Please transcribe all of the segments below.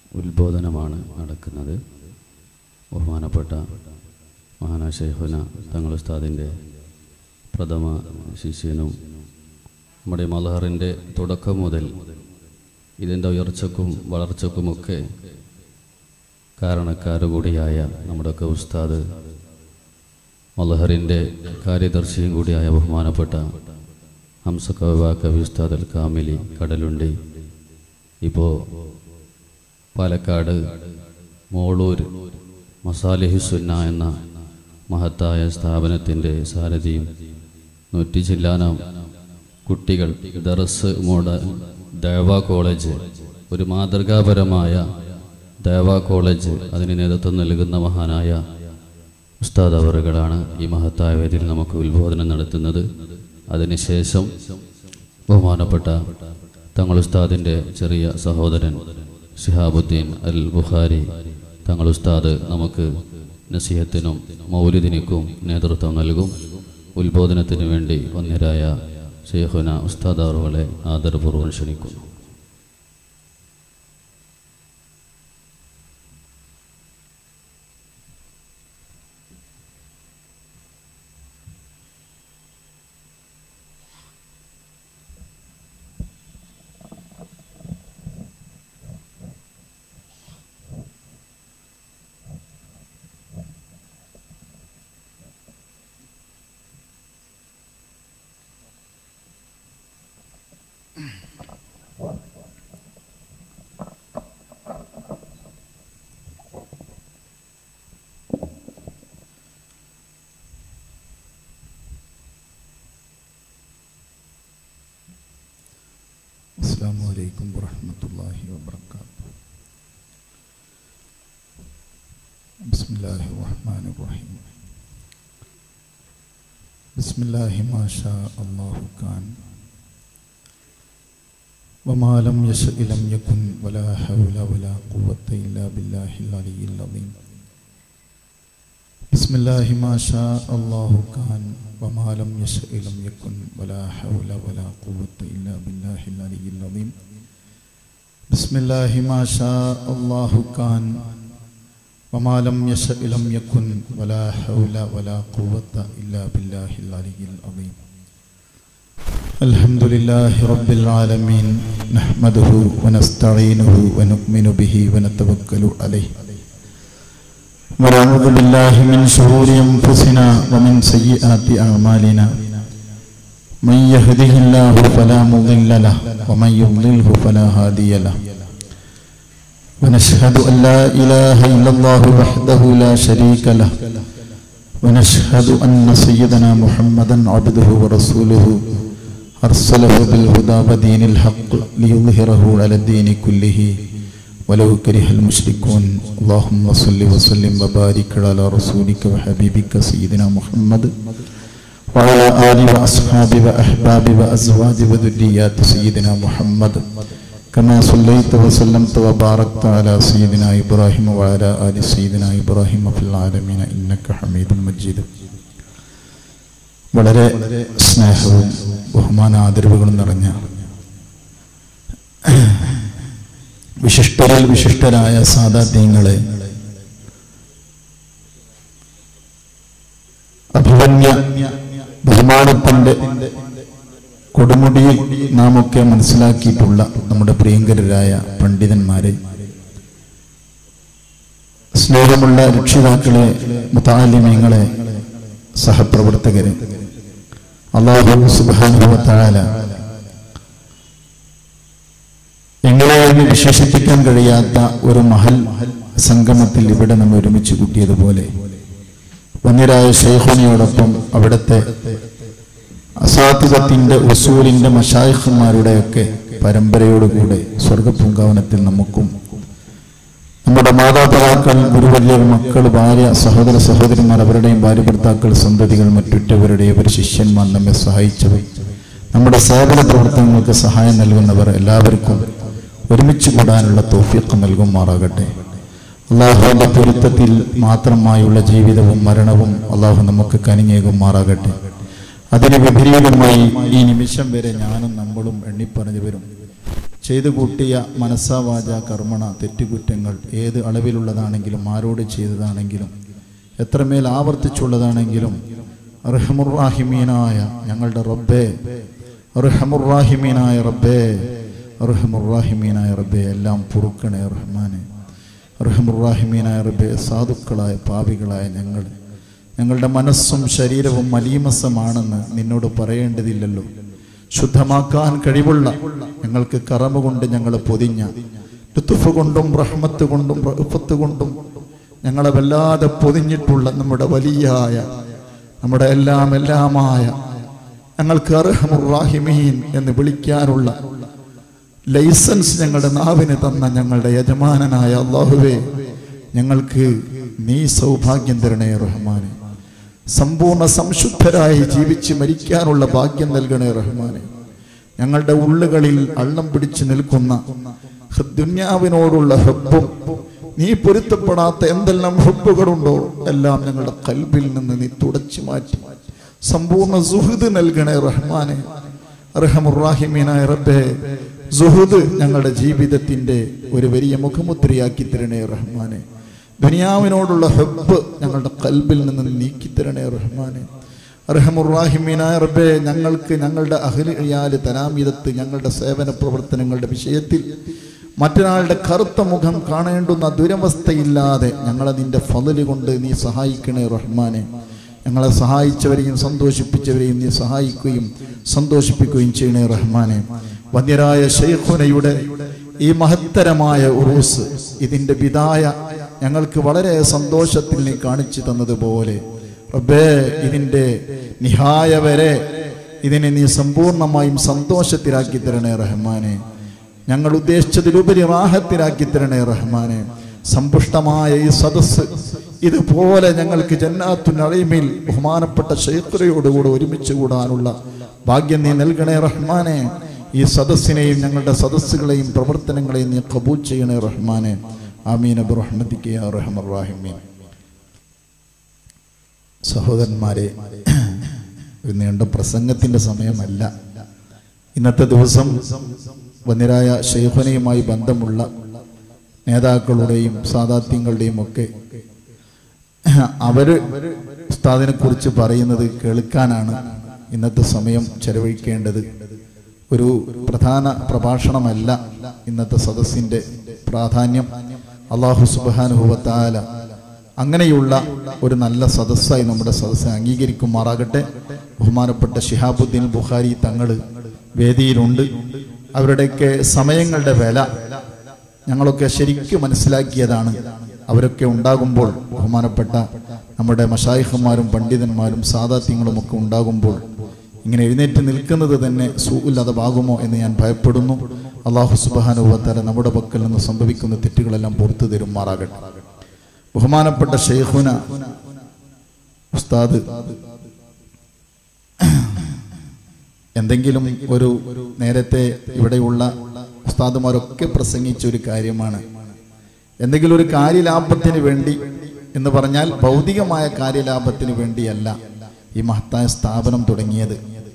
ഉത്ബോധനമാണ് നടക്കുന്നത് ബഹുമാനപ്പെട്ട മഹാനാ ഷെയ്ഖുന തങ്ങൾ ഉസ്താദിൻ്റെ പ്രഥമ ശിഷ്യനും നമ്മുടെ മലഹറിൻ്റെ തുടക്കം മുതൽ ഇതിൻ്റെ ഉയർച്ചക്കും വളർച്ചക്കുമൊക്കെ കാരണക്കാരുകൂടിയായ നമ്മുടെയൊക്കെ ഉസ്താദ് മലഹറിൻ്റെ കാര്യദർശിയും കൂടിയായ ബഹുമാനപ്പെട്ട ഹംസകവ കവി ഉസ്താദ് അൽ കാമിലി കടലുണ്ടി ഇപ്പോൾ പാലക്കാട് മോളൂർ മസാലിഹി സുന്ന എന്ന മഹത്തായ സ്ഥാപനത്തിൻ്റെ സാരഥിയും നൂറ്റി ചില്ലാനം കുട്ടികൾ ദറസ് മോഡൽ ദേവ കോളേജ് ഒരു മാതൃകാപരമായ ദേവ കോളേജ് അതിന് നേതൃത്വം നൽകുന്ന മഹാനായ ഉസ്താദ് അവറുകളാണ് ഈ മഹത്തായ വേദിയിൽ നമുക്ക് ഉത്ബോധനം നടത്തുന്നത് അതിനുശേഷം ബഹുമാനപ്പെട്ട തങ്ങൾ ഉസ്താദിൻ്റെ ചെറിയ സഹോദരൻ ഷിഹാബുദ്ദീൻ അൽ ബുഖാരി തങ്ങൾ ഉസ്താദ് നമുക്ക് നസീഹത്തിനും മൗലിദിനിക്കും നേതൃത്വം നൽകും ഉത്ബോധനത്തിന് വേണ്ടി വന്യരായ ഷെയ്ഖുന ഉസ്താദ് അവറുകളെ ആദരപൂർവ്വം ക്ഷണിക്കുന്നു السلام عليكم ورحمة الله وبركاته بسم الله الرحمن الرحيم بسم الله ما شاء الله كان وما لم يشأ لم يكن ولا حول ولا قوة إلا بالله العلي العظيم بسم الله ما شاء الله كان وما لم يشأ لم يكن ولا حول ولا قوة إلا بالله العلي العظيم بسم الله ما شاء الله كان وما لم يشأ لم يكن ولا حول ولا قوة إلا بالله العلي العظيم الحمد لله رب العالمين نحمده ونستعينه ونؤمن به ونتوكل عليه ونعوذ بالله من شرور أنفسنا ومن سيئات أعمالنا من يهده الله فلا مضل له ومن يضلله فلا هادي له ونشهد أن لا إله إلا الله وحده لا شريك له ونشهد أن سيدنا محمدا عبده ورسوله أرسله بالهدى ودين الحق ليظهره على الدين كله ولو كره المشركون اللهم صل وسلم وبارك على رسولك وحبيبك سيدنا محمد وعلى آل وأصحاب وأحباب وأزواج وذريات سيدنا محمد كما صليت وسلمت وباركت على سيدنا إبراهيم وعلى آل سيدنا إبراهيم في العالمين إنك حميد مجيد വളരെ സ്നേഹവും ബഹുമാന ആദരവുകളും നിറഞ്ഞ വിശിഷ്ടരിൽ വിശിഷ്ടരായ സാധാത്യങ്ങളെ അഭിമന്യ ബഹുമാനത്തിന്റെ കൊടുമുടിയിൽ നാം ഒക്കെ മനസ്സിലാക്കിയിട്ടുള്ള നമ്മുടെ പ്രിയങ്കരരായ പണ്ഡിതന്മാരെ സ്നേഹമുള്ള രക്ഷിതാക്കളെ മുതാലിമ്യങ്ങളെ സഹപ്രവർത്തകരെ അള്ളാഹു സുബാനുഭവത്തായ എങ്ങനെയെന്ന് വിശേഷിപ്പിക്കാൻ കഴിയാത്ത ഒരു മഹൽ സംഗമത്തിൽ ഇവിടെ നമ്മൾ ഒരുമിച്ച് കൂട്ടിയതുപോലെ വന്യരായ ഷെയ്ഖുനിയോടൊപ്പം അവിടുത്തെ അസാധികത്തിന്റെ വസൂലിന്റെ മഷായിഖന്മാരുടെയൊക്കെ പരമ്പരയോടുകൂടെ സ്വർഗപൂങ്കാവനത്തിൽ നമുക്കും നമ്മുടെ മാതാപിതാക്കൾ ഗുരുവല്യർ മക്കൾ ഭാര്യ സഹോദര സഹോദരിമാർ അവരുടെയും ഭാര്യ ഭർത്താക്കൾ സന്തതികൾ മറ്റുറ്റവരുടെയും ഒരു ശിഷ്യന്മാർ നമ്മെ സഹായിച്ചവർ നമ്മുടെ സേവന പ്രവർത്തനങ്ങൾക്ക് സഹായം നൽകുന്നവർ എല്ലാവർക്കും ഒരുമിച്ച് കൂടാനുള്ള തോഫിക്ക് നൽകുമാറാകട്ടെ അള്ളാഹുവിന്റെ പൊരുത്തത്തിൽ മാത്രമായുള്ള ജീവിതവും മരണവും അള്ളാഹു നമുക്ക് കനിഞ്ഞേകുമാറാകട്ടെ അതിന് വിപരീതമായി ഈ നിമിഷം വരെ ഞാനും നമ്മളും എണ്ണിപ്പറഞ്ഞവരും ചെയ്തു കൂട്ടിയ മനസ്സാവാച കർമ്മണ തെറ്റുകുറ്റങ്ങൾ ഏത് അളവിലുള്ളതാണെങ്കിലും ആരോട് ചെയ്തതാണെങ്കിലും എത്രമേൽ ആവർത്തിച്ചുള്ളതാണെങ്കിലും റഹമുറാഹിമീനായ ഞങ്ങളുടെ റബ്ബേ റഹമുറാഹിമീനായ റബ്ബേ റഹമുറാഹിമീനായ റബ്ബേ എല്ലാം പൊറുക്കണേ റഹ്മാനെ റഹമുറാഹിമീനായ റബ്ബേ സാധുക്കളായ പാപികളായ ഞങ്ങൾ ഞങ്ങളുടെ മനസ്സും ശരീരവും മലീമസമാണെന്ന് നിന്നോട് പറയേണ്ടതില്ലല്ലോ ശുദ്ധമാക്കാൻ കഴിവുള്ള ഞങ്ങൾക്ക് കറമ കൊണ്ട് ഞങ്ങൾ പൊതിഞ്ഞ ലുത്തുഫ് കൊണ്ടും റഹ്മത്ത് കൊണ്ടും റഹ്ഫത്ത് കൊണ്ടും ഞങ്ങളെ വല്ലാതെ പൊതിഞ്ഞിട്ടുള്ള നമ്മുടെ വലിയായ നമ്മുടെ എല്ലാം എല്ലാമായ ഞങ്ങൾക്ക് അർഹമുറാഹിമീൻ എന്ന് വിളിക്കാനുള്ള ലൈസൻസ് ഞങ്ങളുടെ നാവിന് തന്ന ഞങ്ങളുടെ യജമാനനായ അള്ളാഹുവേ ഞങ്ങൾക്ക് നീ സൗഭാഗ്യം തരണേ റഹ്മാനെ സമ്പൂർണ്ണ സംശുദ്ധരായി ജീവിച്ച് മരിക്കാനുള്ള ഭാഗ്യം നൽകണേ റഹ്മാനെ ഞങ്ങളുടെ ഉള്ളുകളിൽ അള്ളം പിടിച്ചു നിൽക്കുന്ന ദുന്യാവിനോടുള്ള ഹെബും നീ പൊരുത്തപ്പെടാത്ത എന്തെല്ലാം ഹെബുകളുണ്ടോ എല്ലാം ഞങ്ങളുടെ കൽബിൽ നിന്ന് നീ തുടച്ചു മാറ്റി സമ്പൂർണ്ണ സുഹൃദ് നൽകണേ റഹ്മാനെ റഹമുറാഹിമീനായ റബ്ബേ സുഹൃദ് ഞങ്ങളുടെ ജീവിതത്തിന്റെ ഒരു വലിയ മുഖമുദ്രയാക്കി തരണേ റഹ്മാനെ ദുനിയാവിനോടുള്ള ഹെബ് ഞങ്ങളുടെ കൽബിൽ നിന്ന് നീക്കിത്തരണേ റഹ്മാനെ റഹമുറാഹിമീനായ റബ്ബേ ഞങ്ങൾക്ക് ഞങ്ങളുടെ അഹ്ലിയാല് തനാമിതത്ത് ഞങ്ങളുടെ സേവന പ്രവർത്തനങ്ങളുടെ വിഷയത്തിൽ മറ്റൊരാളുടെ കറുത്ത മുഖം കാണേണ്ടുന്ന ദുരവസ്ഥയില്ലാതെ ഞങ്ങളെ നിന്റെ ഫതല് കൊണ്ട് നീ സഹായിക്കണേ റഹ്മാനെ ഞങ്ങളെ സഹായിച്ചവരെയും സന്തോഷിപ്പിച്ചവരെയും നീ സഹായിക്കുകയും സന്തോഷിപ്പിക്കുകയും ചെയ്യണേ റഹ്മാനെ വന്യരായ ഷെയ്ഖുനയുടെ ഈ മഹത്തരമായ ഉറൂസ് ഇതിന്റെ വിതായ ഞങ്ങൾക്ക് വളരെ സന്തോഷത്തിൽ നീ കാണിച്ചു തന്നതുപോലെ റബ്ബേ ഇതിന്റെ നിഹായ വരെ ഇതിനെ നീ സമ്പൂർണമായും സന്തോഷത്തിലാക്കി തരണേ റഹ്മാനെ ഞങ്ങൾ ഉദ്ദേശിച്ചതിലുപരി റാഹത്തിലാക്കി തരണേ റഹ്മാനെ സമ്പുഷ്ടമായ ഈ സദസ്സ് ഇതുപോലെ ഞങ്ങൾക്ക് ജന്നാത്തു നഴീമിൽ ബഹുമാനപ്പെട്ട ഷെയ്ഖുരയോടുകൂടെ ഒരുമിച്ച് കൂടാനുള്ള ഭാഗ്യം നീ നൽകണേ റഹ്മാനെ ഈ സദസ്സിനെയും ഞങ്ങളുടെ സദസ്സുകളെയും പ്രവർത്തനങ്ങളെയും നീ കബൂൽ ചെയ്യണേ റഹ്മാനെ ആമീൻ അബു റഹ്മദിക്ക് യാ റഹ്മർ റാഹിമീൻ സഹോദരന്മാരെ ഒരു നീണ്ട പ്രസംഗത്തിന്റെ സമയമല്ല ഇന്നത്തെ ദിവസം വന്നിരായ ഷെയ്ഖുനയുമായി ബന്ധമുള്ള നേതാക്കളുടെയും സാദാത്യങ്ങളുടെയും ഒക്കെ അവര് ഉസ്താദിനെ കുറിച്ച് പറയുന്നത് കേൾക്കാനാണ് ഇന്നത്തെ സമയം ചെലവഴിക്കേണ്ടത് ഒരു പ്രധാന പ്രഭാഷണമല്ല ഇന്നത്തെ സദസ്സിന്റെ പ്രാധാന്യം അള്ളാഹു സുബാനുഭവത്താല അങ്ങനെയുള്ള ഒരു നല്ല സദസ്സായി നമ്മുടെ സദസ്സ് അംഗീകരിക്കുമാറാകട്ടെ ബഹുമാനപ്പെട്ട ഷിഹാബുദ്ദീൻ ബുഖാരി തങ്ങൾ വേദിയിലുണ്ട് അവരുടെയൊക്കെ സമയങ്ങളുടെ വില ഞങ്ങളൊക്കെ ശരിക്കും മനസ്സിലാക്കിയതാണ് അവരൊക്കെ ഉണ്ടാകുമ്പോൾ ബഹുമാനപ്പെട്ട നമ്മുടെ മഷായിഹന്മാരും പണ്ഡിതന്മാരും സാദാത്യങ്ങളും ഒക്കെ ഉണ്ടാകുമ്പോൾ ഇങ്ങനെ എഴുന്നേറ്റ് നിൽക്കുന്നത് തന്നെ സൂല്ലാതമാകുമോ എന്ന് ഞാൻ ഭയപ്പെടുന്നു അള്ളാഹു സുബാനുവത്തല നമ്മുടെ പക്കൽ നിന്ന് സംഭവിക്കുന്ന തെറ്റുകളെല്ലാം പുറത്തു തരുമാറാകട്ടെ ബഹുമാനപ്പെട്ട ഷെയ്ഖുന ഉസ്താദ് എന്തെങ്കിലും ഒരു നേരത്തെ ഇവിടെയുള്ള ഉസ്താദുമാരൊക്കെ പ്രസംഗിച്ച ഒരു കാര്യമാണ് എന്തെങ്കിലും ഒരു കാര്യലാഭത്തിന് വേണ്ടി എന്ന് പറഞ്ഞാൽ ഭൗതികമായ കാര്യലാഭത്തിന് വേണ്ടിയല്ല ഈ മഹത്തായ സ്ഥാപനം തുടങ്ങിയത്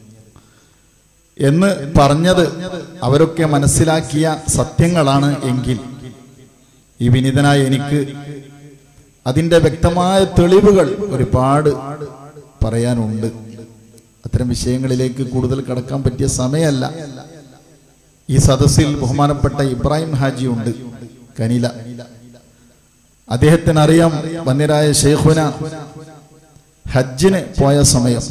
എന്ന് പറഞ്ഞത് അവരൊക്കെ മനസ്സിലാക്കിയ സത്യങ്ങളാണ് എങ്കിൽ ഈ വിനീതനായ എനിക്ക് അതിന്റെ വ്യക്തമായ തെളിവുകൾ ഒരുപാട് പറയാനുണ്ട് അത്തരം വിഷയങ്ങളിലേക്ക് കൂടുതൽ കടക്കാൻ പറ്റിയ സമയമല്ല ഈ സദസ്സിൽ ബഹുമാനപ്പെട്ട ഇബ്രാഹിം ഹാജി ഉണ്ട് കനില അദ്ദേഹത്തിന് അറിയാം വന്യരായ ഷെയ്ഖുന ഹജ്ജിന് പോയ സമയം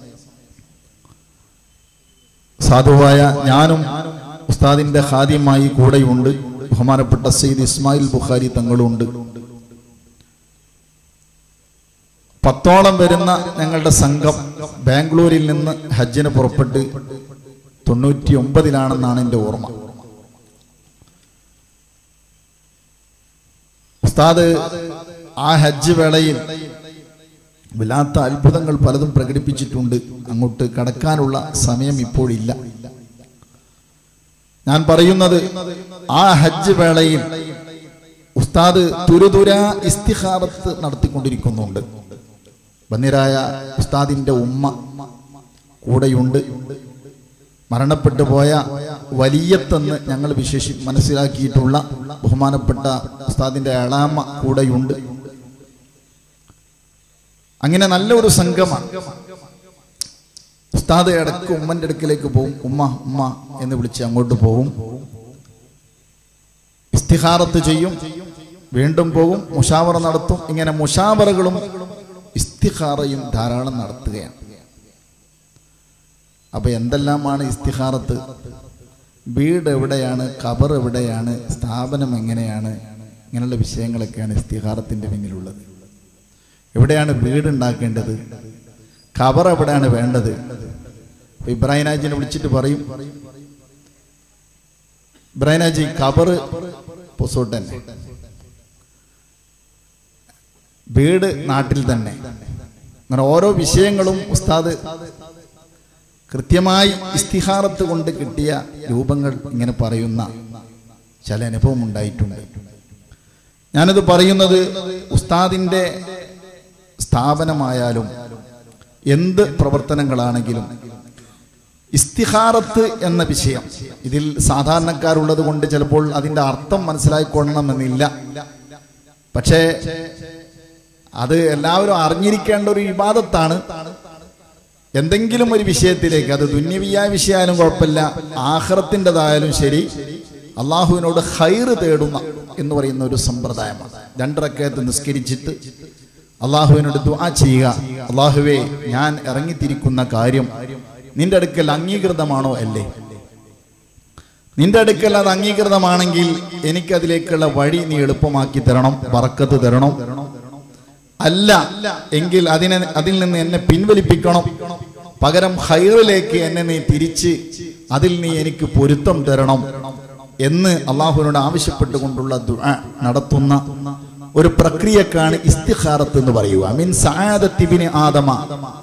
സാധുവായ ഞാനും ഉസ്താദിന്റെ ഖാദ്യമായി കൂടെയുണ്ട് ബഹുമാനപ്പെട്ട സയ്യിദ് ഇസ്മായിൽ ബുഖാരി തങ്ങളുണ്ട് പത്തോളം വരുന്ന ഞങ്ങളുടെ സംഘം ബാംഗ്ലൂരിൽ നിന്ന് ഹജ്ജിന് പുറപ്പെട്ട് തൊണ്ണൂറ്റി ഒമ്പതിലാണെന്നാണ് എൻ്റെ ഓർമ്മ ഉസ്താദ് ആ ഹജ്ജ് വേളയിൽ വല്ലാത്ത അത്ഭുതങ്ങൾ പലതും പ്രകടിപ്പിച്ചിട്ടുണ്ട് അങ്ങോട്ട് കടക്കാനുള്ള സമയം ഇപ്പോഴില്ല ഞാൻ പറയുന്നത് ആ ഹജ്ജ് വേളയിൽ ഉസ്താദ് തുരുതുര ഇസ്തിഹാറത്ത് നടത്തിക്കൊണ്ടിരിക്കുന്നുണ്ട് വന്യരായ ഉസ്താദിന്റെ ഉമ്മ കൂടെയുണ്ട് മരണപ്പെട്ടു പോയ വലിയത്തെന്ന് ഞങ്ങൾ വിശേഷി മനസ്സിലാക്കിയിട്ടുള്ള ബഹുമാനപ്പെട്ട ഉസ്താദിന്റെ അളാമ കൂടെയുണ്ട് അങ്ങനെ നല്ലൊരു സംഘമാണ് ഉസ്താദ് ഇടയ്ക്ക് ഉമ്മന്റെ അടുക്കിലേക്ക് പോകും ഉമ്മ ഉമ്മ എന്ന് വിളിച്ച് അങ്ങോട്ട് പോകും ഇസ്തിഹാറത്ത് ചെയ്യും വീണ്ടും പോകും മുഷാവറ നടത്തും ഇങ്ങനെ മുഷാവറകളും ഇസ്തിഹാറയും ധാരാളം നടത്തുകയാണ് അപ്പൊ എന്തെല്ലാമാണ് ഇസ്തിഹാറത്ത് വീട് എവിടെയാണ് ഖബർ എവിടെയാണ് സ്ഥാപനം എങ്ങനെയാണ് ഇങ്ങനെയുള്ള വിഷയങ്ങളൊക്കെയാണ് ഇസ്തിഹാറത്തിന്റെ പിന്നിലുള്ളത് എവിടെയാണ് വീട് ഉണ്ടാക്കേണ്ടത് ഖബർ എവിടെയാണ് വേണ്ടത് ഇപ്പൊ ഇബ്രാഹിം ഹാജിനെ വിളിച്ചിട്ട് പറയും ഇബ്രാഹിം ഹാജി ഖബർ പൊസോട്ടൻ വീട് നാട്ടിൽ തന്നെ അങ്ങനെ ഓരോ വിഷയങ്ങളും ഉസ്താദ് കൃത്യമായി ഇസ്തിഹാറത്ത് കൊണ്ട് കിട്ടിയ രൂപങ്ങൾ ഇങ്ങനെ പറയുന്ന ചില അനുഭവം ഉണ്ടായിട്ടുണ്ട് ഞാനിത് പറയുന്നത് ഉസ്താദിന്റെ സ്ഥാപനമായാലും എന്ത് പ്രവർത്തനങ്ങളാണെങ്കിലും ഇസ്തിഹാറത്ത് എന്ന വിഷയം ഇതിൽ സാധാരണക്കാരുള്ളത് കൊണ്ട് ചിലപ്പോൾ അതിന്റെ അർത്ഥം മനസ്സിലായിക്കൊള്ളണമെന്നില്ല പക്ഷേ അത് എല്ലാവരും അറിഞ്ഞിരിക്കേണ്ട ഒരു വിവാദത്താണ് എന്തെങ്കിലും ഒരു വിഷയത്തിലേക്ക് അത് ദുന്യവിയായ വിഷയമായാലും കുഴപ്പമില്ല ആഹ്റത്തിൻ്റെതായാലും ശരി അള്ളാഹുവിനോട് ഹൈറ് തേടുന്ന എന്ന് പറയുന്ന ഒരു സമ്പ്രദായമാണ് രണ്ടിറക്കയത്ത് നിസ്കരിച്ചിട്ട് അള്ളാഹുവിനോട് ദുആ ചെയ്യുക അള്ളാഹുവേ ഞാൻ ഇറങ്ങിത്തിരിക്കുന്ന കാര്യം നിന്റെ അടുക്കൽ അംഗീകൃതമാണോ അല്ലേ നിന്റെ അടുക്കൽ അത് അംഗീകൃതമാണെങ്കിൽ എനിക്കതിലേക്കുള്ള വഴി നീ എളുപ്പമാക്കി തരണം വറക്കത്ത് തരണം അല്ല എങ്കിൽ അതിനെ അതിൽ നിന്ന് എന്നെ പിൻവലിപ്പിക്കണം പകരം ഹൈറിലേക്ക് എന്നെ നീ തിരിച്ച് അതിൽ നീ എനിക്ക് പൊരുത്തം തരണം എന്ന് അള്ളാഹുവിനോട് ആവശ്യപ്പെട്ടുകൊണ്ടുള്ള ദുആ നടത്തുന്ന ഒരു പ്രക്രിയക്കാണ് ഇസ്തിഖാറത്ത് എന്ന് പറയുക മീൻ സആദത്തിബിന് ആദമ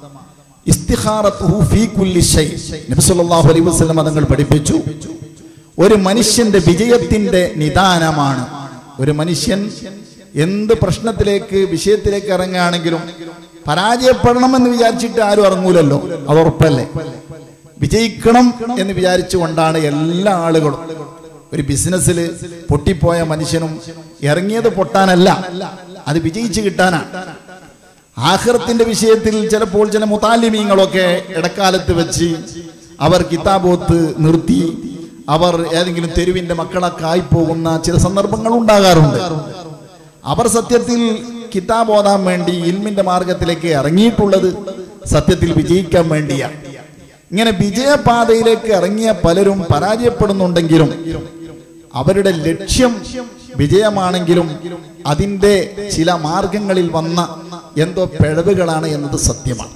ഇസ്തിഖാറത്തുഹു ഫീ കുല്ലി ഷൈ നബി സല്ലല്ലാഹു അലൈഹി വസല്ലം തങ്ങൾ പഠിപ്പിച്ചു ഒരു മനുഷ്യന്റെ വിജയത്തിന്റെ നിദാനമാണ് ഒരു മനുഷ്യൻ എന്ത് പ്രശ്നത്തിലേക്ക് വിഷയത്തിലേക്ക് ഇറങ്ങുകയാണെങ്കിലും പരാജയപ്പെടണമെന്ന് വിചാരിച്ചിട്ട് ആരും ഇറങ്ങൂലല്ലോ അത് ഉറപ്പല്ലേ വിജയിക്കണം എന്ന് വിചാരിച്ചുകൊണ്ടാണ് എല്ലാ ആളുകളും ഒരു ബിസിനസ്സിൽ പൊട്ടിപ്പോയ മനുഷ്യനും ഇറങ്ങിയത് പൊട്ടാനല്ല അത് വിജയിച്ചു കിട്ടാനാണ് ആഹ്റത്തിന്റെ വിഷയത്തിൽ ചിലപ്പോൾ ചില മുതാലിമീങ്ങളൊക്കെ ഇടക്കാലത്ത് വെച്ച് അവർ കിതാബോത്ത് നിർത്തി അവർ ഏതെങ്കിലും തെരുവിന്റെ മക്കളൊക്കെ ആയിപ്പോകുന്ന ചില സന്ദർഭങ്ങൾ ഉണ്ടാകാറുണ്ട് അവർ സത്യത്തിൽ കിതാബ് ഓതാൻ വേണ്ടി ഇൽമിന്റെ മാർഗത്തിലേക്ക് ഇറങ്ങിയിട്ടുള്ളത് സത്യത്തിൽ വിജയിക്കാൻ വേണ്ടിയാണ് ഇങ്ങനെ വിജയപാതയിലേക്ക് ഇറങ്ങിയ പലരും പരാജയപ്പെടുന്നുണ്ടെങ്കിലും അവരുടെ ലക്ഷ്യം വിജയമാണെങ്കിലും അതിന്റെ ചില മാർഗങ്ങളിൽ വന്ന എന്തോ പിഴവുകളാണ് എന്നത് സത്യമാണ്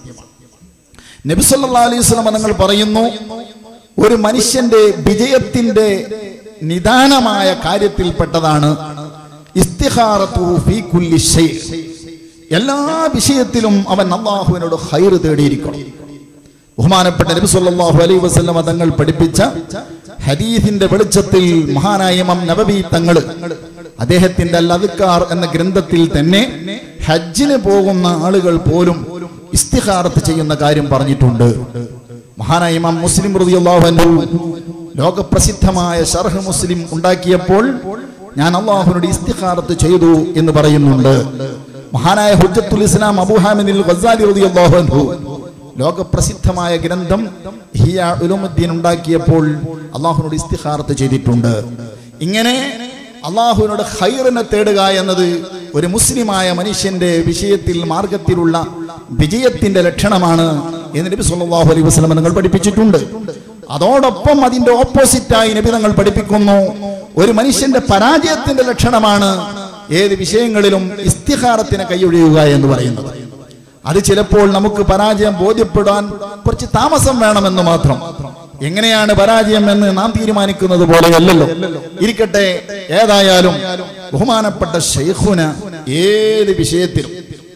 നബിസല്ലാ അലൈഹി സ്വലം നിങ്ങൾ പറയുന്നു ഒരു മനുഷ്യന്റെ വിജയത്തിന്റെ നിദാനമായ കാര്യത്തിൽപ്പെട്ടതാണ് ഇസ്തിഹാറത്തുഹു ഫീ കുല്ലി ഷൈ. എല്ലാ വിഷയത്തിലും അവൻ അള്ളാഹുവിനോട് ഹൈറ് തേടിയിരിക്കണം ബഹുമാനപ്പെട്ട നബി സല്ലല്ലാഹു അലൈഹി വസല്ലം തങ്ങൾ പഠിപ്പിച്ച ഹദീസിന്റെ വെളിച്ചത്തിൽ മഹാനായ ഇമാം നബവി തങ്ങൾ അദ്ദേഹത്തിന്റെ അൽ അദ്കാർ എന്ന ഗ്രന്ഥത്തിൽ തന്നെ ഹജ്ജിന് പോകുന്ന ആളുകൾ പോലും ഇസ്തിഹാറത്ത് ചെയ്യുന്ന കാര്യം പറഞ്ഞിട്ടുണ്ട് മഹാനായ ഇമാം മുസ്ലിം റളിയല്ലാഹു അൻഹു ലോകപ്രസിദ്ധമായ ഷർഹ് മുസ്ലിം ഉണ്ടാക്കിയപ്പോൾ ഞാൻ അള്ളാഹുവിനോട് ഇസ്തിഹാറത്ത് ചെയ്തു എന്ന് പറയുന്നുണ്ട് മഹാനായ ഹുജ്ജത്തുൽ ഇസ്ലാം അബൂഹാമിദിൽ ഗസാലി റളിയല്ലാഹു അൻഹു ലോകപ്രസിദ്ധമായ ഗ്രന്ഥം ഹിയ ഉലുമുദ്ദീൻ ഉണ്ടാക്കിയപ്പോൾ അള്ളാഹുവിനോട് ഇസ്തിഹാറത്ത് ചെയ്തിട്ടുണ്ട് ഇങ്ങനെ അള്ളാഹുവിനോട് ഹൈറിനെ തേടുക എന്നത് ഒരു മുസ്ലിമായ മനുഷ്യന്റെ വിഷയത്തിൽ മാർഗത്തിലുള്ള വിജയത്തിന്റെ ലക്ഷണമാണ് എന്ന് നബി സല്ലല്ലാഹു അലൈഹി വസല്ലം നിങ്ങൾ പഠിപ്പിച്ചിട്ടുണ്ട് അതോടൊപ്പം അതിന്റെ ഓപ്പോസിറ്റായി നബി തങ്ങൾ പഠിപ്പിക്കുന്നു ഒരു മനുഷ്യന്റെ പരാജയത്തിന്റെ ലക്ഷണമാണ് ഏത് വിഷയങ്ങളിലും ഇസ്തിഹാറത്തിനെ കൈയൊഴിയുക എന്ന് പറയുന്നത് അത് ചിലപ്പോൾ നമുക്ക് പരാജയം ബോധ്യപ്പെടാൻ കുറച്ച് താമസം വേണമെന്ന് മാത്രം എങ്ങനെയാണ് പരാജയം എന്ന് നാം തീരുമാനിക്കുന്നത് പോലെയല്ലല്ലോ ഇരിക്കട്ടെ ഏതായാലും ബഹുമാനപ്പെട്ട ഷെയ്ഖുന ഏത് വിഷയത്തിലും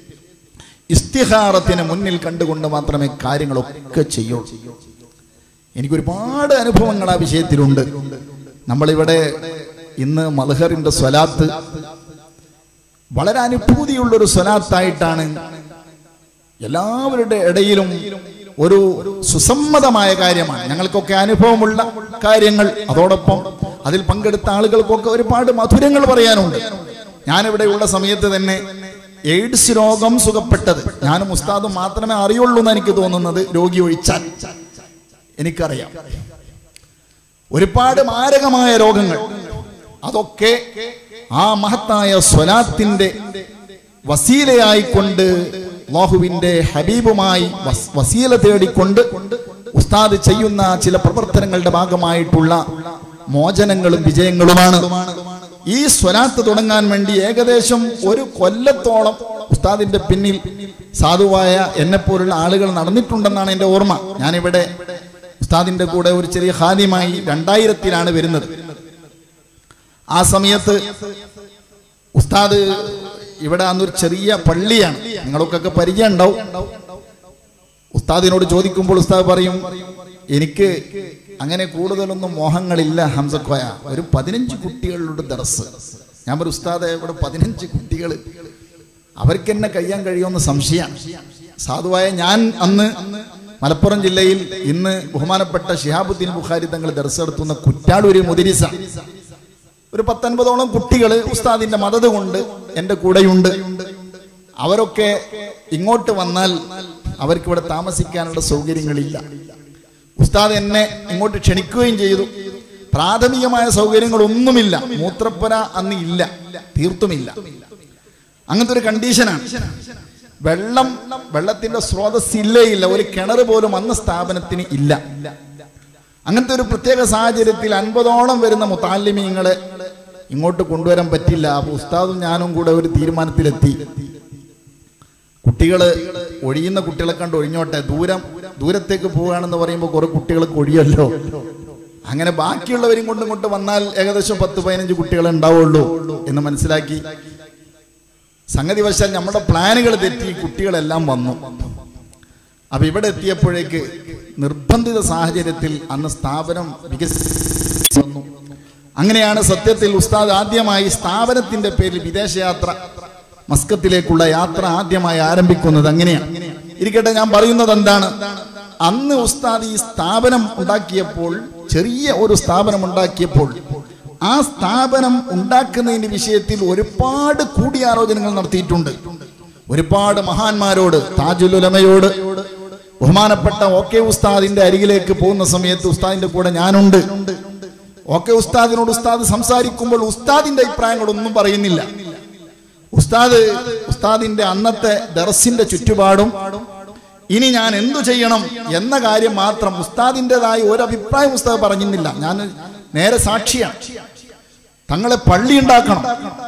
ഇസ്തിഹാറത്തിന് മുന്നിൽ കണ്ടുകൊണ്ട് മാത്രമേ കാര്യങ്ങളൊക്കെ ചെയ്യുള്ളൂ എനിക്ക് ഒരുപാട് അനുഭവങ്ങൾ ആ വിഷയത്തിലുണ്ട് നമ്മളിവിടെ ഇന്ന് മൽഹറിന്റെ സ്വലാത്ത് വളരെ അനുഭൂതിയുള്ള ഒരു സ്വലാത്തായിട്ടാണ് എല്ലാവരുടെ ഇടയിലും ഒരു സുസമ്മതമായ കാര്യമാണ് ഞങ്ങൾക്കൊക്കെ അനുഭവമുള്ള കാര്യങ്ങൾ അതോടൊപ്പം അതിൽ പങ്കെടുത്ത ആളുകൾക്കൊക്കെ ഒരുപാട് മധുരങ്ങൾ പറയാനുണ്ട് ഞാനിവിടെയുള്ള സമയത്ത് തന്നെ എയ്ഡ്സ് രോഗം സുഖപ്പെട്ടത് ഞാനും ഉസ്താദും മാത്രമേ അറിയുള്ളൂ എന്ന് എനിക്ക് തോന്നുന്നത് രോഗി ഒഴിച്ചാൽ എനിക്കറിയാം ഒരുപാട് മാരകമായ രോഗങ്ങൾ അതൊക്കെ ആ മഹത്തായ സ്വലാത്തിന്റെ വസീലയായിക്കൊണ്ട് അള്ളാഹുവിന്റെ ഹബീബുമായി വസ്- വസീല തേടിക്കൊണ്ട് ഉസ്താദ് ചെയ്യുന്ന ചില പ്രവർത്തനങ്ങളുടെ ഭാഗമായിട്ടുള്ള മോചനങ്ങളും വിജയങ്ങളുമാണ് ഈ സ്വലാത്ത് തുടങ്ങാൻ വേണ്ടി ഏകദേശം ഒരു കൊല്ലത്തോളം ഉസ്താദിന്റെ പിന്നിൽ സാധുവായ എന്നെ പോലുള്ള ആളുകൾ നടന്നിട്ടുണ്ടെന്നാണ് എൻ്റെ ഓർമ്മ ഞാനിവിടെ ഉസ്താദിന്റെ കൂടെ ഒരു ചെറിയ ഹാദ്യമായി രണ്ടായിരത്തിലാണ് വരുന്നത് ആ സമയത്ത് ഉസ്താദ് ഇവിടെ അന്നൊരു ചെറിയ പള്ളിയാണ് നിങ്ങൾക്കൊക്കെ പരിചയം ഉണ്ടാവും ഉസ്താദിനോട് ചോദിക്കുമ്പോൾ ഉസ്താദ് പറയും എനിക്ക് അങ്ങനെ കൂടുതലൊന്നും മോഹങ്ങളില്ല ഹംസക്കോയ ഒരു പതിനഞ്ച് കുട്ടികളുടെ ദർസ് ഞാൻ പറയും ഉസ്താദെ ഇവിടെ പതിനഞ്ച് കുട്ടികൾ അവർക്ക് എന്നെ കഴിയാൻ കഴിയുമെന്ന് സംശയമാണ് സാധുവായ ഞാൻ അന്ന് മലപ്പുറം ജില്ലയിൽ ഇന്ന് ബഹുമാനപ്പെട്ട ഷിഹാബുദ്ദീൻ ബുഖാരി തങ്ങൾ ദർസ് നടത്തുന്ന കുറ്റാളൂര് മുദിരിസ ഒരു പത്തൊൻപതോളം കുട്ടികൾ ഉസ്താദിന്റെ മദത് കൊണ്ട് എൻ്റെ കൂടെയുണ്ട് അവരൊക്കെ ഇങ്ങോട്ട് വന്നാൽ അവർക്ക് ഇവിടെ താമസിക്കാനുള്ള സൗകര്യങ്ങളില്ല ഉസ്താദ് എന്നെ ഇങ്ങോട്ട് ക്ഷണിക്കുകയും ചെയ്തു പ്രാഥമികമായ സൗകര്യങ്ങളൊന്നുമില്ല മൂത്രപ്പുര അന്ന് ഇല്ല തീർത്തുമില്ല അങ്ങനത്തെ ഒരു കണ്ടീഷനാണ് വെള്ളം വെള്ളത്തിന്റെ സ്രോതസ് ഇല്ലേ ഇല്ല ഒരു കിണർ പോലും അന്ന് സ്ഥാപനത്തിന് ഇല്ല അങ്ങനത്തെ ഒരു പ്രത്യേക സാഹചര്യത്തിൽ അൻപതോളം വരുന്ന മുത്താലിമീങ്ങളെ ഇങ്ങോട്ട് കൊണ്ടുവരാൻ പറ്റില്ല അപ്പൊ ഉസ്താദും ഞാനും കൂടെ ഒരു തീരുമാനത്തിലെത്തി കുട്ടികള് ഒഴിയുന്ന കുട്ടികളെ കണ്ട് ഒഴിഞ്ഞോട്ടെ ദൂരം ദൂരത്തേക്ക് പോവുകയാണെന്ന് പറയുമ്പോൾ കുറെ കുട്ടികൾക്ക് ഒഴിയല്ലോ അങ്ങനെ ബാക്കിയുള്ളവരും കൊണ്ട് ഇങ്ങോട്ട് വന്നാൽ ഏകദേശം പത്ത് പതിനഞ്ച് കുട്ടികൾ ഉണ്ടാവുള്ളൂ എന്ന് മനസ്സിലാക്കി സംഗതി വശാൽ നമ്മുടെ പ്ലാനുകൾ തെറ്റി കുട്ടികളെല്ലാം വന്നു അപ്പൊ ഇവിടെ എത്തിയപ്പോഴേക്ക് നിർബന്ധിത സാഹചര്യത്തിൽ അന്ന് സ്ഥാപനം വികസിച്ചു വന്നു അങ്ങനെയാണ് സത്യത്തിൽ ഉസ്താദ് ആദ്യമായി സ്ഥാപനത്തിന്റെ പേരിൽ വിദേശയാത്ര മസ്കത്തിലേക്കുള്ള യാത്ര ആദ്യമായി ആരംഭിക്കുന്നത് അങ്ങനെയാണ് ഇരിക്കട്ടെ ഞാൻ പറയുന്നത് എന്താണ് അന്ന് ഉസ്താദ് ഈ സ്ഥാപനം ഉണ്ടാക്കിയപ്പോൾ ചെറിയ ഒരു സ്ഥാപനം ഉണ്ടാക്കിയപ്പോൾ ആ സ്ഥാപനം ഉണ്ടാക്കുന്നതിന്റെ വിഷയത്തിൽ ഒരുപാട് കൂടിയാലോചനകൾ നടത്തിയിട്ടുണ്ട് ഒരുപാട് മഹാന്മാരോട് താജുലുലമയോട് ബഹുമാനപ്പെട്ട ഓക്കെ ഉസ്താദിന്റെ അരികിലേക്ക് പോകുന്ന സമയത്ത് ഉസ്താദിന്റെ കൂടെ ഞാനുണ്ട് ഓക്കെ ഉസ്താദിനോട് ഉസ്താദ് സംസാരിക്കുമ്പോൾ ഉസ്താദിന്റെ അഭിപ്രായങ്ങളൊന്നും പറയുന്നില്ല ഉസ്താദ് ഉസ്താദിന്റെ അന്നത്തെ ദർസിന്റെ ചുറ്റുപാടും ഇനി ഞാൻ എന്തു ചെയ്യണം എന്ന കാര്യം മാത്രം ഉസ്താദിൻ്റെതായ ഒരു അഭിപ്രായം ഉസ്താദ് പറഞ്ഞിരുന്നില്ല ഞാൻ നേരെ സാക്ഷിയാണ് തങ്ങളെ പള്ളി ഉണ്ടാക്കണം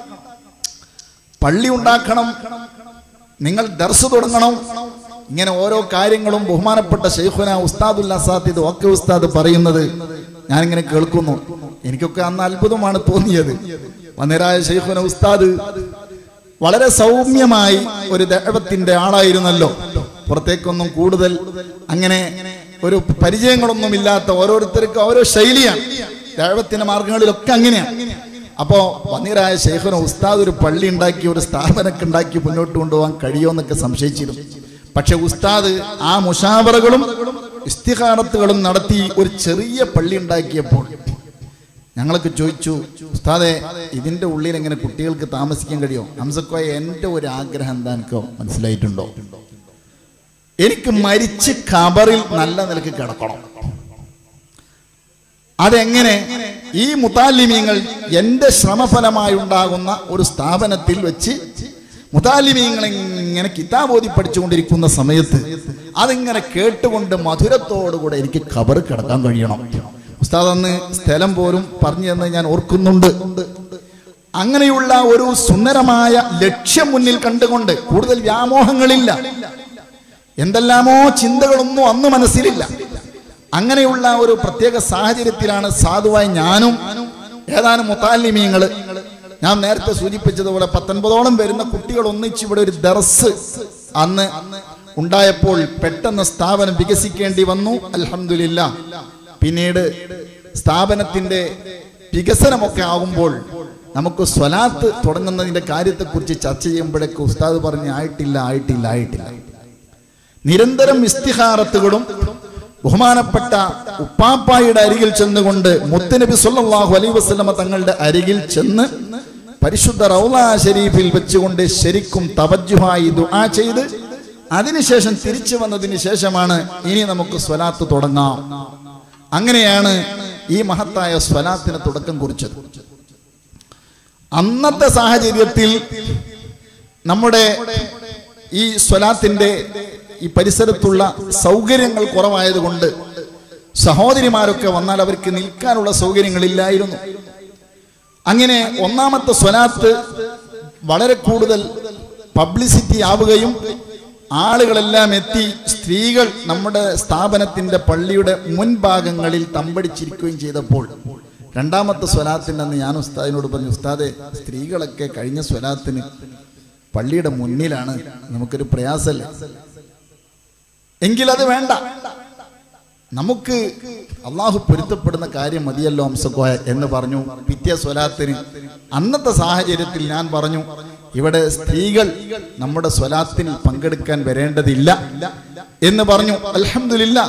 പള്ളി ഉണ്ടാക്കണം നിങ്ങൾ ദർസ് തുടങ്ങണം ഇങ്ങനെ ഓരോ കാര്യങ്ങളും ബഹുമാനപ്പെട്ട ഷെയ്ഖുന ഉസ്താദുൽ അസാത്തിദ് ഒക്കെ ഉസ്താദ് പറയുന്നത് ഞാനിങ്ങനെ കേൾക്കുന്നു എനിക്കൊക്കെ അന്ന് അത്ഭുതമാണ് തോന്നിയത് വന്നിരായ ഷെയ്ഖുന ഉസ്താദ് വളരെ സൗമ്യമായി ഒരു ദൈവത്തിന്റെ ആളായിരുന്നല്ലോ പുറത്തേക്കൊന്നും കൂടുതൽ അങ്ങനെ ഒരു പരിചയങ്ങളൊന്നും ഇല്ലാത്ത ഓരോരുത്തർക്കും ഓരോ ശൈലിയാണ് ദൈവത്തിന്റെ മാർഗങ്ങളിലൊക്കെ അങ്ങനെയാണ് അപ്പോ വന്നീരായ ശേഖന ഉസ്താദ് ഒരു പള്ളി ഉണ്ടാക്കി ഒരു സ്ഥാപനമൊക്കെ ഉണ്ടാക്കി മുന്നോട്ട് കൊണ്ടുപോകാൻ കഴിയുമെന്നൊക്കെ സംശയിച്ചിരുന്നു പക്ഷെ ഉസ്താദ് ആ മുഷാവറകളും ഇസ്തിഹാറത്തുകളും നടത്തി ഒരു ചെറിയ പള്ളി ഉണ്ടാക്കിയപ്പോൾ ഞങ്ങളൊക്കെ ചോദിച്ചു ഉസ്താദെ ഇതിന്റെ ഉള്ളിൽ എങ്ങനെ കുട്ടികൾക്ക് താമസിക്കാൻ കഴിയോ ഹംസക്കോയ എൻ്റെ ഒരു ആഗ്രഹം എന്താ എനിക്കോ മനസ്സിലായിട്ടുണ്ടോ എനിക്ക് മരിച്ച് ഖബറിൽ നല്ല നിലക്ക് കിടക്കണം അതെങ്ങനെ ഈ മുതാലിമീങ്ങൾ എൻ്റെ ശ്രമഫലമായി ഉണ്ടാകുന്ന ഒരു സ്ഥാപനത്തിൽ വെച്ച് മുതാലിമീങ്ങൾ ഇങ്ങനെ കിതാബോധി പഠിച്ചുകൊണ്ടിരിക്കുന്ന സമയത്ത് അതിങ്ങനെ കേട്ടുകൊണ്ട് മധുരത്തോടുകൂടെ എനിക്ക് ഖബർ കിടക്കാൻ കഴിയണം ഉസ്താദ് അന്ന് സ്ഥലം പോലും പറഞ്ഞു തന്ന് ഞാൻ ഓർക്കുന്നുണ്ട് അങ്ങനെയുള്ള ഒരു സുന്ദരമായ ലക്ഷ്യം മുന്നിൽ കണ്ടുകൊണ്ട് കൂടുതൽ വ്യാമോഹങ്ങളില്ല എന്തെല്ലാമോ ചിന്തകളൊന്നും അന്ന് മനസ്സിലില്ല അങ്ങനെയുള്ള ഒരു പ്രത്യേക സാഹചര്യത്തിലാണ് സാധുവായി ഞാനും ഏതാനും മുത്താലിമീങ്ങള് ഞാൻ നേരത്തെ സൂചിപ്പിച്ചതുപോലെ പത്തൊൻപതോളം വരുന്ന കുട്ടികൾ ഒന്നിച്ച് ഇവിടെ ഒരു ദർസ് അന്ന് ഉണ്ടായപ്പോൾ പെട്ടെന്ന് സ്ഥാപനം വികസിക്കേണ്ടി വന്നു അൽഹംദുലില്ല പിന്നീട് സ്ഥാപനത്തിന്റെ വികസനമൊക്കെ ആകുമ്പോൾ നമുക്ക് സ്വലാത്ത് തുടങ്ങുന്നതിന്റെ കാര്യത്തെക്കുറിച്ച് ചർച്ച ചെയ്യുമ്പോഴേക്ക് ഉസ്താദ് പറഞ്ഞ് ആയിട്ടില്ല ആയിട്ടില്ല ആയിട്ടില്ല നിരന്തരം ഇസ്തിഹാറത്തുകളും ബഹുമാനപ്പെട്ട ഉപ്പാപ്പായുടെ അരികിൽ ചെന്നുകൊണ്ട് മുത്തുനബി സല്ലല്ലാഹു അലൈഹി വസല്ലമ തങ്ങളുടെ അരികിൽ ചെന്ന് പരിശുദ്ധ റൗള ഷരീഫിൽ വെച്ചുകൊണ്ട് ശരിക്കും തവജ്ജുഹായി ദുആ ചെയ്ത് അതിനുശേഷം തിരിച്ചു വന്നതിന് ശേഷമാണ് ഇനി നമുക്ക് സ്വലാത്ത് തുടങ്ങാം അങ്ങനെയാണ് ഈ മഹത്തായ സ്വലാത്തിന് തുടക്കം കുറിച്ചത് അന്നത്തെ സാഹചര്യത്തിൽ നമ്മുടെ ഈ സ്വലാത്തിന്റെ ഈ പരിസരത്തുള്ള സൗകര്യങ്ങൾ കുറവായതുകൊണ്ട് സഹോദരിമാരൊക്കെ വന്നാൽ അവർക്ക് നിൽക്കാനുള്ള സൗകര്യങ്ങളില്ലായിരുന്നു അങ്ങനെ ഒന്നാമത്തെ സ്വലാത്ത് വളരെ കൂടുതൽ പബ്ലിസിറ്റി ആവുകയും ആളുകളെല്ലാം എത്തി സ്ത്രീകൾ നമ്മുടെ സ്ഥാപനത്തിന്റെ പള്ളിയുടെ മുൻഭാഗങ്ങളിൽ തമ്പടിച്ചിരിക്കുകയും ചെയ്തപ്പോൾ രണ്ടാമത്തെ സ്വലാത്തിന്റെ അന്ന് ഞാൻ ഉസ്താദിനോട് പറഞ്ഞു ഉസ്താദെ സ്ത്രീകളൊക്കെ കഴിഞ്ഞ സ്വലാത്തിന് പള്ളിയുടെ മുന്നിലാണ് നമുക്കൊരു പ്രയാസമല്ലേ എങ്കിലത് വേണ്ട നമുക്ക് അള്ളാഹു പൊരുത്തപ്പെടുന്ന കാര്യം മതിയല്ലോ അംസക്കോയ എന്ന് പറഞ്ഞു പിറ്റേ സ്വലാത്തിന് അന്നത്തെ സാഹചര്യത്തിൽ ഞാൻ പറഞ്ഞു ഇവിടെ സ്ത്രീകൾ നമ്മുടെ സ്വലാത്തിൽ പങ്കെടുക്കാൻ വരേണ്ടതില്ല എന്ന് പറഞ്ഞു അൽഹംദുലില്ല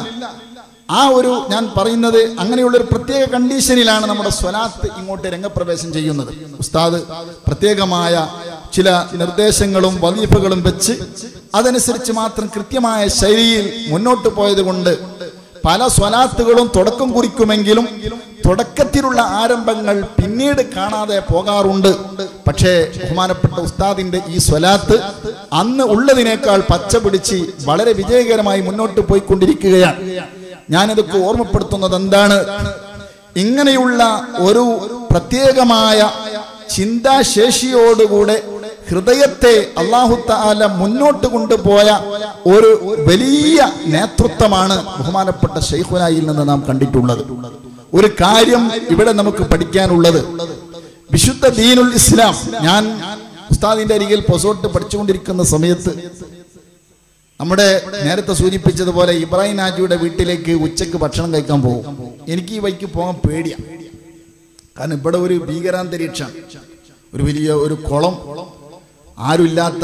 ആ ഒരു ഞാൻ പറയുന്നത് അങ്ങനെയുള്ള ഒരു പ്രത്യേക കണ്ടീഷനിലാണ് നമ്മുടെ സ്വലാത്ത് ഇങ്ങോട്ട് രംഗപ്രവേശം ചെയ്യുന്നത് ഉസ്താദ് പ്രത്യേകമായ ചില നിർദ്ദേശങ്ങളും വലീഫകളും വെച്ച് അതനുസരിച്ച് മാത്രം കൃത്യമായ ശൈലിയിൽ മുന്നോട്ട് പോയത് കൊണ്ട് പല സ്വലാത്തുകളും തുടക്കം കുറിക്കുമെങ്കിലും തുടക്കത്തിലുള്ള ആരംഭങ്ങൾ പിന്നീട് കാണാതെ പോകാറുണ്ട് പക്ഷേ ബഹുമാനപ്പെട്ട ഉസ്താദിന്റെ ഈ സ്വലാത്ത് അന്ന് ഉള്ളതിനേക്കാൾ പച്ച പിടിച്ച് വളരെ വിജയകരമായി മുന്നോട്ട് പോയിക്കൊണ്ടിരിക്കുകയാണ് ഞാനിതൊക്കെ ഓർമ്മപ്പെടുത്തുന്നത് എന്താണ് ഇങ്ങനെയുള്ള ഒരു പ്രത്യേകമായ ചിന്താശേഷിയോടുകൂടെ ഹൃദയത്തെ അള്ളാഹു താല മുന്നോട്ട് കൊണ്ടുപോയ ഒരു വലിയ നേതൃത്വമാണ് ബഹുമാനപ്പെട്ട ഷെയ്ഖുനായിൽ നിന്ന് നാം കണ്ടിട്ടുള്ളത് ഒരു കാര്യം ഇവിടെ നമുക്ക് പഠിക്കാനുള്ളത് വിശുദ്ധ ദീനുൽ ഇസ്ലാം ഞാൻ ഉസ്താദിന്റെ അരികിൽ പൊസോട്ട് പഠിച്ചുകൊണ്ടിരിക്കുന്ന സമയത്ത് നമ്മുടെ നേരത്തെ സൂചിപ്പിച്ചതുപോലെ ഇബ്രാഹിം ഹാജിയുടെ വീട്ടിലേക്ക് ഉച്ചക്ക് ഭക്ഷണം കഴിക്കാൻ പോകും എനിക്ക് ഈ വൈക്ക് പോകാൻ പേടിയാണ് കാരണം ഇവിടെ ഒരു ഭീകരാന്തരീക്ഷം ഒരു വലിയ ഒരു കുളം ആരുമില്ലാത്ത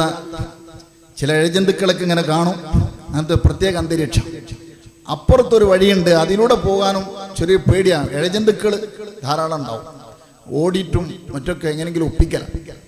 ചില ഇഴജന്തുക്കളൊക്കെ ഇങ്ങനെ കാണും അങ്ങനത്തെ പ്രത്യേക അന്തരീക്ഷം അപ്പുറത്തൊരു വഴിയുണ്ട് അതിലൂടെ പോകാനും ചെറിയ പേടിയാണ് ഇഴജന്തുക്കൾ ധാരാളം ഉണ്ടാവും ഓടിയിട്ടും മറ്റൊക്കെ എങ്ങനെയെങ്കിലും ഒപ്പിക്കല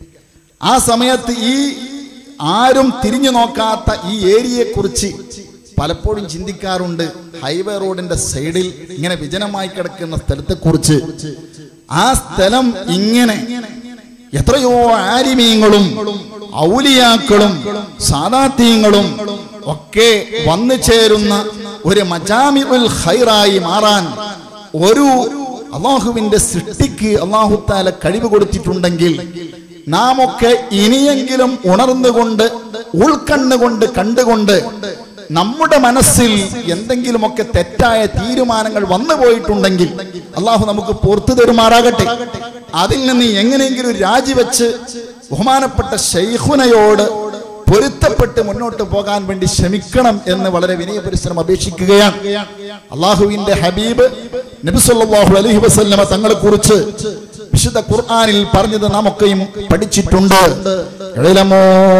ആ സമയത്ത് ഈ ആരും തിരിഞ്ഞു നോക്കാത്ത ഈ ഏരിയയെ കുറിച്ച് പലപ്പോഴും ചിന്തിക്കാറുണ്ട് ഹൈവേ റോഡിന്റെ സൈഡിൽ ഇങ്ങനെ വിജനമായി കിടക്കുന്ന സ്ഥലത്തെക്കുറിച്ച് ആ സ്ഥലം ഇങ്ങനെ എത്രയോ ആരിമീങ്ങളും ഔലിയാക്കളും സാദാത്യങ്ങളും ഒക്കെ വന്നു ചേരുന്ന ഒരു മജാമിഉൽ ഖൈറായി മാറാൻ ഒരു അള്ളാഹുവിന്റെ സൃഷ്ടിക്ക് അള്ളാഹുത്താല കഴിവ് കൊടുത്തിട്ടുണ്ടെങ്കിൽ നാം ഒക്കെ ഇനിയെങ്കിലും ഉണർന്നുകൊണ്ട് ഉൾക്കണ്ണുകൊണ്ട് കണ്ടുകൊണ്ട് നമ്മുടെ മനസ്സിൽ എന്തെങ്കിലുമൊക്കെ തെറ്റായ തീരുമാനങ്ങൾ വന്നു പോയിട്ടുണ്ടെങ്കിൽ അള്ളാഹു നമുക്ക് പുറത്തു തരുമാറാകട്ടെ അതിൽ നിന്ന് എങ്ങനെയെങ്കിലും രാജിവെച്ച് ബഹുമാനപ്പെട്ട ഷെയ്ഖുനയോട് പൊരുത്തപ്പെട്ട് മുന്നോട്ട് പോകാൻ വേണ്ടി ശ്രമിക്കണം എന്ന് വളരെ വിനയ പരിശ്രമം അപേക്ഷിക്കുകയാണ് അള്ളാഹുവിന്റെ ഹബീബ് നബിസല്ലാഹു അലൈഹി വസല്ലമ തങ്ങളെ കുറിച്ച് വിശുദ്ധ ഖുർആനിൽ പറഞ്ഞത് നാമൊക്കെയും പഠിച്ചിട്ടുണ്ട് എഴുതമോ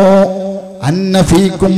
അന്ന ഫീക്കും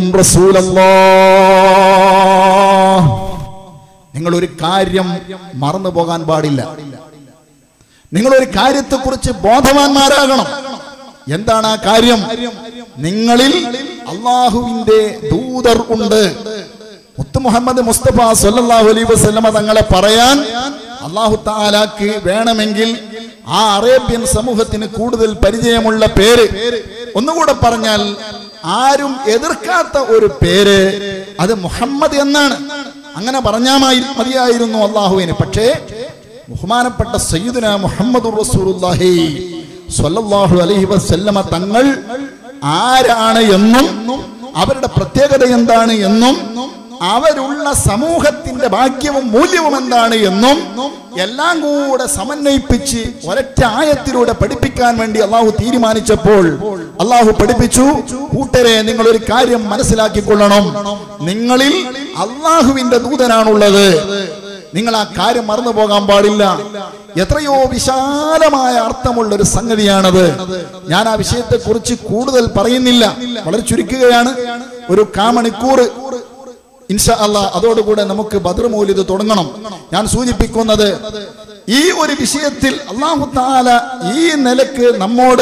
റസൂലല്ലാഹ് നിങ്ങൾ ഒരു കാര്യം മറന്നു പോകാൻ പാടില്ല നിങ്ങൾ ഒരു കാര്യത്തെക്കുറിച്ച് ബോധവാന്മാരാകണം എന്താണ് ആ കാര്യം നിങ്ങളിൽ അള്ളാഹുവിന്റെ ദൂതർ ഉണ്ട് മുത്ത് മുഹമ്മദ് മുസ്തഫ സല്ലല്ലാഹു അലൈഹി വസല്ലമ തങ്ങളെ പറയാൻ അള്ളാഹു താലാക്ക് വേണമെങ്കിൽ ആ അറേബ്യൻ സമൂഹത്തിന് കൂടുതൽ പരിചയമുള്ള പേര് ഒന്നുകൂടെ പറഞ്ഞാൽ ആരും എതിർക്കാത്ത ഒരു പേര് അത് മുഹമ്മദ് എന്നാണ് അങ്ങനെ പറഞ്ഞാമായി മതിയായിരുന്നു അള്ളാഹുവിന് പക്ഷേ ബഹുമാനപ്പെട്ട സയ്യിദുന മുഹമ്മദ് റസൂലുള്ളാഹി സ്വല്ലല്ലാഹു അലൈഹി വസല്ലമ തങ്ങൾ ആരാണ് എന്നും അവരുടെ പ്രത്യേകത എന്താണ് എന്നും അവരുള്ള സമൂഹത്തിന്റെ ഭാഗ്യവും മൂല്യവും എന്താണ് എന്നും എല്ലാം കൂടെ സമന്വയിപ്പിച്ച് ഒരൊറ്റ ആയത്തിലൂടെ പഠിപ്പിക്കാൻ വേണ്ടി അള്ളാഹു തീരുമാനിച്ചപ്പോൾ അള്ളാഹു പഠിപ്പിച്ചു കൂട്ടരെ നിങ്ങൾ ഒരു കാര്യം മനസ്സിലാക്കിക്കൊള്ളണം നിങ്ങളിൽ അള്ളാഹുവിന്റെ ദൂതനാണുള്ളത് നിങ്ങൾ ആ കാര്യം മറന്നു പോകാൻ പാടില്ല എത്രയോ വിശാലമായ അർത്ഥമുള്ള ഒരു സംഗതിയാണത് ഞാൻ ആ വിഷയത്തെ കുറിച്ച് കൂടുതൽ പറയുന്നില്ല വളരെ ചുരുക്കുകയാണ് ഒരു കാമണിക്കൂർ ഇൻഷാ അല്ലാ അതോടുകൂടെ നമുക്ക് ബദർ മൗലിദ് തുടങ്ങണം ഞാൻ സൂചിപ്പിക്കുന്നത് ഈ ഒരു വിഷയത്തിൽ അള്ളാഹു താല ഈ നിലക്ക് നമ്മോട്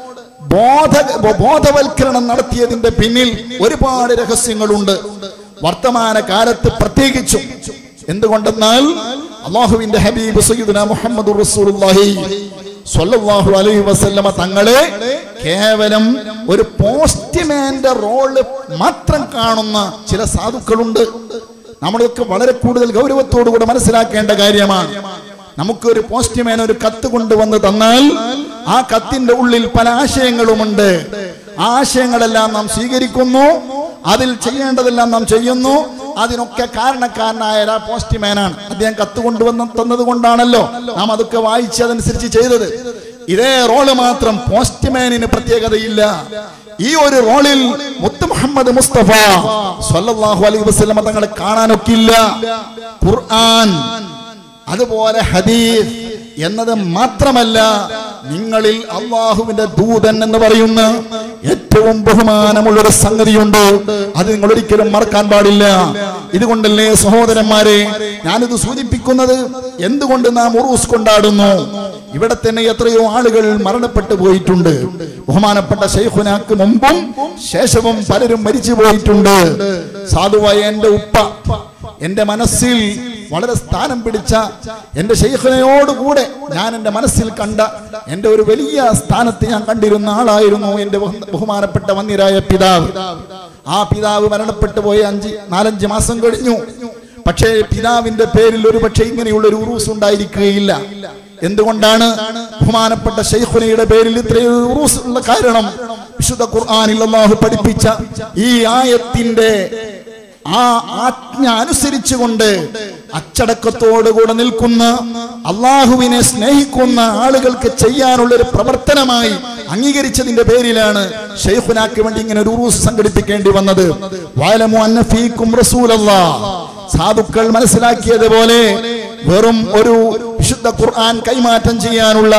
ബോധ ബോധവൽക്കരണം നടത്തിയതിന്റെ പിന്നിൽ ഒരുപാട് രഹസ്യങ്ങളുണ്ട് വർത്തമാന കാലത്ത് പ്രത്യേകിച്ചും എന്തുകൊണ്ടെന്നാൽ അള്ളാഹുവിന്റെ ഹബീബ് സയ്യിദുന മുഹമ്മദ് റസൂലുള്ളാഹി സ്വല്ലല്ലാഹു അലൈഹി വസല്ലമ തങ്ങളെ കേവലം ഒരു പോസ്റ്റ്മാന്റെ റോള് മാത്രം കാണുന്ന ചില സാധുക്കളുണ്ട് നമ്മളൊക്കെ വളരെ കൂടുതൽ ഗൗരവത്തോടു കൂടെ മനസ്സിലാക്കേണ്ട കാര്യമാണ് നമുക്കൊരു പോസ്റ്റ്മാൻ ഒരു കത്ത് കൊണ്ടുവന്ന് തന്നാൽ ആ കത്തിന്റെ ഉള്ളിൽ പല ആശയങ്ങളുമുണ്ട് ആ ആശയങ്ങളെല്ലാം നാം സ്വീകരിക്കുന്നു അതിൽ ചെയ്യേണ്ടതെല്ലാം നാം ചെയ്യുന്നു അതിനൊക്കെ കാരണക്കാരനായ ആ പോസ്റ്റ്മാനാണ് അദ്ദേഹം കത്ത് കൊണ്ടുവന്ന് തന്നത് കൊണ്ടാണല്ലോ നാം അതൊക്കെ വായിച്ച് അതനുസരിച്ച് ചെയ്തത് ഇതേ റോള് മാത്രം പോസ്റ്റ്മാനിന് പ്രത്യേകതയില്ല ഈ ഒരു റോളിൽ മുത്ത് മുഹമ്മദ് മുസ്തഫ സല്ലല്ലാഹു അലൈഹി വസല്ലമ തങ്ങളെ കാണാനൊക്കില്ല ഖുർആൻ അതുപോലെ ഹദീസ് എന്നത് മാത്രമല്ല നിങ്ങളിൽ അള്ളാഹുവിന്റെ ദൂതൻ എന്ന് പറയുന്ന ഏറ്റവും ബഹുമാനമുള്ള ഒരു സംഗതിയുണ്ട് അത് നിങ്ങൾ ഒരിക്കലും മറക്കാൻ പാടില്ല ഇതുകൊണ്ടല്ലേ സഹോദരന്മാരെ ഞാനിത് സൂചിപ്പിക്കുന്നത് എന്തുകൊണ്ട് നാം ഉറൂസ് കൊണ്ടാടുന്നു ഇവിടെ തന്നെ എത്രയോ ആളുകൾ മരണപ്പെട്ടു പോയിട്ടുണ്ട് ബഹുമാനപ്പെട്ട ഷെയ്ഖുനാക്ക് മുമ്പും ശേഷവും പലരും മരിച്ചു പോയിട്ടുണ്ട് സാധുവായ എന്റെ ഉപ്പ എന്റെ മനസ്സിൽ വളരെ സ്ഥാനം പിടിച്ച എന്റെ ശൈഖനയോടുകൂടെ ഞാൻ എന്റെ മനസ്സിൽ കണ്ട എന്റെ ഒരു വലിയ സ്ഥാനത്ത് ഞാൻ കണ്ടിരുന്ന ആളായിരുന്നു എന്റെ ബഹു- ബഹുമാനപ്പെട്ട വന്യരായ പിതാവ് ആ പിതാവ് മരണപ്പെട്ടു പോയ അഞ്ച് നാലഞ്ച് മാസം കഴിഞ്ഞു പക്ഷേ പിതാവിന്റെ പേരിൽ ഒരു പക്ഷേ ഇങ്ങനെയുള്ള ഒരു ഉറൂസ് ഉണ്ടായിരിക്കുകയില്ല എന്തുകൊണ്ടാണ് ബഹുമാനപ്പെട്ട ഷെയ്ഖുനയുടെ പേരിൽ ഇത്രയും ഉറൂസ് ഉള്ള കാരണം വിശുദ്ധ ഖുർആനിൽ അല്ലാഹു പഠിപ്പിച്ച ഈ ആയത്തിന്റെ ആ ആജ്ഞ അനുസരിച്ചുകൊണ്ട് അച്ചടക്കത്തോടുകൂടെ നിൽക്കുന്ന അള്ളാഹുവിനെ സ്നേഹിക്കുന്ന ആളുകൾക്ക് ചെയ്യാനുള്ള ഒരു പ്രവർത്തനമായി അംഗീകരിച്ചതിന്റെ പേരിലാണ് ഷെയ്ഖുനാക്ക് വേണ്ടി ഇങ്ങനെ ഒരു ഉറൂസ് സംഘടിപ്പിക്കേണ്ടി വന്നത് വാലമു അന്ന ഫീക്കും റസൂലല്ലാ സാധുക്കൾ മനസ്സിലാക്കിയതുപോലെ വെറും ഒരു വിശുദ്ധ ഖുർആൻ കൈമാറ്റം ചെയ്യാനുള്ള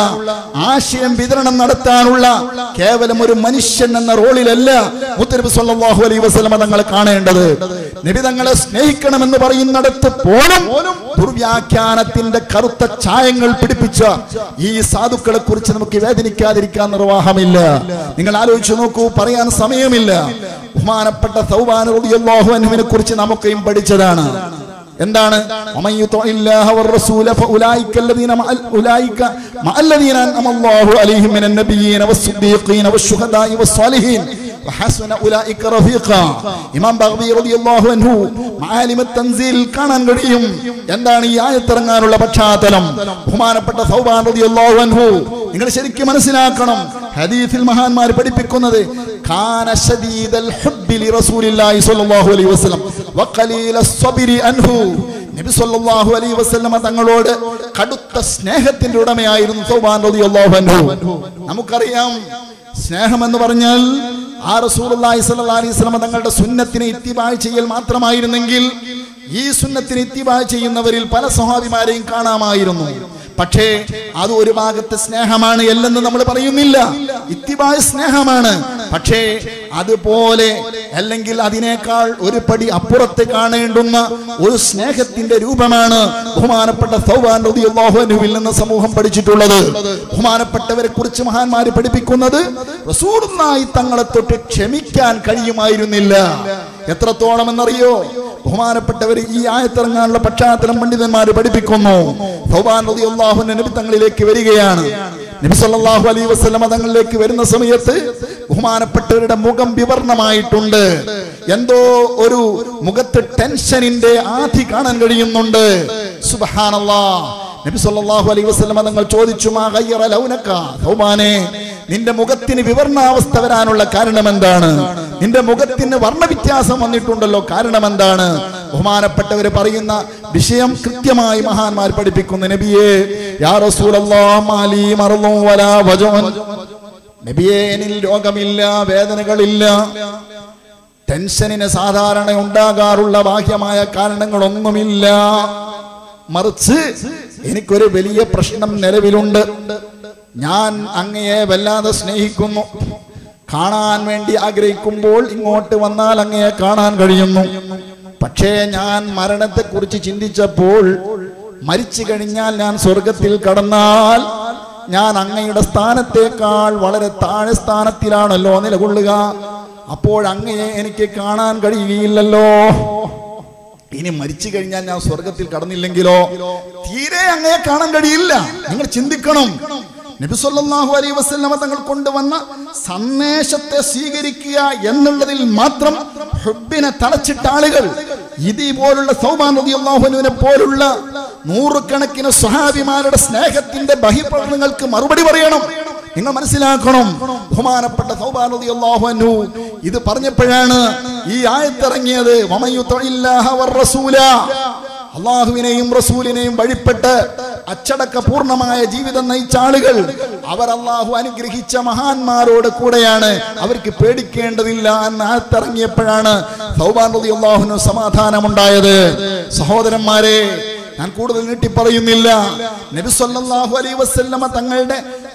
ആശയം വിതരണം നടത്താനുള്ള കേവലം ഒരു മനുഷ്യൻ എന്ന റോളിലല്ല മുത്തരബ് സല്ലല്ലാഹു അലൈഹി വസല്ലമ തങ്ങളെ കാണേണ്ടത് നബി തങ്ങളെ സ്നേഹിക്കണമെന്ന് പറയുന്നിടത്ത് പോലും ദുർവ്യാഖ്യാനത്തിന്റെ കറുത്ത ഛായങ്ങൾ പിടിപ്പിച്ച ഈ സാധുക്കളെ കുറിച്ച് നമുക്ക് വേദനിക്കാതിരിക്കാൻ നിർവാഹമില്ല നിങ്ങൾ ആലോചിച്ചു നോക്കൂ പറയാൻ സമയമില്ല ബഹുമാനപ്പെട്ട സൗബാൻ റളിയല്ലാഹു അൻഹുവിനെ കുറിച്ച് നമുക്കെയും പഠിച്ചതാണ് എന്താണ് ومن يطع الله والرسول فاولئك الذين مع اولئك مع الذين انعم الله عليهم من النبيين والصديقين والشهداء والصالحين وحسن اولئك رفيقا ഇമാം ബഗ്വി റളിയല്ലാഹു അൻഹു മാലിമ തൻസീൽ കാണാൻ കഴിയും എന്താണ് ഈ ആയത്തിറങ്ങാനുള്ള പശ്ചാത്തലം ബഹുമാനപ്പെട്ട സൗബാൻ റളിയല്ലാഹു അൻഹു നിങ്ങൾ ശരിക്കും മനസ്സിലാക്കണം ഹദീസിൽ മഹാന്മാർ പഠിപ്പിക്കുന്നത് കാന ശദീദൽ ഹുബ്ബി ലിറസൂലില്ലാഹി സ്വല്ലല്ലാഹു അലൈഹി വസല്ലം വഖലീല സ്വബിരി അൻഹു നബി സല്ലല്ലാഹു അലൈഹി വസല്ലമ തങ്ങളോട് കടുത്ത സ്നേഹത്തിന്റെ ഉടമയായിരുന്നു സൗബാൻ റളിയല്ലാഹു അൻഹു നമുക്കറിയാം സ്നേഹം എന്ന് പറഞ്ഞാൽ ആ റസൂലുള്ളാഹി സ്വല്ലല്ലാഹു അലൈഹി വസല്ലമ തങ്ങളുടെ സുന്നത്തിനെ ഇത്തിബായ് ചെയ്യൽ മാത്രമായിരുന്നെങ്കിൽ ഈ സുന്നത്തിന് ഇത്തിബായ് ചെയ്യുന്നവരിൽ പല സ്വഹാബിമാരെയും കാണാമായിരുന്നു പക്ഷേ അത് ഒരു ഭാഗത്തെ സ്നേഹമാണ് അല്ലെന്ന് നമ്മൾ പറയുന്നില്ല ഇത്തിബായ സ്നേഹമാണ് പക്ഷേ അതുപോലെ അല്ലെങ്കിൽ അതിനേക്കാൾ ഒരു പടി അപ്പുറത്ത് കാണേണ്ടുന്ന ഒരു സ്നേഹത്തിന്റെ രൂപമാണ് ബഹുമാനപ്പെട്ട സൗബാൻ റളിയല്ലാഹു അൻഹുവിൽ നിന്ന് സമൂഹം പഠിച്ചിട്ടുള്ളത് ബഹുമാനപ്പെട്ടവരെ കുറിച്ച് മഹാന്മാര് പഠിപ്പിക്കുന്നത് റസൂലുള്ളാഹി തങ്ങളെ തൊട്ട് ക്ഷമിക്കാൻ കഴിയുമായിരുന്നില്ല എത്രത്തോളം എന്നറിയോ ബഹുമാനപ്പെട്ടവർ ഈ ആയത്തിറങ്ങാനുള്ള പശ്ചാത്തലം പണ്ഡിതന്മാർ പഠിപ്പിക്കുന്നു സൗബാൻ റളിയല്ലാഹു അൻഹു നബി തങ്ങളിലേക്ക് വരികയാണ് നബി സല്ലല്ലാഹു അലൈഹി വസല്ലമ തങ്ങളിലേക്ക് വരുന്ന സമയത്ത് ബഹുമാനപ്പെട്ടവരുടെ മുഖം വിവർണമായിട്ടുണ്ട് എന്തോ ഒരു മുഖത്ത് ടെൻഷനിന്റെ ആധി കാണാൻ കഴിയുന്നുണ്ട് സുബ്ഹാനല്ലാ നബി സല്ലല്ലാഹു അലൈഹി വസല്ലമ തങ്ങൾ ചോദിച്ചു മാ ഗയ്യറ ലൗനക സൗബാനെ നിന്റെ മുഖത്തിന് വിവർണാവസ്ഥ വരാനുള്ള കാരണം എന്താണ് നിന്റെ മുഖത്തിന് വർണ്ണവ്യത്യാസം വന്നിട്ടുണ്ടല്ലോ കാരണം എന്താണ് ബഹുമാനപ്പെട്ടവര് പറയുന്ന വിഷയം കൃത്യമായി മഹാന്മാർ പഠിപ്പിക്കുന്നു നബിയെ യാ റസൂലല്ലാഹ് മാലി മറന്നു വലാ വജോൻ നബിയെ എന്നിൽ രോഗമില്ല വേദനകളില്ല ടെൻഷനിന് സാധാരണ ഉണ്ടാകാറുള്ള ബാഹ്യമായ കാരണങ്ങളൊന്നുമില്ല മറിച്ച് എനിക്കൊരു വലിയ പ്രശ്നം നിലവിലുണ്ട് ഞാൻ അങ്ങയെ വല്ലാതെ സ്നേഹിക്കുന്നു കാണാൻ വേണ്ടി ആഗ്രഹിക്കുമ്പോൾ ഇങ്ങോട്ട് വന്നാൽ അങ്ങയെ കാണാൻ കഴിയുന്നു പക്ഷേ ഞാൻ മരണത്തെക്കുറിച്ച് ചിന്തിച്ചപ്പോൾ മരിച്ചു കഴിഞ്ഞാൽ ഞാൻ സ്വർഗത്തിൽ കടന്നാൽ ഞാൻ അങ്ങയുടെ സ്ഥാനത്തേക്കാൾ വളരെ താഴെ സ്ഥാനത്തിലാണല്ലോ നിലകൊള്ളുക അപ്പോൾ അങ്ങയെ എനിക്ക് കാണാൻ കഴിയുകയില്ലല്ലോ ഇനി മരിച്ചു കഴിഞ്ഞാൽ ഞാൻ സ്വർഗത്തിൽ കടന്നില്ലെങ്കിലോ തീരെ അങ്ങയെ കാണാൻ കഴിയില്ല നിങ്ങൾ ചിന്തിക്കണം നബി സല്ലല്ലാഹു അലൈഹി വസല്ലമ തങ്ങൾ കൊണ്ടുവന്ന സന്ദേശത്തെ സ്വീകരിക്കുക എന്നുള്ളതിൽ മാത്രം ഹുബിനെ തളച്ചിട്ട ആളുകൾ ഇതേപോലുള്ള സൗബാൻ റളിയല്ലാഹുവിനെ പോലുള്ള നൂറുകണക്കിന് സ്വഹാബിമാരുടെ സ്നേഹത്തിന്റെ ബഹിപ്രകടനങ്ങൾക്ക് മറുപടി പറയണം നിങ്ങൾ മനസ്സിലാക്കണം ബഹുമാനപ്പെട്ട സൗബാൻ റളിയല്ലാഹു അൻഹു ഇത് പറഞ്ഞപ്പോഴാണ് ഈ ആയത്തിറങ്ങിയത് വമയുത്തഇല്ലാഹ വറസൂല അള്ളാഹുവിനെയും റസൂലിനെയും വഴിപ്പെട്ട് അച്ചടക്ക പൂർണ്ണമായ ജീവിതം നയിച്ച ആളുകൾ അവർ അള്ളാഹു അനുഗ്രഹിച്ച മഹാന്മാരോട് കൂടെയാണ് അവർക്ക് പേടിക്കേണ്ടതില്ല എന്ന് ആത്തിറങ്ങിയപ്പോഴാണ് സൗബാൻ റതി അള്ളാഹുവിന് സമാധാനമുണ്ടായത് സഹോദരന്മാരെ ഞാൻ കൂടുതൽ നീട്ടി പറയുന്നില്ല നബി സല്ലല്ലാഹു അലൈഹി വസല്ലമ തങ്ങളുടെ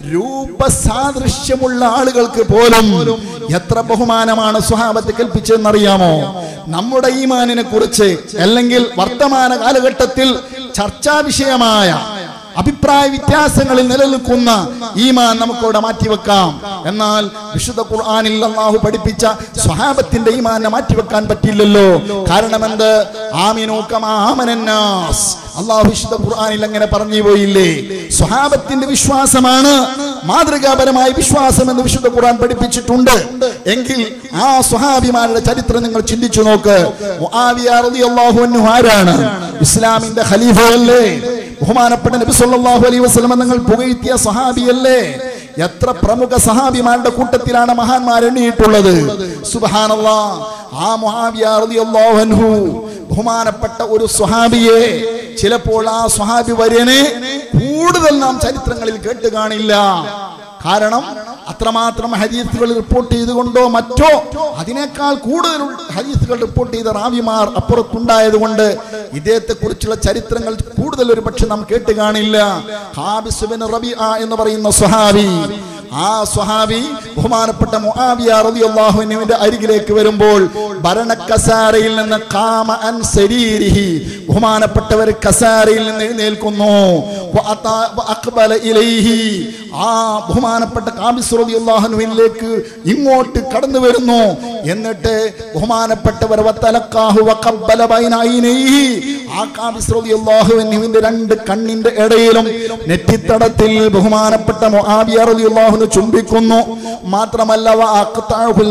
രൂപസാദൃശ്യമുള്ള ആളുകൾക്ക് പോലും എത്ര ബഹുമാനമാണ് സ്വഹാബത്ത് കൽപ്പിച്ചതെന്നറിയാമോ നമ്മുടെ ഈമാനിനെ കുറിച്ച് അല്ലെങ്കിൽ വർത്തമാന കാലഘട്ടത്തിൽ ചർച്ചാ വിഷയമായ അഭിപ്രായ വ്യത്യാസങ്ങളിൽ നിലനിൽക്കുന്ന ഈമാൻ നമുക്കവിടെ മാറ്റിവെക്കാം എന്നാൽ വിശുദ്ധ ഖുർആനിൽ അള്ളാഹു പഠിപ്പിച്ച സ്വഹാബത്തിന്റെ ഈമാനെ മാറ്റിവെക്കാൻ പറ്റില്ലല്ലോ കാരണം എന്ത് ആമിനു കമാ ആമനന്നാസ് അള്ളാഹു വിശുദ്ധ ഖുർആനിൽ അങ്ങനെ പറഞ്ഞു പോയില്ലേ സ്വഹാബത്തിന്റെ വിശ്വാസമാണ് മാതൃകാപരമായ വിശ്വാസം എന്ന് വിശുദ്ധ ഖുർആൻ പഠിപ്പിച്ചിട്ടുണ്ട് എങ്കിൽ ആ സ്വഹാബിമാരുടെ ചരിത്രം നിങ്ങൾ ചിന്തിച്ചു നോക്ക് മുആവിയ റളിയല്ലാഹു അൻഹു ആരാണ് ഇസ്ലാമിന്റെ ഖലീഫയല്ലേ ബഹുമാനപ്പെട്ട നബി സല്ലല്ലാഹു അലൈഹി വസല്ലം നിങ്ങൾ പുകഴ്ത്തിയ സഹാബിയല്ലേ എത്ര പ്രമുഖ സഹാബിമാരുടെ കൂട്ടത്തിലാണ് മഹാന്മാർ എണ്ണിയിട്ടുള്ളത് സുബ്ഹാനല്ലാ ആ മുആവിയ റളിയല്ലാഹു അൻഹു ബഹുമാനപ്പെട്ട ഒരു സ്വഹാബിയെ ചിലപ്പോൾ ആ സ്വഹാബി വര്യനെ കൂടുതൽ നാം ചരിത്രങ്ങളിൽ കേട്ട് കാണില്ല കാരണം അത്രമാത്രം ഹദീസുകൾ റിപ്പോർട്ട് ചെയ്തുകൊണ്ടോ മറ്റോ അതിനേക്കാൾ കൂടുതൽ ഹദീസുകൾ റിപ്പോർട്ട് ചെയ്ത റാവിമാർ അപ്പുറത്തുണ്ടായത് കൊണ്ട് ഇദ്ദേഹത്തെ കുറിച്ചുള്ള ചരിത്രങ്ങൾ കൂടുതൽ ഒരു പക്ഷെ നാം കേട്ട് കാണില്ല ഹാബിസ് ബിൻ റബിഅ എന്ന് പറയുന്ന സ്വഹാബി ആ സ്വഹാബി ബഹുമാനപ്പെട്ട മുആവിയ റളിയല്ലാഹു അൻഹുവിന്റെ അരികിലേക്ക് വരുമ്പോൾ ഭരണ കസാരയിൽ നിന്ന് കാമ അൻ സരീരിഹി ബഹുമാനപ്പെട്ടവർ കസാരയിൽ നിന്ന് എഴുന്നേൽക്കുന്നു വഅതാ വഅഖ്ബല ഇലൈഹി ആ ബഹുമാനപ്പെട്ട കാബിസ് റളിയല്ലാഹു അൻഹുവിലേക്ക് ഇങ്ങോട്ട് കടന്നു വരുന്നു എന്നിട്ട് ബഹുമാനപ്പെട്ടവർ വതലക്കാഹു വഖബ്ബല ബൈന ഐനൈഹി ആ കാബിസ് റളിയല്ലാഹു അൻഹുവിന്റെ രണ്ട് കണ്ണിന്റെ ഇടയിലും നെറ്റിത്തടത്തിൽ ബഹുമാനപ്പെട്ട മുആവിയ റളിയല്ലാഹു അൻഹു ചുംബിക്കുന്നു മാത്രമല്ല വഅഖ്തഅഹുൽ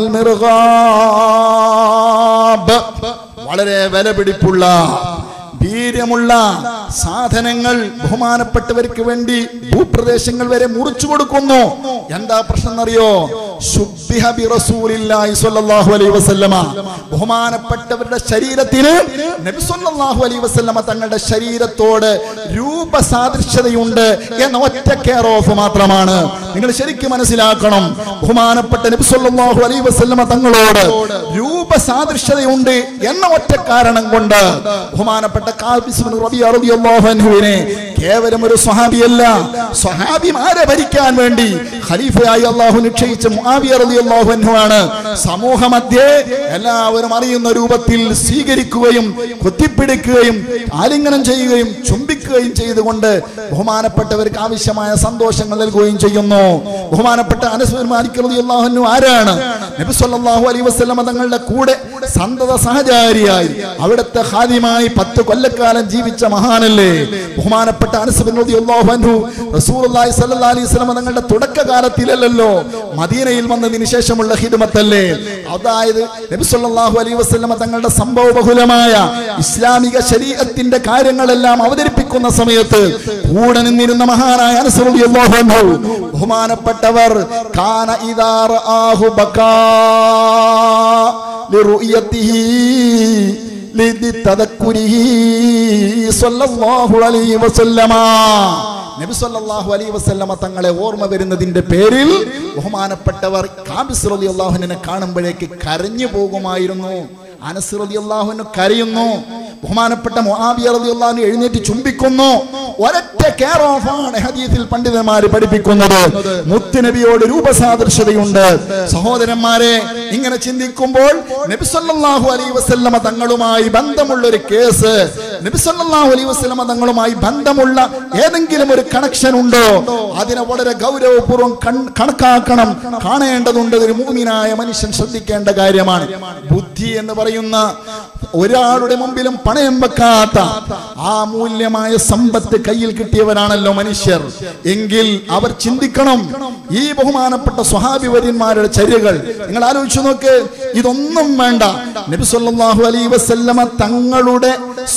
മിർഗാബ് വളരെ വിലപിടിപ്പുള്ള വീര്യമുള്ള സാധനങ്ങൾ ബഹുമാനപ്പെട്ടവർക്ക് വേണ്ടി ഭൂപ്രദേശങ്ങൾ വരെ മുറിച്ചു കൊടുക്കുന്നു എന്താ പ്രശ്നം എന്നറിയോ ശുദ്ധിഹ ബി റസൂലില്ലാഹി സ്വല്ലല്ലാഹു അലൈഹി വസല്ലമ ബഹുമാനപ്പെട്ടവരുടെ ശരീരത്തിന് നബി സ്വല്ലല്ലാഹു അലൈഹി വസല്ലമ തങ്ങളുടെ ശരീരത്തോട് രൂപസാദൃശ്യതയുണ്ട് എന്ന ഒറ്റ കെയർ ഓഫ് മാത്രമാണ് നിങ്ങൾ ശരിക്കും മനസ്സിലാക്കണം ബഹുമാനപ്പെട്ട നബി സ്വല്ലല്ലാഹു അലൈഹി വസല്ലമ തങ്ങളോട് രൂപസാദൃശ്യതയുണ്ട് എന്ന ഒറ്റ കാരണം കൊണ്ട് ബഹുമാനപ്പെട്ട കാബിസ് ബിൻ റബിയ റളിയല്ലാഹു അൻഹുവിനെ കേവലം ഒരു സ്വഹാബിയല്ല സ്വഹാബിമാരെ ഭരിക്കാൻ വേണ്ടി ഖലീഫയായി അള്ളാഹു നിശ്ചയിച്ച മുആവിയ റളിയല്ലാഹു അൻഹു ആണ് സമൂഹമധ്യേ എല്ലാവരും അറിയുന്ന രൂപത്തിൽ സ്വീകരിക്കുകയും കുത്തിപ്പിടിക്കുകയും ആലിംഗനം ചെയ്യുകയും ചുംബിക്കുകയും ചെയ്തുകൊണ്ട് ബഹുമാനപ്പെട്ടവർക്ക് ആവശ്യമായ സന്തോഷങ്ങൾ നൽകുകയും ചെയ്യുന്നു ബഹുമാനപ്പെട്ട അനസ് ബിൻ മാലിക് റളിയല്ലാഹു അൻഹു ആരാണ് നബി സല്ലല്ലാഹു അലൈഹി വസല്ലമ തങ്ങളുടെ കൂടെ സന്തത സഹചാരിയായി അവിടുത്തെ ഹാദിമായി പത്ത് കൊല്ലക്കാലം ജീവിച്ച മഹാനല്ലേ ബഹുമാനപ്പെട്ട അനസ് ബിൻ റളിയല്ലാഹു അൻഹു റസൂലുള്ളാഹി സ്വല്ലല്ലാഹു അലൈഹി വസല്ലമ തങ്ങളുടെ തുടക്കകാലത്തിലല്ലോ മദീനയിൽ വന്നതിന് ശേഷമുള്ള ഹിദ്മത്തല്ലേ അതായത് നബി സല്ലല്ലാഹു അലൈഹി വസല്ലമ തങ്ങളുടെ സംഭവ ബഹുലമായ ഇസ്ലാമിക ശരീഅത്തിന്റെ കാര്യങ്ങളെല്ലാം അവതരിപ്പിക്കുന്ന സമയത്ത് കൂടെ നിന്നിരുന്ന മഹാനായ അനസ് റളിയല്ലാഹു അൻഹു ബഹുമാനപ്പെട്ടവർ കാന ഇദാ റആഹു ബകാ ലിറുയതിഹി لتذكره صلى الله عليه وسلم നബി സല്ലല്ലാഹു അലൈഹി വസല്ലമ തങ്ങളെ ഓർമ്മ വരുന്നതിന്റെ പേരിൽ ബഹുമാനപ്പെട്ടവർ കാബിസ് റളിയല്ലാഹുവിനെ കാണുമ്പോഴേക്ക് കരഞ്ഞു പോകുമായിരുന്നു അനസ് റളിയല്ലാഹുവിന് കരയുന്നു ബഹുമാനപ്പെട്ട മുആവിയ റളിയല്ലാഹു അൻഹു എഴുന്നേറ്റ് ചുംബിക്കുന്നു ഒരൊറ്റ കെയർ ഓഫ് ആണ് ഹദീസിൽ പണ്ഡിതന്മാർ പഠിപ്പിക്കുന്നത് മുത്തുനബിയോട് രൂപസാദൃശ്യതയുണ്ട് സഹോദരന്മാരെ ഇങ്ങനെ ചിന്തിക്കുമ്പോൾ നബി സല്ലല്ലാഹു അലൈഹി വസല്ലമ തങ്ങളുമായി ബന്ധമുള്ള ഒരു കേസ് നബി സല്ലല്ലാഹു അലൈഹി വസല്ലമ തങ്ങളുമായി ബന്ധമുള്ള ഏതെങ്കിലും ഒരു കണക്ഷൻ ഉണ്ടോ അതിനെ വളരെ ഗൗരവപൂർവ്വം കൺ- കണക്കാക്കണം കാണേണ്ടതുണ്ട് ഒരു മൂമിനായ മനുഷ്യൻ ശ്രദ്ധിക്കേണ്ട കാര്യമാണ് ബുദ്ധി എന്ന് പറയുന്ന ഒരാളുടെ മുമ്പിലും പണയം വെക്കാത്ത ആ മൂല്യമായ സമ്പത്ത് കയ്യിൽ കിട്ടിയവരാണല്ലോ മനുഷ്യർ എങ്കിൽ അവർ ചിന്തിക്കണം ഈ ബഹുമാനപ്പെട്ട സ്വഹാബി വര്യന്മാരുടെ ചര്യകൾ നിങ്ങൾ ആലോചിച്ചു നോക്ക് ഇതൊന്നും വേണ്ട നബി സല്ലല്ലാഹു അലൈഹി വസല്ലമ തങ്ങളുടെ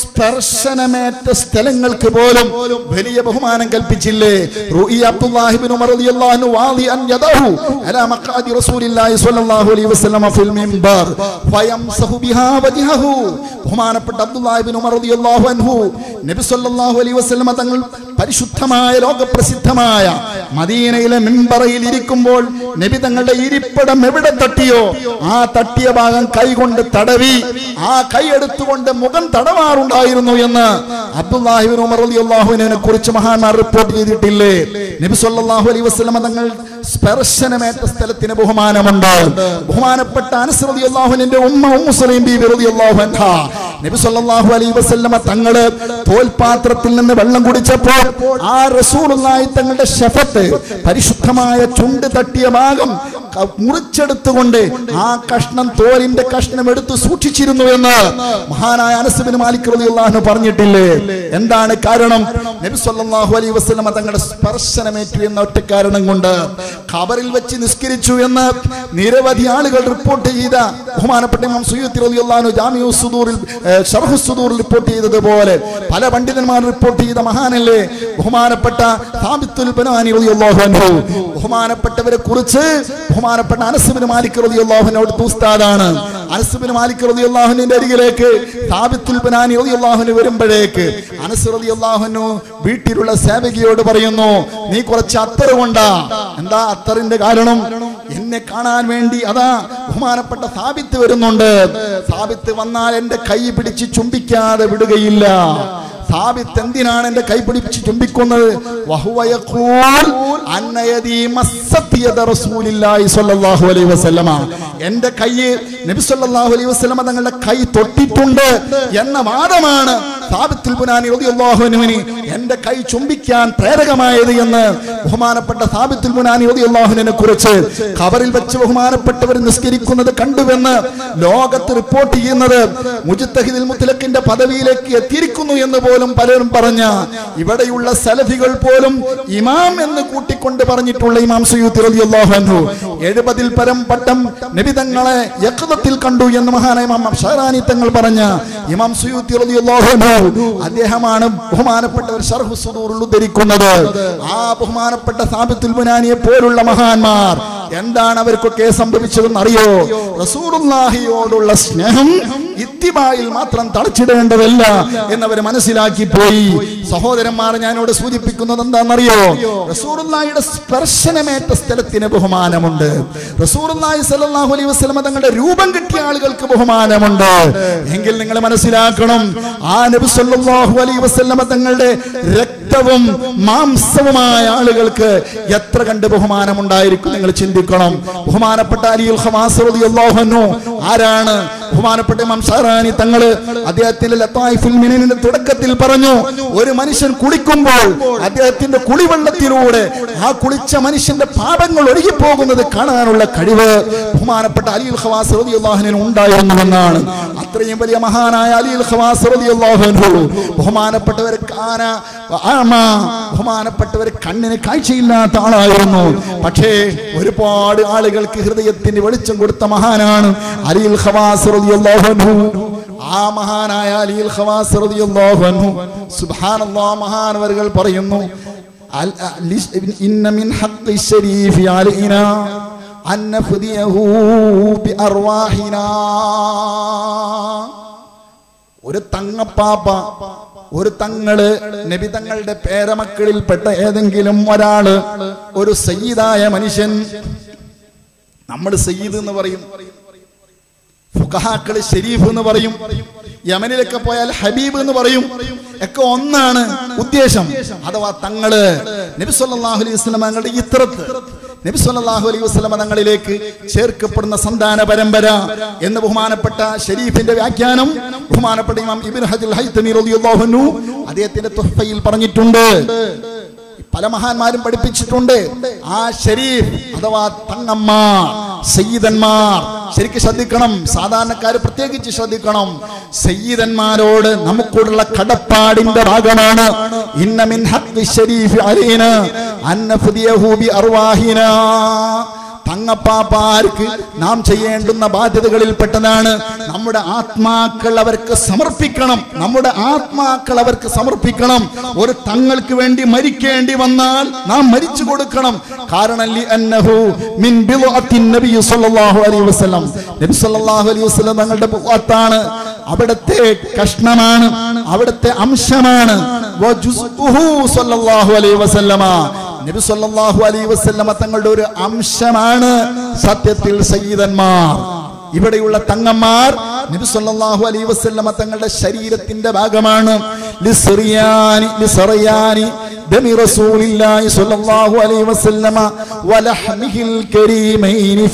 സ്പർശനമേറ്റ സ്ഥലങ്ങൾക്ക് പോലും വലിയ ബഹുമാനം കൽപ്പിച്ചില്ലേ റൂഇ അബ്ദുല്ലാഹിബ്നു ഉമർ റളിയല്ലാഹു അൻഹു വാദിഅൻ യദഹു അലാ മഖാദി റസൂലില്ലാഹി സ്വല്ലല്ലാഹു അലൈഹി വസല്ലമ ഫിൽ മിൻബർ ഫയംസഹു ബിഹാ വജ്ഹഹു ബഹുമാനപ്പെട്ട അബ്ദുല്ലാഹിബ്നു ഉമർ റളിയല്ലാഹു അൻഹു നബി സല്ലല്ലാഹു അലൈഹി വസല്ലമ തങ്ങൾ പരിശുദ്ധമായ ലോകപ്രസിദ്ധമായ മദീനയിലെ മിമ്പറയിൽ ഇരിക്കുമ്പോൾ നബി തങ്ങളുടെ ഇരിപ്പിടം എവിടെ തട്ടിയോ ആ തട്ടിയ ഭാഗം കൈകൊണ്ട് തടവി ആ കൈ എടുത്തുകൊണ്ട് മുഖം തടവാറുണ്ടായിരുന്നു എന്ന് അബ്ദുല്ലാഹിബിൻ ഉമർ റളിയല്ലാഹുവിനെ കുറിച്ച് മഹാന്മാർ റിപ്പോർട്ട് ചെയ്തിട്ടില്ലേ നബി സല്ലല്ലാഹു അലൈഹി വസല്ലമ തങ്ങൾ സ്പർശനമേറ്റ സ്ഥലത്തിന് ബഹുമാനമുണ്ട് ബഹുമാനപ്പെട്ട അനസ് റളിയല്ലാഹുവിന്റെ ഉമ്മ ഉമ്മു സലീം ബീബി റളിയല്ലാഹു അൻഹ നബി സല്ലല്ലാഹു അലൈഹി വസല്ലമ തങ്ങള് തോൽപാത്രത്തിൽ നിന്ന് വെള്ളം കുടിച്ചപ്പോൾ ആ റസൂലുള്ളാഹി തങ്ങളുടെ ശഫത്ത് പരിശുദ്ധമായ ചുണ്ട് തട്ടിയ ഭാഗം ക- മുറിച്ചെടുത്തുകൊണ്ട് ആ കഷ്ണം തോലിന്റെ കഷ്ണം എടുത്ത് സൂക്ഷിച്ചിരുന്നു എന്ന് മഹാനായ അനസുബിന് മാലിക് റളിയല്ലാഹു പറഞ്ഞിട്ടില്ലേ എന്താണ് കാരണം നബി സല്ലല്ലാഹു അലൈഹി വസല്ലമ തങ്ങളുടെ സ്പർശനമേറ്റു എന്ന ഒറ്റ കാരണം കൊണ്ട് ഖബറിൽ വെച്ച് നിസ്കരിച്ചു എന്ന് നിരവധി ആളുകൾ റിപ്പോർട്ട് ചെയ്ത ബഹുമാനപ്പെട്ട ഇമാം സുയൂത്തി റളിയല്ലാഹു ജാമിഉ സുദൂറിൽ ഏഹ്, ഷർഹു സുദൂറിൽ റിപ്പോർട്ട് ചെയ്തതുപോലെ പല പണ്ഡിതന്മാർ റിപ്പോർട്ട് ചെയ്ത മഹാനല്ലേ ബഹുമാനപ്പെട്ട സാബിത്തുൽ ബനാനി റളിയല്ലാഹു അൻഹു ബഹുമാനപ്പെട്ടവരെ കുറിച്ച് ബഹുമാനപ്പെട്ട അനസുബിന് മാലിക് റളിയല്ലാഹു അൻഹു ഉസ്താദാണ് അനസുബിന് മാലിക് റളിയല്ലാഹുവിന്റെ അരികിലേക്ക് സാബിത്തുൽ ബനാനി റളിയല്ലാഹു അൻഹു വരുമ്പോഴേക്ക് അനസ് റളിയല്ലാഹു അൻഹു വീട്ടിലുള്ള സേവകിയോട് പറയുന്നു നീ കുറച്ച് അത്തറ് കൊണ്ടാ എന്താ അത്തറിന്റെ കാരണം എന്നെ കാണാൻ വേണ്ടി അതാ ബഹുമാനപ്പെട്ട സാബിത്ത് വരുന്നുണ്ട് സാബിത്ത് വന്നാൽ എന്റെ കൈ പിടിച്ച് ചുംബിക്കാതെ വിടുകയില്ല സാബിത്ത് എന്തിനാണ് എന്റെ കൈ പിടിച്ച് ചുംബിക്കുന്നത് വഹുവ യഖൂൽ അന്ന യദീ മസ്സത്ത് യദ റസൂലില്ലാഹി സ്വല്ലല്ലാഹു അലൈഹി വസല്ലമ എന്റെ കൈ നബി സല്ലല്ലാഹു അലൈഹി വസല്ലമ തങ്ങളുടെ കൈ തൊട്ടിട്ടുണ്ട് എന്ന വാദമാണ് സാബിത്തുൽ ബുനാനി റളിയല്ലാഹു അൻഹുവിന് എന്റെ കൈ ചുംബിക്കാൻ പ്രേരകമായത് എന്ന് ബഹുമാനപ്പെട്ട സാബിത്തുൽ ബുനാനി റളിയല്ലാഹുവിനെ കുറിച്ച് ഖബറിൽ വെച്ച് ബഹുമാനപ്പെട്ടവർ നിസ്കരിക്കുന്നത് കണ്ടുവെന്ന് ലോകത്ത് റിപ്പോർട്ട് ചെയ്യുന്നത് മുജിത്തഹിദിൽ മുത്തലക്കിന്റെ പദവിയിലേക്ക് എത്തിയിരിക്കുന്നു എന്ന് പോലും പലരും പറഞ്ഞ ഇവിടെയുള്ള സലഫികൾ പോലും ഇമാം എന്ന് കൂട്ടിക്കൊണ്ട് പറഞ്ഞിട്ടുള്ള ഇമാം സയ്യൂത്തി റളിയല്ലാഹു അൻഹു എഴുപതിൽ പരം പട്ടം നബിതങ്ങളെ യക്തത്തിൽ കണ്ടു എന്ന് മഹാനായ ഇമാം ഷഹറാനി തങ്ങൾ പറഞ്ഞ ഇമാം സയ്യൂത്തി റളിയല്ലാഹു അൻഹു അദ്ദേഹമാണ് ബഹുമാനപ്പെട്ടവർ ഷർഹു സുദൂറിൽ ഉദ്ധരിക്കുന്നത് ആ ബഹുമാനപ്പെട്ട സാബിത്തുൽ ബുനാനിയെ പോലുള്ള മഹാന്മാർ എന്താണ് അവർക്കൊക്കെ സംഭവിച്ചതെന്ന് അറിയോ റസൂലുള്ളാഹിയോടുള്ള സ്നേഹം ഇത്തിബായിൽ മാത്രം തളച്ചിടേണ്ടതല്ല എന്നവർ മനസ്സിലാക്കി പോയി സഹോദരന്മാർ ഞാനോട് സൂചിപ്പിക്കുന്നത് എന്താണെന്നറിയോ റസൂറുല്ലാഹിയുടെ സ്പർശനമേറ്റ സ്ഥലത്തിന് ബഹുമാനമുണ്ട് റസൂറുല്ലാഹി സല്ലല്ലാഹു അലൈഹി വസല്ലമ തങ്ങളുടെ രൂപം കിട്ടിയ ആളുകൾക്ക് ബഹുമാനമുണ്ട് എങ്കിൽ നിങ്ങൾ മനസ്സിലാക്കണം ആ നബി സല്ലല്ലാഹു അലൈഹി വസല്ലമ തങ്ങളുടെ രക്തവും മാംസവുമായ ആളുകൾക്ക് എത്ര കണ്ട് ബഹുമാനമുണ്ടായിരിക്കും നിങ്ങൾ ചിന്തിക്കണം ബഹുമാനപ്പെട്ട അലിയുൽ ഖമാസ് റളിയല്ലാഹു അൻഹു ആരാണ് ബഹുമാനപ്പെട്ട ഇമാം ഷഹറാനി തങ്ങള് അദ്ദേഹത്തിന്റെ ലത്തായിഫുൽ മിനനിന്റെ തുടക്കത്തിൽ പറഞ്ഞു ഒരു മനുഷ്യൻ കുളിക്കുമ്പോൾ അദ്ദേഹത്തിന്റെ കുളിവെള്ളത്തിലൂടെ ആ കുളിച്ച മനുഷ്യന്റെ പാപങ്ങൾ ഒഴുകിപ്പോകുന്നത് കാണാനുള്ള കഴിവ് ബഹുമാനപ്പെട്ട അലിയുൽ ഖവാസ് റളിയല്ലാഹുവിന് ഉണ്ടായിരുന്നുവെന്നാണ് അത്രയും വലിയ മഹാനായ അലിയുൽ ഖവാസ് റളിയല്ലാഹു അൻഹു ബഹുമാനപ്പെട്ടവർ കാന ആമ ബഹുമാനപ്പെട്ടവർ കണ്ണിന് കാഴ്ചയില്ലാത്ത ആളായിരുന്നു പക്ഷേ ഒരുപാട് ആളുകൾക്ക് ഹൃദയത്തിന് വെളിച്ചം കൊടുത്ത മഹാനാണ് അലിയുൽ ഖവാസ് റളിയല്ലാഹു അൻഹു ആ മഹാനായ അലിയുൽ ഖവാസ് റളിയല്ലാഹു അൻഹു സുബ്ഹാനല്ലാഹ് മഹാനവറുകൾ പറയുന്നു അൽ- അ- ഇന്ന മിൻ ഹഖ്ഖി ശരീഫി അലൈനാ അൻ നഫ്ദിയഹു ബിഅർവാഹിനാ ഒരു തങ്ങപ്പാപ്പ ഒരു തങ്ങള് നബി തങ്ങളുടെ പേരമക്കളിൽപ്പെട്ട ഏതെങ്കിലും ഒരാള് ഒരു സയ്യിദായ മനുഷ്യൻ നമ്മൾ സയ്യിദ് എന്ന് പറയും ഫുഖഹാക്കള് ഷെരീഫ് എന്ന് പറയും യമനിലൊക്കെ പോയാൽ ഹബീബ് എന്ന് പറയും ഒക്കെ ഒന്നാണ് ഉദ്ദേശം അഥവാ തങ്ങള് നബി സല്ലല്ലാഹു അലൈഹി വസല്ലം തങ്ങളുടെ ഇത്രത്ത് നബി സല്ലല്ലാഹു അലൈഹി വസല്ലം തങ്ങളിലേക്ക് ചേർക്കപ്പെടുന്ന സന്താന പരമ്പര എന്ന് ബഹുമാനപ്പെട്ട ഷരീഫിന്റെ വ്യാഖ്യാനം ബഹുമാനപ്പെട്ട ഇമാം ഇബ്നു ഹജൽ ഹൈതമി റളിയല്ലാഹു അൻഹു അദ്ദേഹത്തിന്റെ തുഹ്ഫയിൽ പറഞ്ഞിട്ടുണ്ട് പല മഹാന്മാരും പഠിപ്പിച്ചിട്ടുണ്ട് ആ ഷരീഫ് അഥവാ തങ്ങന്മാർ സയ്യിദന്മാർ ശരിക്കും ശ്രദ്ധിക്കണം സാധാരണക്കാര് പ്രത്യേകിച്ച് ശ്രദ്ധിക്കണം സയ്യിദന്മാരോട് നമുക്കുള്ള കടപ്പാടിന്റെ ഭാഗമാണ് ഇന്ന മിൻ ഹഖ്ഖി ഷരീഫ് അലീന അന്നഫദിയഹു ബി അർവാഹിന തങ്ങപ്പാപ്പാർക്ക് നാം ചെയ്യേണ്ടുന്ന ബാധ്യതകളിൽപ്പെട്ടതാണ് നമ്മുടെ ആത്മാക്കൾ അവർക്ക് സമർപ്പിക്കണം നമ്മുടെ ആത്മാക്കൾ അവർക്ക് സമർപ്പിക്കണം ഒരു തങ്ങൾക്ക് വേണ്ടി മരിക്കേണ്ടി വന്നാൽ നാം മരിച്ചു കൊടുക്കണം കാരണം ലി അന്നഹു മിൻ ബിളുഅത്തിൻ നബി സല്ലല്ലാഹു അലൈഹി വസല്ലം നബി സല്ലല്ലാഹു അലൈഹി വസല്ലം തങ്ങളുടെ ബുഅത്താണ് അവിടുത്തെ കഷ്ണമാണ് അവിടുത്തെ അംശമാണ് വജുസ്ഉഹു സല്ലല്ലാഹു അലൈഹി വസല്ലമ നബി സല്ലല്ലാഹു അലൈഹി വസല്ലമ തങ്ങളുടെ ഒരു അംശമാണ് സത്യത്തിൽ സയ്യിദന്മാർ ഇവിടെയുള്ള തങ്ങന്മാർ നബി സല്ലല്ലാഹു അലൈഹി വസല്ലമ തങ്ങളുടെ ശരീരത്തിന്റെ ഭാഗമാണ് ലിസ്റിയാനി ലിസ്റിയാനി ദമി റസൂലില്ലാഹി സ്വല്ലല്ലാഹു അലൈഹി വസല്ലമ വലഹ്മിഹിൽ കരീമൈനി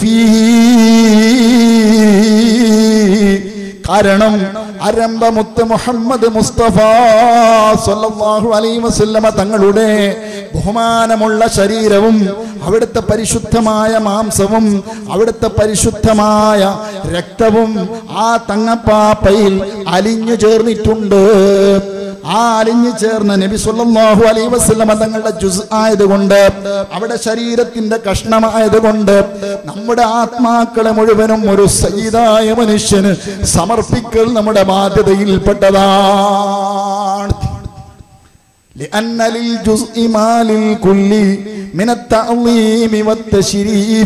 ഫീഹി കാരണം അരമ്പമുത്ത് മുഹമ്മദ് മുസ്തഫ സല്ലല്ലാഹു അലൈഹി വസല്ലമ തങ്ങളുടെ ബഹുമാനമുള്ള ശരീരവും അവിടുത്തെ പരിശുദ്ധമായ മാംസവും അവിടുത്തെ പരിശുദ്ധമായ രക്തവും ആ തങ്ങപ്പാപ്പയിൽ അലിഞ്ഞു ചേർന്നിട്ടുണ്ട് ആ അലിഞ്ഞു ചേർന്ന നബി സല്ലല്ലാഹു അലൈഹി വസല്ലമ തങ്ങളുടെ ജുസ് ആയതുകൊണ്ട് അവിടെ ശരീരത്തിന്റെ കഷ്ണമായതുകൊണ്ട് നമ്മുടെ ആത്മാക്കളെ മുഴുവനും ഒരു സയ്യിദായ മനുഷ്യന് സമർപ്പിക്കൽ നമ്മുടെ ബാധ്യതയിൽപ്പെട്ടതാണ് لأن للجزء ما للكل من التعظيم والتشريف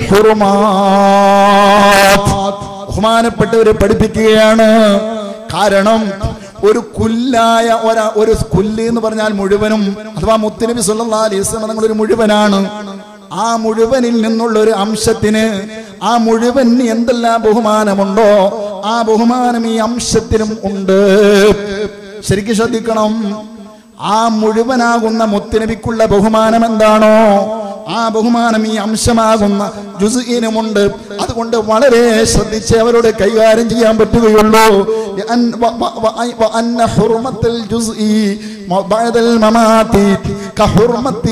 والحرمات ബഹുമാനപ്പെട്ടവരെ പഠിപ്പിക്കുകയാണ് കാരണം ഒരു കുല്ലായ ഒരാ ഒരു കുല്ല് എന്ന് പറഞ്ഞാൽ മുഴുവനും അഥവാ മുത്തുനബി സല്ലല്ലാഹു അലൈഹി വസല്ലം തങ്ങൾ ഒരു മുഴുവനാണ് ആ മുഴുവനിൽ നിന്നുള്ള ഒരു അംശത്തിന് ആ മുഴുവന് എന്തെല്ലാം ബഹുമാനമുണ്ടോ ആ ബഹുമാനം ഈ അംശത്തിനും ഉണ്ട് ശരിക്കും ശ്രദ്ധിക്കണം ആ മുഴുവനാകുന്ന മുത്തുനബിക്കുള്ള ബഹുമാനം എന്താണോ ആ ബഹുമാനം ഈ അംശമാകുന്ന ജുസുഇനുമുണ്ട് അതുകൊണ്ട് വളരെ ശ്രദ്ധിച്ച് അവരോട് കൈകാര്യം ചെയ്യാൻ പറ്റുകയുള്ളൂ لأن- വ- വ- വ- وأن حرمة الجزء بعد الممات كحرمة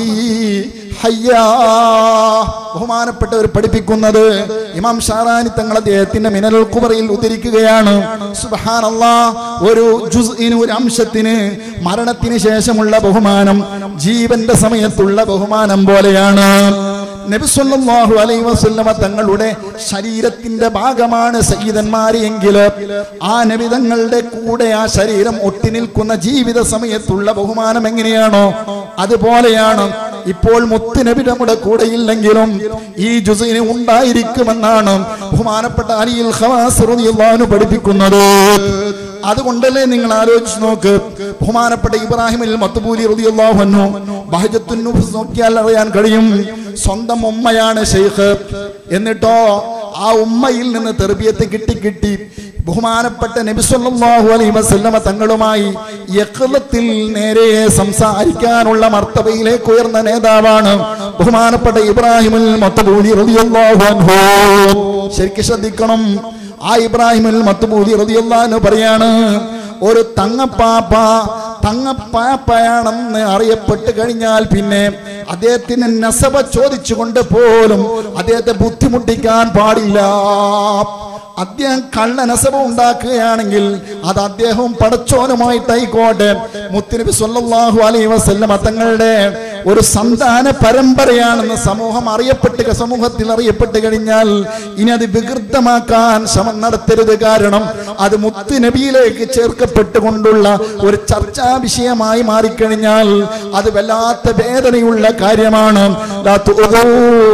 ഹയ്യാ ബഹുമാനപ്പെട്ടവർ പഠിപ്പിക്കുന്നത് ഇമാം ഷാറാനി തങ്ങൾ അദ്ദേഹത്തിന്റെ മിനൽ കുബറയിൽ ഉദ്ധരിക്കുകയാണ് സുബ്ഹാനല്ലാ ഒരു ജുസ്ഇന് ഒരു അംശത്തിന് മരണത്തിന് ശേഷമുള്ള ബഹുമാനം ജീവന്റെ സമയത്തുള്ള ബഹുമാനം പോലെയാണ് നബി സല്ലല്ലാഹു അലൈഹി വസല്ലമ തങ്ങളുടെ ശരീരത്തിന്റെ ഭാഗമാണ് സയ്യിദന്മാർ എങ്കിൽ ആ നബി തങ്ങളുടെ കൂടെ ആ ശരീരം ഒട്ടി നിൽക്കുന്ന ജീവിത സമയത്തുള്ള ബഹുമാനം എങ്ങനെയാണോ അതുപോലെയാണ് ഇപ്പോൾ മുത്തുനബി നമ്മുടെ കൂടെ ഇല്ലെങ്കിലും ഈ ജുസൈന് ഉണ്ടായിരിക്കുമെന്നാണ് ബഹുമാനപ്പെട്ട അലിയിൽ ഖവാസ് റളിയല്ലാഹു അൻഹു പഠിപ്പിക്കുന്നത് അതുകൊണ്ടല്ലേ നിങ്ങൾ ആലോചിച്ച് നോക്ക് ബഹുമാനപ്പെട്ട ഇബ്രാഹിമിൽ മത്തുബൂലി റളിയല്ലാഹു അൻഹു ബഹജത്തുൻ നുഫ്സ് നോക്കിയാൽ അറിയാൻ കഴിയും സ്വന്തം ഉമ്മയാണ് ഷെയ്ഖ് എന്നിട്ടോ ആ ഉമ്മയിൽ നിന്ന് തെർബിയത്ത് കിട്ടി കിട്ടി ബഹുമാനപ്പെട്ട നബി സല്ലല്ലാഹു അലൈഹി വസല്ലമ തങ്ങളുമായി യഖ്ലത്തിൽ നേരെ സംസാരിക്കാനുള്ള മർത്തബയിലേക്ക് ഉയർന്ന നേതാവാണ് ബഹുമാനപ്പെട്ട ഇബ്രാഹിമുൽ മത്തുബൂലി റളിയല്ലാഹു അൻഹു ശരിക്കും ശ്രദ്ധിക്കണം ആ ഇബ്രാഹിമുൽ മത്തുബൂലി റളിയല്ലാഹു അൻഹു പറയാണ് ഒരു തങ്ങപ്പാപ്പ തങ്ങപ്പാപ്പയാണെന്ന് അറിയപ്പെട്ട് കഴിഞ്ഞാൽ പിന്നെ അദ്ദേഹത്തിന് നസബ ചോദിച്ചുകൊണ്ട് പോലും അദ്ദേഹത്തെ ബുദ്ധിമുട്ടിക്കാൻ പാടില്ല അദ്ദേഹം കള്ള നസബ ഉണ്ടാക്കുകയാണെങ്കിൽ അത് അദ്ദേഹവും പടച്ചോനുമായിട്ടായിക്കോട്ടെ മുത്തുനബി സല്ലല്ലാഹു അലൈഹി വസല്ലമ തങ്ങളുടെ ഒരു സന്താന പരമ്പരയാണെന്ന് സമൂഹം അറിയപ്പെട്ട് സമൂഹത്തിൽ അറിയപ്പെട്ട് കഴിഞ്ഞാൽ ഇനി അത് വികൃതമാക്കാൻ ശ്രമം നടത്തരുത് കാരണം അത് മുത്തുനബിയിലേക്ക് ചേർക്കപ്പെട്ടുകൊണ്ടുള്ള ഒരു ചർച്ചാ വിഷയമായി മാറിക്കഴിഞ്ഞാൽ അത് വല്ലാത്ത വേദനയുള്ള കാര്യമാണ് ലാ തുഉദൂ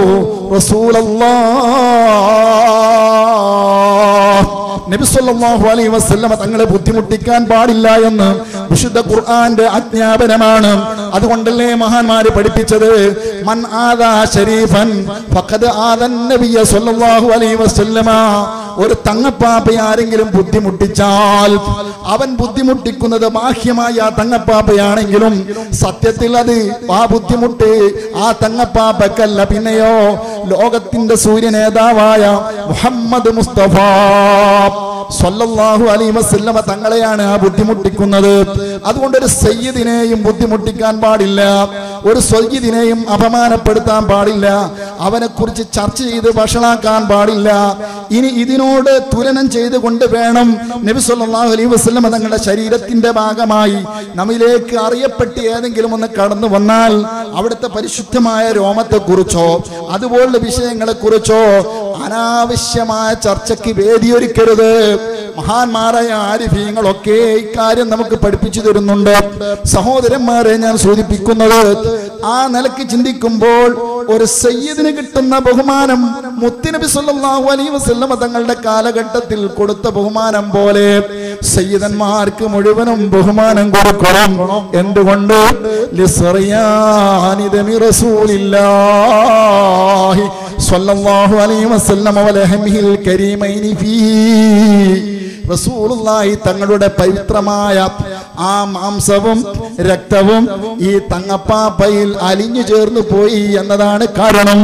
റസൂലല്ലാഹ് നബി സല്ലല്ലാഹു അലൈഹി വസല്ലമ തങ്ങളെ ബുദ്ധിമുട്ടിക്കാൻ പാടില്ല എന്ന് വിശുദ്ധ ഖുർആന്റെ അജ്ഞാപനമാണ് അതുകൊണ്ടല്ലേ മഹാന്മാര് പഠിപ്പിച്ചത് മൻ ആദാ ശരീഫൻ ഫഖദ് ആദൻ നബിയ സല്ലല്ലാഹു അലൈഹി വസല്ലമ ഒരു തങ്ങപ്പാപ്പയെ ആരെങ്കിലും ബുദ്ധിമുട്ടിച്ചാൽ അവൻ ബുദ്ധിമുട്ടിക്കുന്നത് ബാഹ്യമായ ആ തങ്ങപ്പാപ്പയാണെങ്കിലും സത്യത്തിൽ അത് ആ ബുദ്ധിമുട്ട് ആ തങ്ങപ്പാപ്പക്കല്ല പിന്നെയോ ലോകത്തിന്റെ സൂര്യ നേതാവായ മുഹമ്മദ് മുസ്തഫ സല്ലല്ലാഹു അലൈഹി വസല്ലമ തങ്ങളെയാണ് ആ ബുദ്ധിമുട്ടിക്കുന്നത് അതുകൊണ്ട് ഒരു സയ്യിദിനെയും ബുദ്ധിമുട്ടിക്കാൻ പാടില്ല ഒരു സയ്യിദിനെയും അപമാനപ്പെടുത്താൻ പാടില്ല അവനെ കുറിച്ച് ചർച്ച ചെയ്ത് വഷളാക്കാൻ പാടില്ല ഇനി ഇതിനോട് തുലനം ചെയ്തുകൊണ്ട് വേണം നബി സല്ലല്ലാഹു അലൈഹി വസല്ലമ തങ്ങളുടെ ശരീരത്തിന്റെ ഭാഗമായി നമ്മിലേക്ക് അറിയപ്പെട്ട് ഏതെങ്കിലും ഒന്ന് കടന്നു വന്നാൽ അവിടുത്തെ പരിശുദ്ധമായ രോമത്തെ കുറിച്ചോ അതുപോലുള്ള വിഷയങ്ങളെ കുറിച്ചോ അനാവശ്യമായ ചർച്ചയ്ക്ക് വേദിയൊരുക്കരുത് മഹാന്മാരായ ആരിഫീങ്ങളൊക്കെ ഇക്കാര്യം നമുക്ക് പഠിപ്പിച്ചു തരുന്നുണ്ട് സഹോദരന്മാരെ ഞാൻ സൂചിപ്പിക്കുന്നത് ആ നിലയ്ക്ക് ചിന്തിക്കുമ്പോൾ ഒരു സയ്യിദിന് കിട്ടുന്ന ബഹുമാനം മുത്തുനബി സല്ലല്ലാഹു അലൈഹി വസല്ലമ തങ്ങളുടെ കാലഘട്ടത്തിൽ കൊടുത്ത ബഹുമാനം പോലെ സയ്യിദന്മാർക്ക് മുഴുവനും ബഹുമാനം കൊടുക്കണം എന്തുകൊണ്ട് ലിസ്റിയാനിദമി റസൂലില്ലാഹി സ്വല്ലല്ലാഹു അലൈഹി വസല്ലമ വലഹമിഹിൽ കരീമൈനി ഫീ റസൂലുള്ളാഹി തങ്ങളുടെ പവിത്രമായ ആ മാംസവും രക്തവും ഈ തങ്ങപ്പാപ്പയിൽ അലിഞ്ഞു ചേർന്നു പോയി എന്നതാണ് കാരണം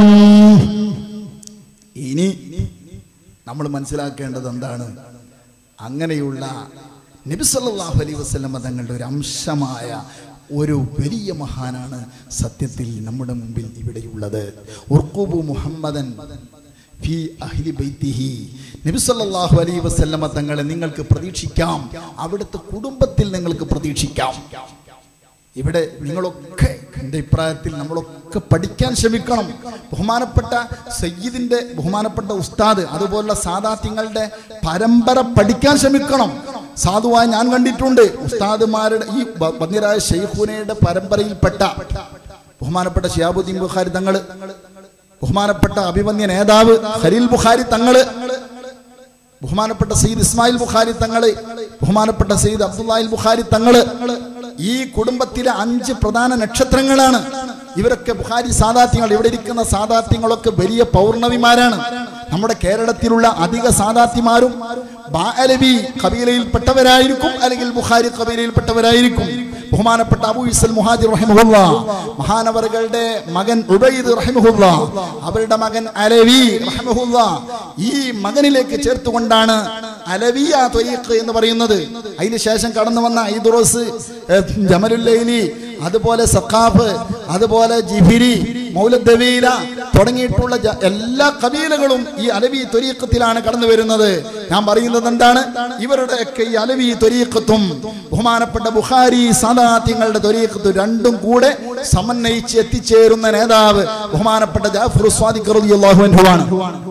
ഇനി നമ്മൾ മനസ്സിലാക്കേണ്ടത് എന്താണ് അങ്ങനെയുള്ള നബിസല്ലാഹു അലൈ വസ്ലമ തങ്ങളുടെ ഒരു അംശമായ ഒരു വലിയ മഹാനാണ് സത്യത്തിൽ നമ്മുടെ മുമ്പിൽ ഇവിടെയുള്ളത് ഉർക്കൂബു മുഹമ്മദൻ ഫി അഹ്ലി ബൈത്തിഹി നബി സല്ലല്ലാഹു അലൈഹി വസല്ലമ തങ്ങളെ നിങ്ങൾക്ക് പ്രതീക്ഷിക്കാം അവിടുത്തെ കുടുംബത്തിൽ നിങ്ങൾക്ക് പ്രതീക്ഷിക്കാം ഇവിടെ നിങ്ങളൊക്കെ എൻ്റെ അഭിപ്രായത്തിൽ നമ്മളൊക്കെ പഠിക്കാൻ ശ്രമിക്കണം ബഹുമാനപ്പെട്ട സയ്യിദിന്റെ ബഹുമാനപ്പെട്ട ഉസ്താദ് അതുപോലുള്ള സാദാത്യങ്ങളുടെ പരമ്പര പഠിക്കാൻ ശ്രമിക്കണം സാധുവായി ഞാൻ കണ്ടിട്ടുണ്ട് ഉസ്താദുമാരുടെ ഈ ബ- ബന്ദിരായ ഷെയ്ഖുനയുടെ പരമ്പരയിൽപ്പെട്ട ബഹുമാനപ്പെട്ട ഷിയാബുദ്ദീൻ ബുഖാരി തങ്ങള് ബഹുമാനപ്പെട്ട അഭിമന്യ നേതാവ് ഖലീൽ ബുഖാരി തങ്ങള് ബഹുമാനപ്പെട്ട സയ്യിദ് ഇസ്മായിൽ ബുഖാരി തങ്ങള് ബഹുമാനപ്പെട്ട സയ്യിദ് അബ്ദുല്ലാഹിൽ ബുഖാരി തങ്ങള് ഈ കുടുംബത്തിലെ അഞ്ച് പ്രധാന നക്ഷത്രങ്ങളാണ് ഇവരൊക്കെ ബുഖാരി സാദാത്യങ്ങൾ ഇവിടെ ഇരിക്കുന്ന സാദാത്യങ്ങളൊക്കെ വലിയ പൗർണമിമാരാണ് നമ്മുടെ കേരളത്തിലുള്ള അധിക സാദാത്യമാരും ബാലവി കബീലയിൽപ്പെട്ടവരായിരിക്കും അല്ലെങ്കിൽ ബുഖാരി കബീലയിൽപ്പെട്ടവരായിരിക്കും ബഹുമാനപ്പെട്ട അബൂ ഇസൽ മുഹാജിർ റഹിമഹുല്ല മഹാനവറുകളുടെ മകൻ ഉബൈദ് റഹിമഹുല്ല അവരുടെ മകൻ അലവി റഹിമഹുല്ല ഈ മകനിലേക്ക് ചേർത്തുകൊണ്ടാണ് അലവിയ ത്വരീഖ് എന്ന് പറയുന്നത് അതിന് ശേഷം കടന്നു വന്ന ഐദുറോസ് ഏഹ്, ജമലുല്ലൈലി അതുപോലെ സഖാഫ് അതുപോലെ ജിബിരി മൗലദ്ദവീല തുടങ്ങിയിട്ടുള്ള ജ- എല്ലാ കബീലകളും ഈ അലവി ത്വരീഖത്തിലാണ് കടന്നു വരുന്നത് ഞാൻ പറയുന്നത് എന്താണ് ഇവരുടെയൊക്കെ ഈ അലവി ത്വരീഖത്തും ബഹുമാനപ്പെട്ട ബുഖാരി സാദാത്യങ്ങളുടെ ത്വരീഖത്തും രണ്ടും കൂടെ സമന്വയിച്ച് എത്തിച്ചേരുന്ന നേതാവ് ബഹുമാനപ്പെട്ട ജാഫർ സ്വാദിഖ് റളിയല്ലാഹു അൻഹു ആണ്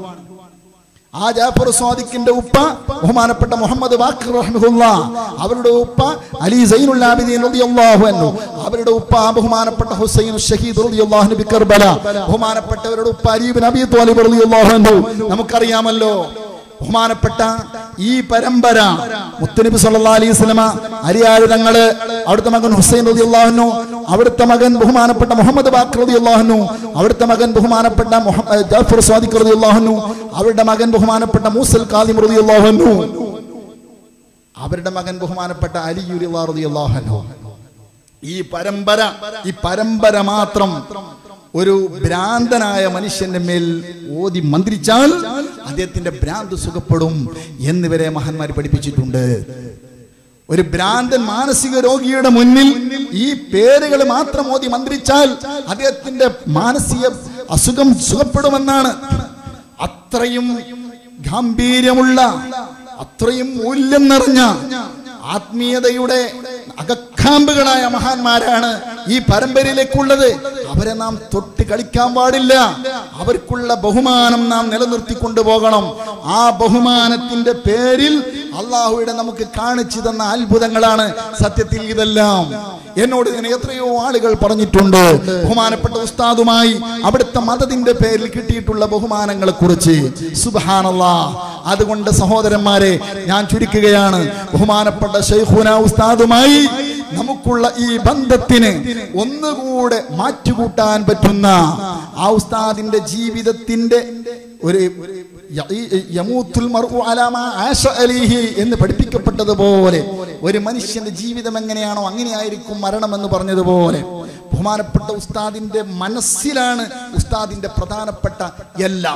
ആ ജാഫർ സ്വാദിഖിന്റെ ഉപ്പ ബഹുമാനപ്പെട്ട മുഹമ്മദ് ബാഖർ റഹ്മഹുല്ല അവരുടെ ഉപ്പ അലി സൈനുൽ ആബിദീൻ റളിയല്ലാഹു അൻഹു അവരുടെ ഉപ്പ ബഹുമാനപ്പെട്ട ഹുസൈൻ ഷഹീദ് റളിയല്ലാഹു അൻഹു ബികർബല ബഹുമാനപ്പെട്ടവരുടെ ഉപ്പ അലി ഇബ്നു അബി ത്വാലിബ് റളിയല്ലാഹു അൻഹു നമുക്കറിയാമല്ലോ ബഹുമാനപ്പെട്ട ഈ പരമ്പര മുത്തനബി സല്ലല്ലാഹു അലൈഹി വസല്ലമ അലിയാര് തങ്ങള് അവിടുത്തെ മകൻ ഹുസൈൻ റളിയല്ലാഹു അൻഹു അവിടുത്തെ മകൻ ബഹുമാനപ്പെട്ട മുഹമ്മദ് ബാക്കർ റളിയല്ലാഹു അൻഹു അവിടുത്തെ മകൻ ബഹുമാനപ്പെട്ട മുഹമ്മദ് ജാഫർ സ്വാദിഖ് റളിയല്ലാഹു അൻഹു അവരുടെ മകൻ ബഹുമാനപ്പെട്ട മൂസൽ കാദിം റളിയല്ലാഹു അൻഹു അവരുടെ മകൻ ബഹുമാനപ്പെട്ട അലി റളിയല്ലാഹു അൻഹു ഈ പരമ്പര ഈ പരമ്പര മാത്രം ഒരു ഭ്രാന്തനായ മനുഷ്യന്റെ മേൽ ഓതി മന്ത്രിച്ചാൽ അദ്ദേഹത്തിന്റെ ഭ്രാന്ത് സുഖപ്പെടും എന്നിവരെ മഹാന്മാർ പഠിപ്പിച്ചിട്ടുണ്ട് ഒരു ഭ്രാന്തൻ മാനസിക രോഗിയുടെ മുന്നിൽ ഈ പേരുകൾ മാത്രം ഓതി മന്ത്രിച്ചാൽ അദ്ദേഹത്തിന്റെ മാനസിക അസുഖം സുഖപ്പെടുമെന്നാണ് അത്രയും ഗാംഭീര്യമുള്ള അത്രയും മൂല്യം നിറഞ്ഞ ആത്മീയതയുടെ അകക്കാമ്പുകളായ മഹാന്മാരാണ് ഈ പരമ്പരയിലേക്കുള്ളത് അവരെ നാം തൊട്ട് കളിക്കാൻ പാടില്ല അവർക്കുള്ള ബഹുമാനം നാം നിലനിർത്തിക്കൊണ്ടു പോകണം ആ ബഹുമാനത്തിന്റെ പേരിൽ അള്ളാഹുയുടെ നമുക്ക് കാണിച്ചു തന്ന അത്ഭുതങ്ങളാണ് സത്യത്തിൽ ഇതെല്ലാം എന്നോട് ഇങ്ങനെ എത്രയോ ആളുകൾ പറഞ്ഞിട്ടുണ്ട് ബഹുമാനപ്പെട്ട ഉസ്താദുമായി അവിടുത്തെ മതത്തിന്റെ പേരിൽ കിട്ടിയിട്ടുള്ള ബഹുമാനങ്ങളെ കുറിച്ച് സുബാനല്ലാ അതുകൊണ്ട് സഹോദരന്മാരെ ഞാൻ ചുരുക്കുകയാണ് ബഹുമാനപ്പെട്ട ഷെയ്ഖുന ഉസ്താദുമായി നമുക്കുള്ള ഈ ബന്ധത്തിന് ഒന്നുകൂടെ മാറ്റുകൂട്ടാൻ പറ്റുന്ന ആ ഉസ്താദിന്റെ ജീവിതത്തിന്റെ ഒരു യ- ഈ- യമൂത്തുൽ മർഉ അലാ മാ ആശ അലൈഹി എന്ന് പഠിപ്പിക്കപ്പെട്ടതുപോലെ ഒരു മനുഷ്യന്റെ ജീവിതം എങ്ങനെയാണോ അങ്ങനെയായിരിക്കും മരണം എന്ന് പറഞ്ഞതുപോലെ ബഹുമാനപ്പെട്ട ഉസ്താദിന്റെ മനസ്സിലാണ് ഉസ്താദിന്റെ പ്രധാനപ്പെട്ട എല്ലാം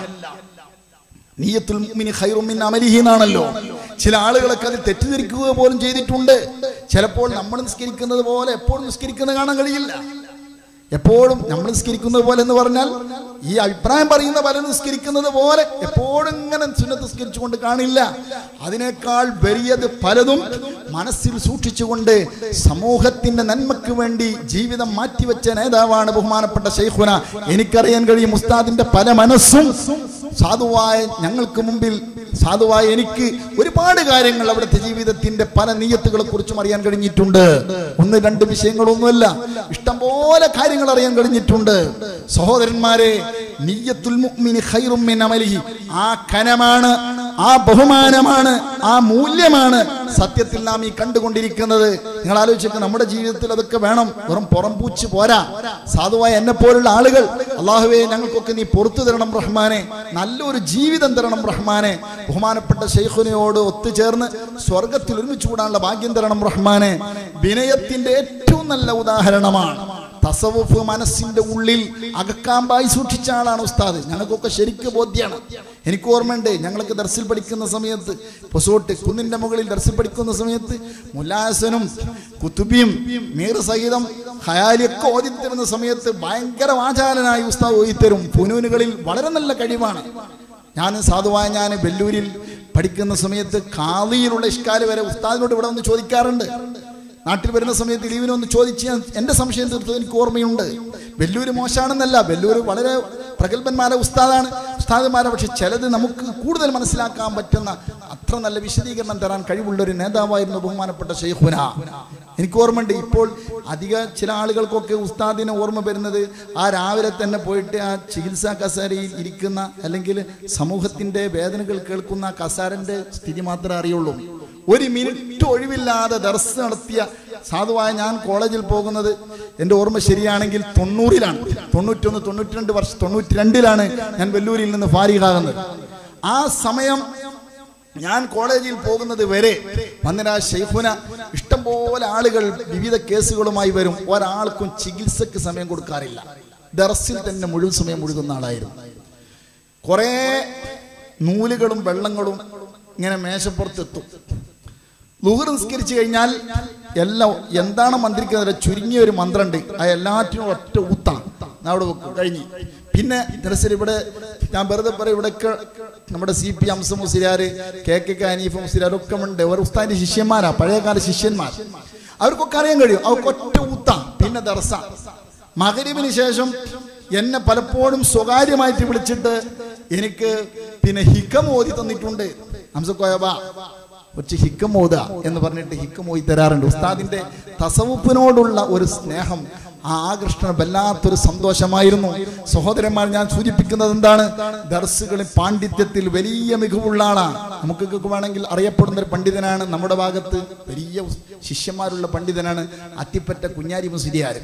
നീയത്തുൽ മുഅ്മിനി ഖൈറും മിൻ അമലിഹി എന്നാണല്ലോ ചില ആളുകളൊക്കെ അത് തെറ്റിദ്ധരിക്കുക പോലും ചെയ്തിട്ടുണ്ട് ചിലപ്പോൾ നമ്മൾ നിസ്കരിക്കുന്നത് പോലെ എപ്പോഴും നിസ്കരിക്കുന്നത് കാണാൻ കഴിയില്ല എപ്പോഴും നമ്മൾ നിസ്കരിക്കുന്നത് പോലെ എന്ന് പറഞ്ഞാൽ ഈ അഭിപ്രായം പറയുന്ന പല നിസ്കരിക്കുന്നത് പോലെ എപ്പോഴും ഇങ്ങനെ സുന്നത്ത് നിസ്കരിച്ചുകൊണ്ട് കാണില്ല അതിനേക്കാൾ വലിയത് പലതും മനസ്സിൽ സൂക്ഷിച്ചുകൊണ്ട് സമൂഹത്തിന്റെ നന്മയ്ക്ക് വേണ്ടി ജീവിതം മാറ്റിവെച്ച നേതാവാണ് ബഹുമാനപ്പെട്ട ഷെയ്ഖുന എനിക്കറിയാൻ കഴിയും ഉസ്താദിന്റെ പല മനസ്സും സാധുവായ ഞങ്ങൾക്ക് മുമ്പിൽ സാധുവായ എനിക്ക് ഒരുപാട് കാര്യങ്ങൾ അവിടുത്തെ ജീവിതത്തിന്റെ പല നീയത്തുകളെ കുറിച്ചും അറിയാൻ കഴിഞ്ഞിട്ടുണ്ട് ഒന്ന് രണ്ട് വിഷയങ്ങളൊന്നുമല്ല ഇഷ്ടംപോലെ കാര്യങ്ങൾ അറിയാൻ കഴിഞ്ഞിട്ടുണ്ട് സഹോദരന്മാരെ നീയത്തുൽ മുഅ്മിനി ഖൈറും മിൻ അമലിഹി ആ കനമാണ് ആ ബഹുമാനമാണ് ആ മൂല്യമാണ് സത്യത്തിൽ നാം ഈ കണ്ടുകൊണ്ടിരിക്കുന്നത് നിങ്ങൾ ആലോചിച്ചൊക്കെ നമ്മുടെ ജീവിതത്തിൽ അതൊക്കെ വേണം വെറും പുറം പൂച്ച് പോരാ സാധുവായ എന്നെ പോലുള്ള ആളുകൾ അള്ളാഹുവെ ഞങ്ങൾക്കൊക്കെ നീ പുറത്തു തരണം റഹ്മാനെ നല്ലൊരു ജീവിതം തരണം റഹ്മാനെ ബഹുമാനപ്പെട്ട ഷെയ്ഖുനയോട് ഒത്തുചേർന്ന് സ്വർഗത്തിൽ ഒരുമിച്ച് കൂടാനുള്ള ഭാഗ്യം തരണം റഹ്മാനെ വിനയത്തിന്റെ ഏറ്റവും നല്ല ഉദാഹരണമാണ് തസവുഫ് മനസ്സിന്റെ ഉള്ളിൽ അകക്കാമ്പായി സൂക്ഷിച്ച ആളാണ് ഉസ്താദ് ഞങ്ങൾക്കൊക്കെ ശരിക്കും ബോധ്യമാണ് എനിക്ക് ഓർമ്മയുണ്ട് ഞങ്ങളൊക്കെ ദർസിൽ പഠിക്കുന്ന സമയത്ത് പൊസോട്ട് കുന്നിന്റെ മുകളിൽ ദർസിൽ പഠിക്കുന്ന സമയത്ത് മുല്ലാസനും കുത്തുബിയും മീർ സഹിതം ഹയാലിയൊക്കെ ഓതിത്തരുന്ന സമയത്ത് ഭയങ്കര വാചാലനായി ഉസ്താദ് ഓതിത്തരും ഫുനൂനുകളിൽ വളരെ നല്ല കഴിവാണ് ഞാൻ സാധുവായ ഞാൻ വെല്ലൂരിൽ പഠിക്കുന്ന സമയത്ത് കാളിയിലുള്ള ഇഷ്കാല് വരെ ഉസ്താദിനോട് ഇവിടെ ഒന്ന് ചോദിക്കാറുണ്ട് നാട്ടിൽ വരുന്ന സമയത്ത് ലീവിനെ ഒന്ന് ചോദിച്ച് ഞാൻ എൻ്റെ സംശയം തീർത്തത് എനിക്ക് ഓർമ്മയുണ്ട് വെല്ലൂര് മോശമാണെന്നല്ല വെല്ലൂര് വളരെ പ്രഗത്ഭന്മാരെ ഉസ്താദാണ് ഉസ്താദന്മാരെ പക്ഷെ ചിലത് നമുക്ക് കൂടുതൽ മനസ്സിലാക്കാൻ പറ്റുന്ന അത്ര നല്ല വിശദീകരണം തരാൻ കഴിവുള്ള ഒരു നേതാവായിരുന്നു ബഹുമാനപ്പെട്ട ഷെയ്ഖുന എനിക്ക് ഓർമ്മയുണ്ട് ഇപ്പോൾ അധിക ചില ആളുകൾക്കൊക്കെ ഉസ്താദിനെ ഓർമ്മ വരുന്നത് ആ രാവിലെ തന്നെ പോയിട്ട് ആ ചികിത്സാ കസാരയിൽ ഇരിക്കുന്ന അല്ലെങ്കിൽ സമൂഹത്തിന്റെ വേദനകൾ കേൾക്കുന്ന കസാരന്റെ സ്ഥിതി മാത്രമേ അറിയുള്ളൂ ഒരു മിനിറ്റ് ഒഴിവില്ലാതെ ദർസ് നടത്തിയ സാധുവായ ഞാൻ കോളേജിൽ പോകുന്നത് എൻ്റെ ഓർമ്മ ശരിയാണെങ്കിൽ തൊണ്ണൂറിലാണ് തൊണ്ണൂറ്റൊന്ന് തൊണ്ണൂറ്റിരണ്ട് വർഷം തൊണ്ണൂറ്റി രണ്ടിലാണ് ഞാൻ വെല്ലൂരിൽ നിന്ന് ഫാരിഹാകുന്നത് ആ സമയം ഞാൻ കോളേജിൽ പോകുന്നത് വരെ വന്നിന ഷെയ്ഖുന ഇഷ്ടംപോലെ ആളുകൾ വിവിധ കേസുകളുമായി വരും ഒരാൾക്കും ചികിത്സക്ക് സമയം കൊടുക്കാറില്ല ദർസിൽ തന്നെ മുഴുവൻ സമയം മുഴുകുന്ന ആളായിരുന്നു കുറേ നൂലുകളും വെള്ളങ്ങളും ഇങ്ങനെ മേശപ്പുറത്തെത്തും ലുഹർ നിസ്കരിച്ചു കഴിഞ്ഞാൽ എല്ലാം എന്താണ് മന്ത്രിക്കുന്നത് ചുരുങ്ങിയ ഒരു മന്ത്രമുണ്ട് ആ എല്ലാറ്റിനും ഒറ്റ ഊത്താണ് ഞാൻ അവിടെ വെക്കും കഴിഞ്ഞ് പിന്നെ ദർശനം ഇവിടെ ഞാൻ വെറുതെ പറയും ഇവിടെയൊക്കെ നമ്മുടെ സി പി അംസ മുസിരാർ കെ കെ കെ അനീഫ് മുസിരാർ ഒക്കെ ഉണ്ട് അവർ ഉസ്താദിന്റെ ശിഷ്യന്മാരാ പഴയകാല ശിഷ്യന്മാർ അവർക്കൊക്കെ അറിയാൻ കഴിയും അവർക്ക് ഒറ്റ ഊത്താം പിന്നെ ദർസ മകരിവിന് ശേഷം എന്നെ പലപ്പോഴും സ്വകാര്യമായിട്ട് വിളിച്ചിട്ട് എനിക്ക് പിന്നെ ഹിക്കം ഓതി തന്നിട്ടുണ്ട് ഹംസക്കോയബ കുറച്ച് ഹിക്കം ഓത എന്ന് പറഞ്ഞിട്ട് ഹിക്കം ഓതി തരാറുണ്ട് ഉസ്താദിന്റെ തസവുപ്പിനോടുള്ള ഒരു സ്നേഹം ആ ആകർഷണം വല്ലാത്തൊരു സന്തോഷമായിരുന്നു സഹോദരന്മാർ ഞാൻ സൂചിപ്പിക്കുന്നത് എന്താണ് ദർസുകളിൽ പാണ്ഡിത്യത്തിൽ വലിയ മികവുള്ള ആളാണ് നമുക്കൊക്കെ വേണമെങ്കിൽ അറിയപ്പെടുന്ന ഒരു പണ്ഡിതനാണ് നമ്മുടെ ഭാഗത്ത് വലിയ ശിഷ്യന്മാരുള്ള പണ്ഡിതനാണ് അത്തിപ്പറ്റ കുഞ്ഞാരി മുസ്ലിയാർ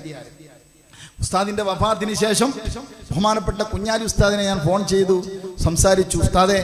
ഉസ്താദിന്റെ വഫാത്തിന് ശേഷം ബഹുമാനപ്പെട്ട കുഞ്ഞാലി ഉസ്താദിനെ ഞാൻ ഫോൺ ചെയ്തു സംസാരിച്ചു ഉസ്താദെ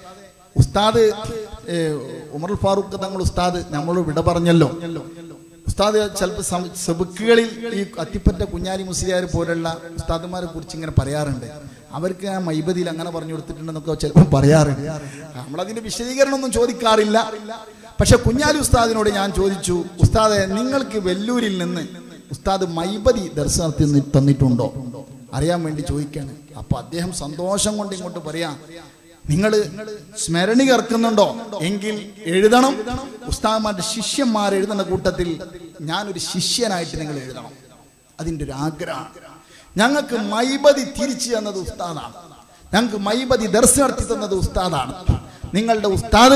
ഉസ്താദ് ഏ, ഉമർ ഫാറൂഖ് തങ്ങൾ ഉസ്താദ് നമ്മൾ വിട പറഞ്ഞല്ലോ ഉസ്താദ് ചിലപ്പോൾ സെബുക്കുകളിൽ ഈ അത്തിപ്പറ്റ കുഞ്ഞാലി മുസ്ലിയാർ പോലുള്ള ഉസ്താദുമാരെ കുറിച്ച് ഇങ്ങനെ പറയാറുണ്ട് അവർക്ക് ആ മൈബദിയിൽ അങ്ങനെ പറഞ്ഞു കൊടുത്തിട്ടുണ്ടെന്നൊക്കെ ചിലപ്പോൾ പറയാറുണ്ട് നമ്മളതിന്റെ വിശദീകരണം ഒന്നും ചോദിക്കാറില്ല പക്ഷെ കുഞ്ഞാലി ഉസ്താദിനോട് ഞാൻ ചോദിച്ചു ഉസ്താദെ നിങ്ങൾക്ക് വെല്ലൂരിൽ നിന്ന് ഉസ്താദ് മൈബദി ദർശനത്തിൽ തന്നിട്ടുണ്ടോ അറിയാൻ വേണ്ടി ചോദിക്കാണ് അപ്പൊ അദ്ദേഹം സന്തോഷം കൊണ്ട് ഇങ്ങോട്ട് പറയാം നിങ്ങൾ സ്മരണി കേൾക്കുന്നുണ്ടോ എങ്കിൽ എഴുതണം ഉസ്താദ്മാരുടെ ശിഷ്യന്മാർ എഴുതുന്ന കൂട്ടത്തിൽ ഞാനൊരു ശിഷ്യനായിട്ട് നിങ്ങൾ എഴുതണം അതിൻ്റെ ഒരു ആഗ്രഹമാണ് ഞങ്ങൾക്ക് മൈബതി തിരിച്ചു തന്നത് ഉസ്താദാണ് ഞങ്ങൾക്ക് മൈബതി ദർശനം നടത്തി തന്നത് ഉസ്താദാണ് നിങ്ങളുടെ ഉസ്താദ്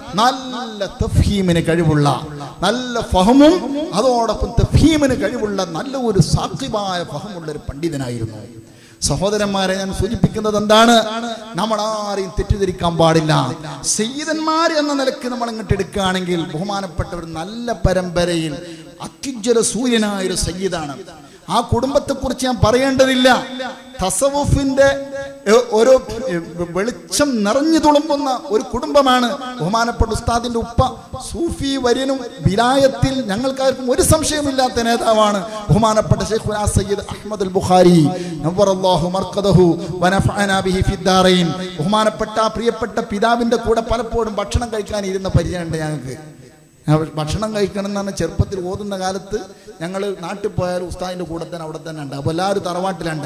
നല്ല തഫീമിന് കഴിവുള്ള നല്ല ഫഹമും അതോടൊപ്പം തഫീമിന് കഴിവുള്ള നല്ല ഒരു സാക്ഷിമായ ഫഹമുള്ള ഒരു പണ്ഡിതനായിരുന്നു സഹോദരന്മാരെ ഞാൻ സൂചിപ്പിക്കുന്നത് എന്താണ് നമ്മൾ ആരെയും തെറ്റിദ്ധരിക്കാൻ പാടില്ല സയ്യിദന്മാർ എന്ന നിലക്ക് നമ്മൾ ഇങ്ങോട്ട് എടുക്കുകയാണെങ്കിൽ ബഹുമാനപ്പെട്ട ഒരു നല്ല പരമ്പരയിൽ അത്യുജ്വല സൂര്യനായ ഒരു സയ്യിദാണ് ആ കുടുംബത്തെ കുറിച്ച് ഞാൻ പറയേണ്ടതില്ല തസവുഫിന്റെ ഏഹ്, ഒരു ഏഹ്, വെളിച്ചം നിറഞ്ഞു തുളുമ്പുന്ന ഒരു കുടുംബമാണ് ബഹുമാനപ്പെട്ട ഉസ്താദിന്റെ ഉപ്പ സൂഫി വര്യനും വിലായത്തിൽ ഞങ്ങൾക്കാർക്കും ഒരു സംശയമില്ലാത്ത നേതാവാണ് ബഹുമാനപ്പെട്ട ഷെയ്ഖുന സയ്യിദ് അഹ്മദ് അൽ ബുഖാരി നവ്വറല്ലാഹു മർക്കദഹു വനഫഅനാ ബിഹി ഫിദ്ദാറൈൻ ബഹുമാനപ്പെട്ട ആ പ്രിയപ്പെട്ട പിതാവിന്റെ കൂടെ പലപ്പോഴും ഭക്ഷണം കഴിക്കാൻ ഇരുന്ന പരിചയമുണ്ട് ഞങ്ങൾക്ക് ആ ഭക്ഷണം കഴിക്കണം എന്ന് പറഞ്ഞാൽ ചെറുപ്പത്തിൽ ഓതുന്ന കാലത്ത് ഞങ്ങൾ നാട്ടിൽ പോയാൽ ഉസ്താദിന്റെ കൂടെ തന്നെ അവിടെ തന്നെ ഉണ്ട് അപ്പോൾ എല്ലാവരും തറവാട്ടിലുണ്ട്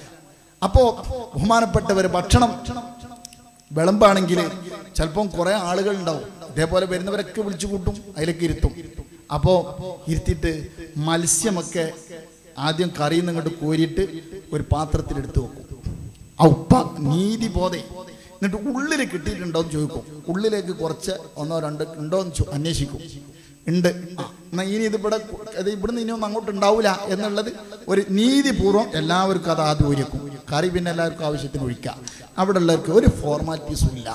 അപ്പോൾ ബഹുമാനപ്പെട്ടവർ ഭക്ഷണം വിളമ്പാണെങ്കിൽ ചിലപ്പം കുറേ ആളുകൾ ഉണ്ടാവും ഇതേപോലെ വരുന്നവരൊക്കെ വിളിച്ചു കൂട്ടും അതിലേക്ക് ഇരുത്തും അപ്പോൾ ഇരുത്തിയിട്ട് മത്സ്യമൊക്കെ ആദ്യം കറിയിൽ നിന്ന് ഇങ്ങോട്ട് കോരിയിട്ട് ഒരു പാത്രത്തിൽ എടുത്തു വെക്കും ആ ഉപ്പ നീതി ബോധെ എന്നിട്ട് ഉള്ളിൽ കിട്ടിയിട്ടുണ്ടോ എന്ന് ചോദിക്കും ഉള്ളിലേക്ക് കുറച്ച് ഒന്നോ രണ്ടോ ഉണ്ടോ എന്ന് ചോ- അന്വേഷിക്കും ഉണ്ട് ആ, എന്നാ ഇനി ഇത് ഇവിടെ ഇത് ഇവിടുന്ന് ഇനി ഒന്നും അങ്ങോട്ട് ഉണ്ടാവില്ല എന്നുള്ളത് ഒരു നീതിപൂർവ്വം എല്ലാവർക്കും അത് ആദ്യം ഒരുക്കും കറി പിന്നെ എല്ലാവർക്കും ആവശ്യത്തിന് ഒഴിക്കാം അവിടെ ഉള്ളവർക്ക് ഒരു ഫോർമാലിറ്റീസും ഇല്ല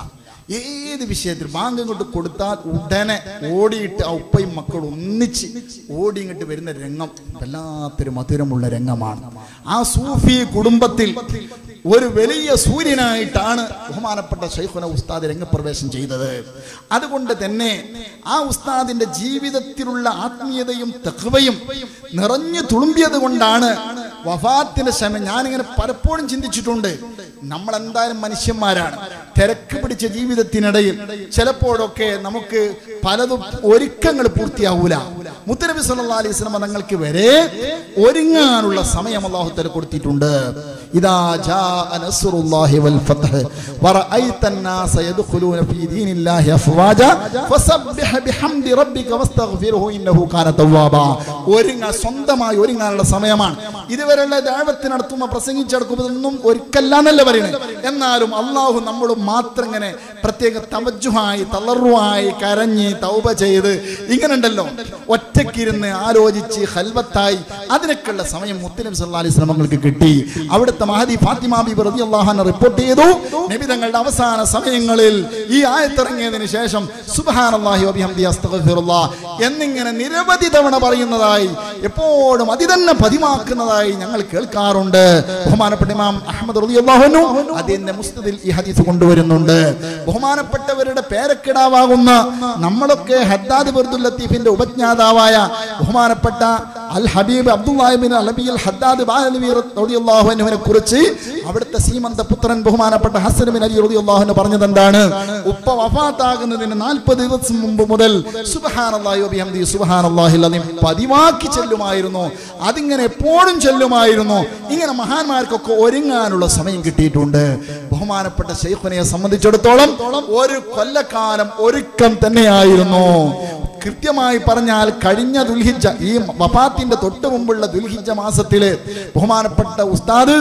ഏത് വിഷയത്തിൽ ബാങ്ക് ഇങ്ങോട്ട് കൊടുത്താൽ ഉടനെ ഓടിയിട്ട് ആ ഉപ്പയും മക്കളും ഒന്നിച്ച് ഓടി ഇങ്ങോട്ട് വരുന്ന രംഗം വല്ലാത്തൊരു മധുരമുള്ള രംഗമാണ് ആ സൂഫി കുടുംബത്തിൽ ഒരു വലിയ സൂര്യനായിട്ടാണ് ബഹുമാനപ്പെട്ട ഷെയ്ഖുന ഉസ്താദ് രംഗപ്രവേശം ചെയ്തത് അതുകൊണ്ട് തന്നെ ആ ഉസ്താദിന്റെ ജീവിതത്തിലുള്ള ആത്മീയതയും തെഹ്വയും നിറഞ്ഞു തുളുമ്പിയത് കൊണ്ടാണ് വഫാത്തിന്റെ ശമം ഞാനിങ്ങനെ പലപ്പോഴും ചിന്തിച്ചിട്ടുണ്ട് നമ്മൾ എന്തായാലും മനുഷ്യന്മാരാണ് തിരക്ക് പിടിച്ച ജീവിതത്തിനിടയിൽ ചിലപ്പോഴൊക്കെ നമുക്ക് പലതും ഒരുക്കങ്ങൾ പൂർത്തിയാവൂല മുത്തനബി സല്ലല്ലാഹു അലൈഹി വസല്ലം തങ്ങൾക്ക് വരെ ഒരുങ്ങാനുള്ള സമയം അല്ലാഹു തആല കൊടുത്തിട്ടുണ്ട് ഇദാ ജാഅ നസ്റുല്ലാഹി വൽ ഫത്ഹ് വറഅയ്ത الناس يدخلون في دين الله افواجا فسبح بحمد ربك واستغفره انه كان توابا ഒരുങ്ങ സ്വന്തമായി ഒരുങ്ങാനുള്ള സമയമാണ് ഇതുവരെയുള്ള ദൈവത്തിന് നടത്തുമ്പോൾ പ്രസംഗിച്ചെടുക്കുന്നതൊന്നും ഒരിക്കല്ല എന്നല്ല പറയുന്നത് എന്നാലും അള്ളാഹു നമ്മളും മാത്രം ഇങ്ങനെ പ്രത്യേക തവജുഹായി തളർവായി കരഞ്ഞ് തൗബ ചെയ്ത് ഇങ്ങനെ ഉണ്ടല്ലോ ഒറ്റക്കിരുന്ന് ആലോചിച്ച് ഹൽവത്തായി അതിനൊക്കെയുള്ള സമയം മുത്തനബി സല്ലല്ലാഹു അലൈഹി വസല്ലമകൾക്ക് കിട്ടി അവിടുത്തെ മഹദി ഫാത്തിമ ബിബി റളിയല്ലാഹു അൻഹ റിപ്പോർട്ട് ചെയ്തു നബി തങ്ങളുടെ അവസാന സമയങ്ങളിൽ ഈ ആയത്തിറങ്ങിയതിനു ശേഷം സുബ്ഹാനല്ലാഹി വബിഹംദി അസ്തഗ്ഫിറുല്ലാഹ് എന്നിങ്ങനെ നിരവധി തവണ പറയുന്നതായി എപ്പോഴും അതി തന്നെ പതിമാക്കുന്നതായി ഞങ്ങൾ കേൾക്കാറുണ്ട് ബഹുമാനപ്പെട്ട ഇമാം അഹമ്മദ് റളിയല്ലാഹു അൻഹു അതിന്റെ മുസ്തദിൽ ഈ ഹദീസ് കൊണ്ടുവരുന്നുണ്ട് ബഹുമാനപ്പെട്ടവരുടെ പേരക്കിടാവാകുന്ന നമ്മളൊക്കെ ഹദ്ദാദ് ബിർദുൽ ലത്തീഫിന്റെ ഉപജ്ഞാതാവായ ബഹുമാനപ്പെട്ട അൽ ഹബീബ് അബ്ദുല്ലാഹിബിൻ അലബി അൽ ഹദ്ദാദ് ബാലബി റളിയല്ലാഹു അൻഹുവിനെ കുറിച്ച് അവിടുത്തെ സീമന്ത പുത്രൻ ബഹുമാനപ്പെട്ട ഹസൻ ബിൻ അലി റളിയല്ലാഹു അൻഹു പറഞ്ഞത് എന്താണ് ഉപ്പ വഫാത്താകുന്നതിന് 40 ദിവസം മുമ്പ് മുതൽ സുബ്ഹാനല്ലാഹി വബിഹംദി സുബ്ഹാനല്ലാഹിൽ അലീം പതിവാക്കി ചെല്ലുമായിരുന്നു അതിങ്ങനെ എപ്പോഴും ചെല്ലുമായിരുന്നു ഇങ്ങനെ മഹാന്മാർക്കൊക്കെ ഒരുങ്ങാനുള്ള സമയം കിട്ടിയിട്ടുണ്ട് ബഹുമാനപ്പെട്ട ശൈഖുനെ സംബന്ധിച്ചിടത്തോളം ഒരു കൊല്ലക്കാലം ഒരുക്കം തന്നെയായിരുന്നു കൃത്യമായി പറഞ്ഞാൽ കഴിഞ്ഞ ദുൽഹിജ ഈ വഫാത്തിന്റെ തൊട്ട് മുമ്പുള്ള ദുൽഹിജ മാസത്തില് ബഹുമാനപ്പെട്ട ഉസ്താദ്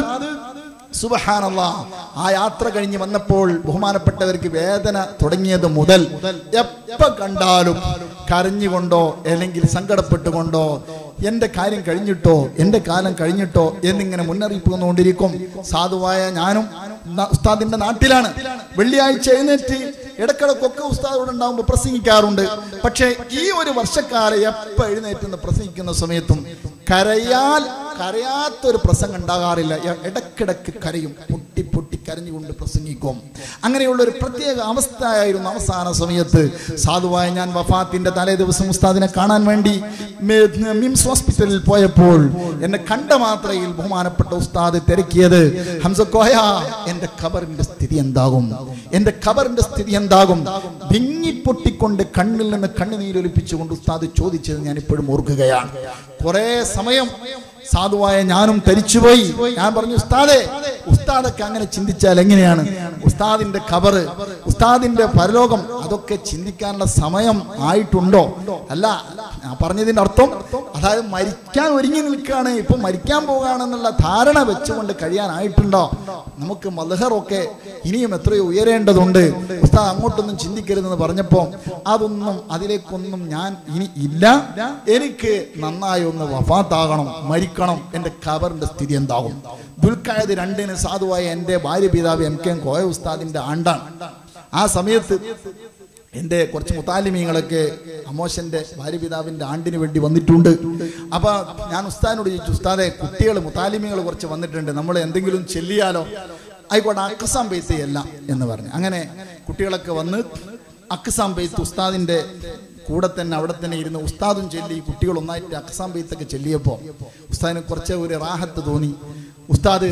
സുബഹാനല്ലാ ആ യാത്ര കഴിഞ്ഞ് വന്നപ്പോൾ ബഹുമാനപ്പെട്ടവർക്ക് വേദന തുടങ്ങിയത് മുതൽ എപ്പ കണ്ടാലും കരഞ്ഞുകൊണ്ടോ അല്ലെങ്കിൽ സങ്കടപ്പെട്ടുകൊണ്ടോ എന്റെ കാര്യം കഴിഞ്ഞിട്ടോ എന്റെ കാലം കഴിഞ്ഞിട്ടോ എന്നിങ്ങനെ മുന്നറിയിപ്പ് വന്നുകൊണ്ടിരിക്കും സാധുവായ ഞാനും ന- ഉസ്താദിന്റെ നാട്ടിലാണ് വെള്ളിയാഴ്ച എഴുന്നേറ്റ് ഇടക്കിടക്കൊക്കെ ഉസ്താദ് ഇവിടെ ഉണ്ടാകുമ്പോൾ പ്രസംഗിക്കാറുണ്ട് പക്ഷേ ഈ ഒരു വർഷക്കാലം എപ്പ എഴുന്നേറ്റ് പ്രസംഗിക്കുന്ന സമയത്തും കരയാൽ കരയാത്തൊരു പ്രസംഗം ഉണ്ടാകാറില്ല ഇ- ഇടക്കിടക്ക് കരയും പൊട്ടി പൊട്ടി കരഞ്ഞുകൊണ്ട് പ്രസംഗിക്കും അങ്ങനെയുള്ള ഒരു പ്രത്യേക അവസ്ഥയായിരുന്നു അവസാന സമയത്ത് സാധുവായ ഞാൻ വഫാത്തിന്റെ തലേ ദിവസം ഉസ്താദിനെ കാണാൻ വേണ്ടി മേ- മിംസ് ഹോസ്പിറ്റലിൽ പോയപ്പോൾ എന്നെ കണ്ട മാത്രയിൽ ബഹുമാനപ്പെട്ട ഉസ്താദ് തിരക്കിയത് ഹംസക്കോയ എന്റെ ഖബറിന്റെ സ്ഥിതി എന്താകും എന്റെ ഖബറിന്റെ സ്ഥിതി എന്താകും ഭിങ്ങിപ്പൊട്ടിക്കൊണ്ട് കണ്ണിൽ നിന്ന് കണ്ണുനീരൊലിപ്പിച്ചുകൊണ്ട് ഉസ്താദ് ചോദിച്ചത് ഞാൻ ഇപ്പോഴും ഓർക്കുകയാണ് കുറെ സമയം സാധുവായ ഞാനും തരിച്ചുപോയി ഞാൻ പറഞ്ഞു ഉസ്താദെ ഉസ്താദൊക്കെ അങ്ങനെ ചിന്തിച്ചാൽ എങ്ങനെയാണ് ഉസ്താദിന്റെ ഖബറ് ഉസ്താദിന്റെ പരലോകം അതൊക്കെ ചിന്തിക്കാനുള്ള സമയം ആയിട്ടുണ്ടോ അല്ല ഞാൻ പറഞ്ഞതിന്റെ അർത്ഥം അതായത് മരിക്കാൻ ഒരുങ്ങി നിൽക്കുകയാണ് ഇപ്പൊ മരിക്കാൻ പോകുകയാണെന്നുള്ള ധാരണ വെച്ചുകൊണ്ട് കഴിയാനായിട്ടുണ്ടോ നമുക്ക് മലഹറൊക്കെ ഇനിയും എത്രയോ ഉയരേണ്ടതുണ്ട് ഉസ്താദ് അങ്ങോട്ടൊന്നും ചിന്തിക്കരുതെന്ന് പറഞ്ഞപ്പോ അതൊന്നും അതിലേക്കൊന്നും ഞാൻ ഇനി ഇല്ല എനിക്ക് നന്നായി ഒന്ന് വഫാത്താകണം മരിക്കണം എന്റെ ഖബറിന്റെ സ്ഥിതി എന്താകും ദുൽഖായത് രണ്ടിന് സാധുവായ എന്റെ ഭാര്യ പിതാവ് എം കെ കോയ ഉസ്താദിന്റെ ആണ്ടാണ് ആ സമയത്ത് എൻ്റെ കുറച്ച് മുത്താലിമീങ്ങളൊക്കെ അമോശൻ്റെ ഭാര്യപിതാവിൻ്റെ ആണ്ടിന് വേണ്ടി വന്നിട്ടുണ്ട് അപ്പോൾ ഞാൻ ഉസ്താദിനോട് ചോദിച്ചു ഉസ്താദെ കുട്ടികൾ മുത്താലിമീങ്ങൾ കുറച്ച് വന്നിട്ടുണ്ട് നമ്മൾ എന്തെങ്കിലും ചെല്ലിയാലോ ആയിക്കോട്ടെ അക്കസാം ബെയ്ത്തയല്ല എന്ന് പറഞ്ഞു അങ്ങനെ കുട്ടികളൊക്കെ വന്ന് അക്കസാം ബെയ്ത്ത് ഉസ്താദിൻ്റെ കൂടെ തന്നെ അവിടെ തന്നെ ഇരുന്ന് ഉസ്താദും ചൊല്ലി കുട്ടികൾ ഒന്നായിട്ട് അക്കസാം ബെയ്ത്തൊക്കെ ചെല്ലിയപ്പോൾ ഉസ്താദിന് കുറച്ച് ഒരു റാഹത്ത് തോന്നി ഉസ്താദ്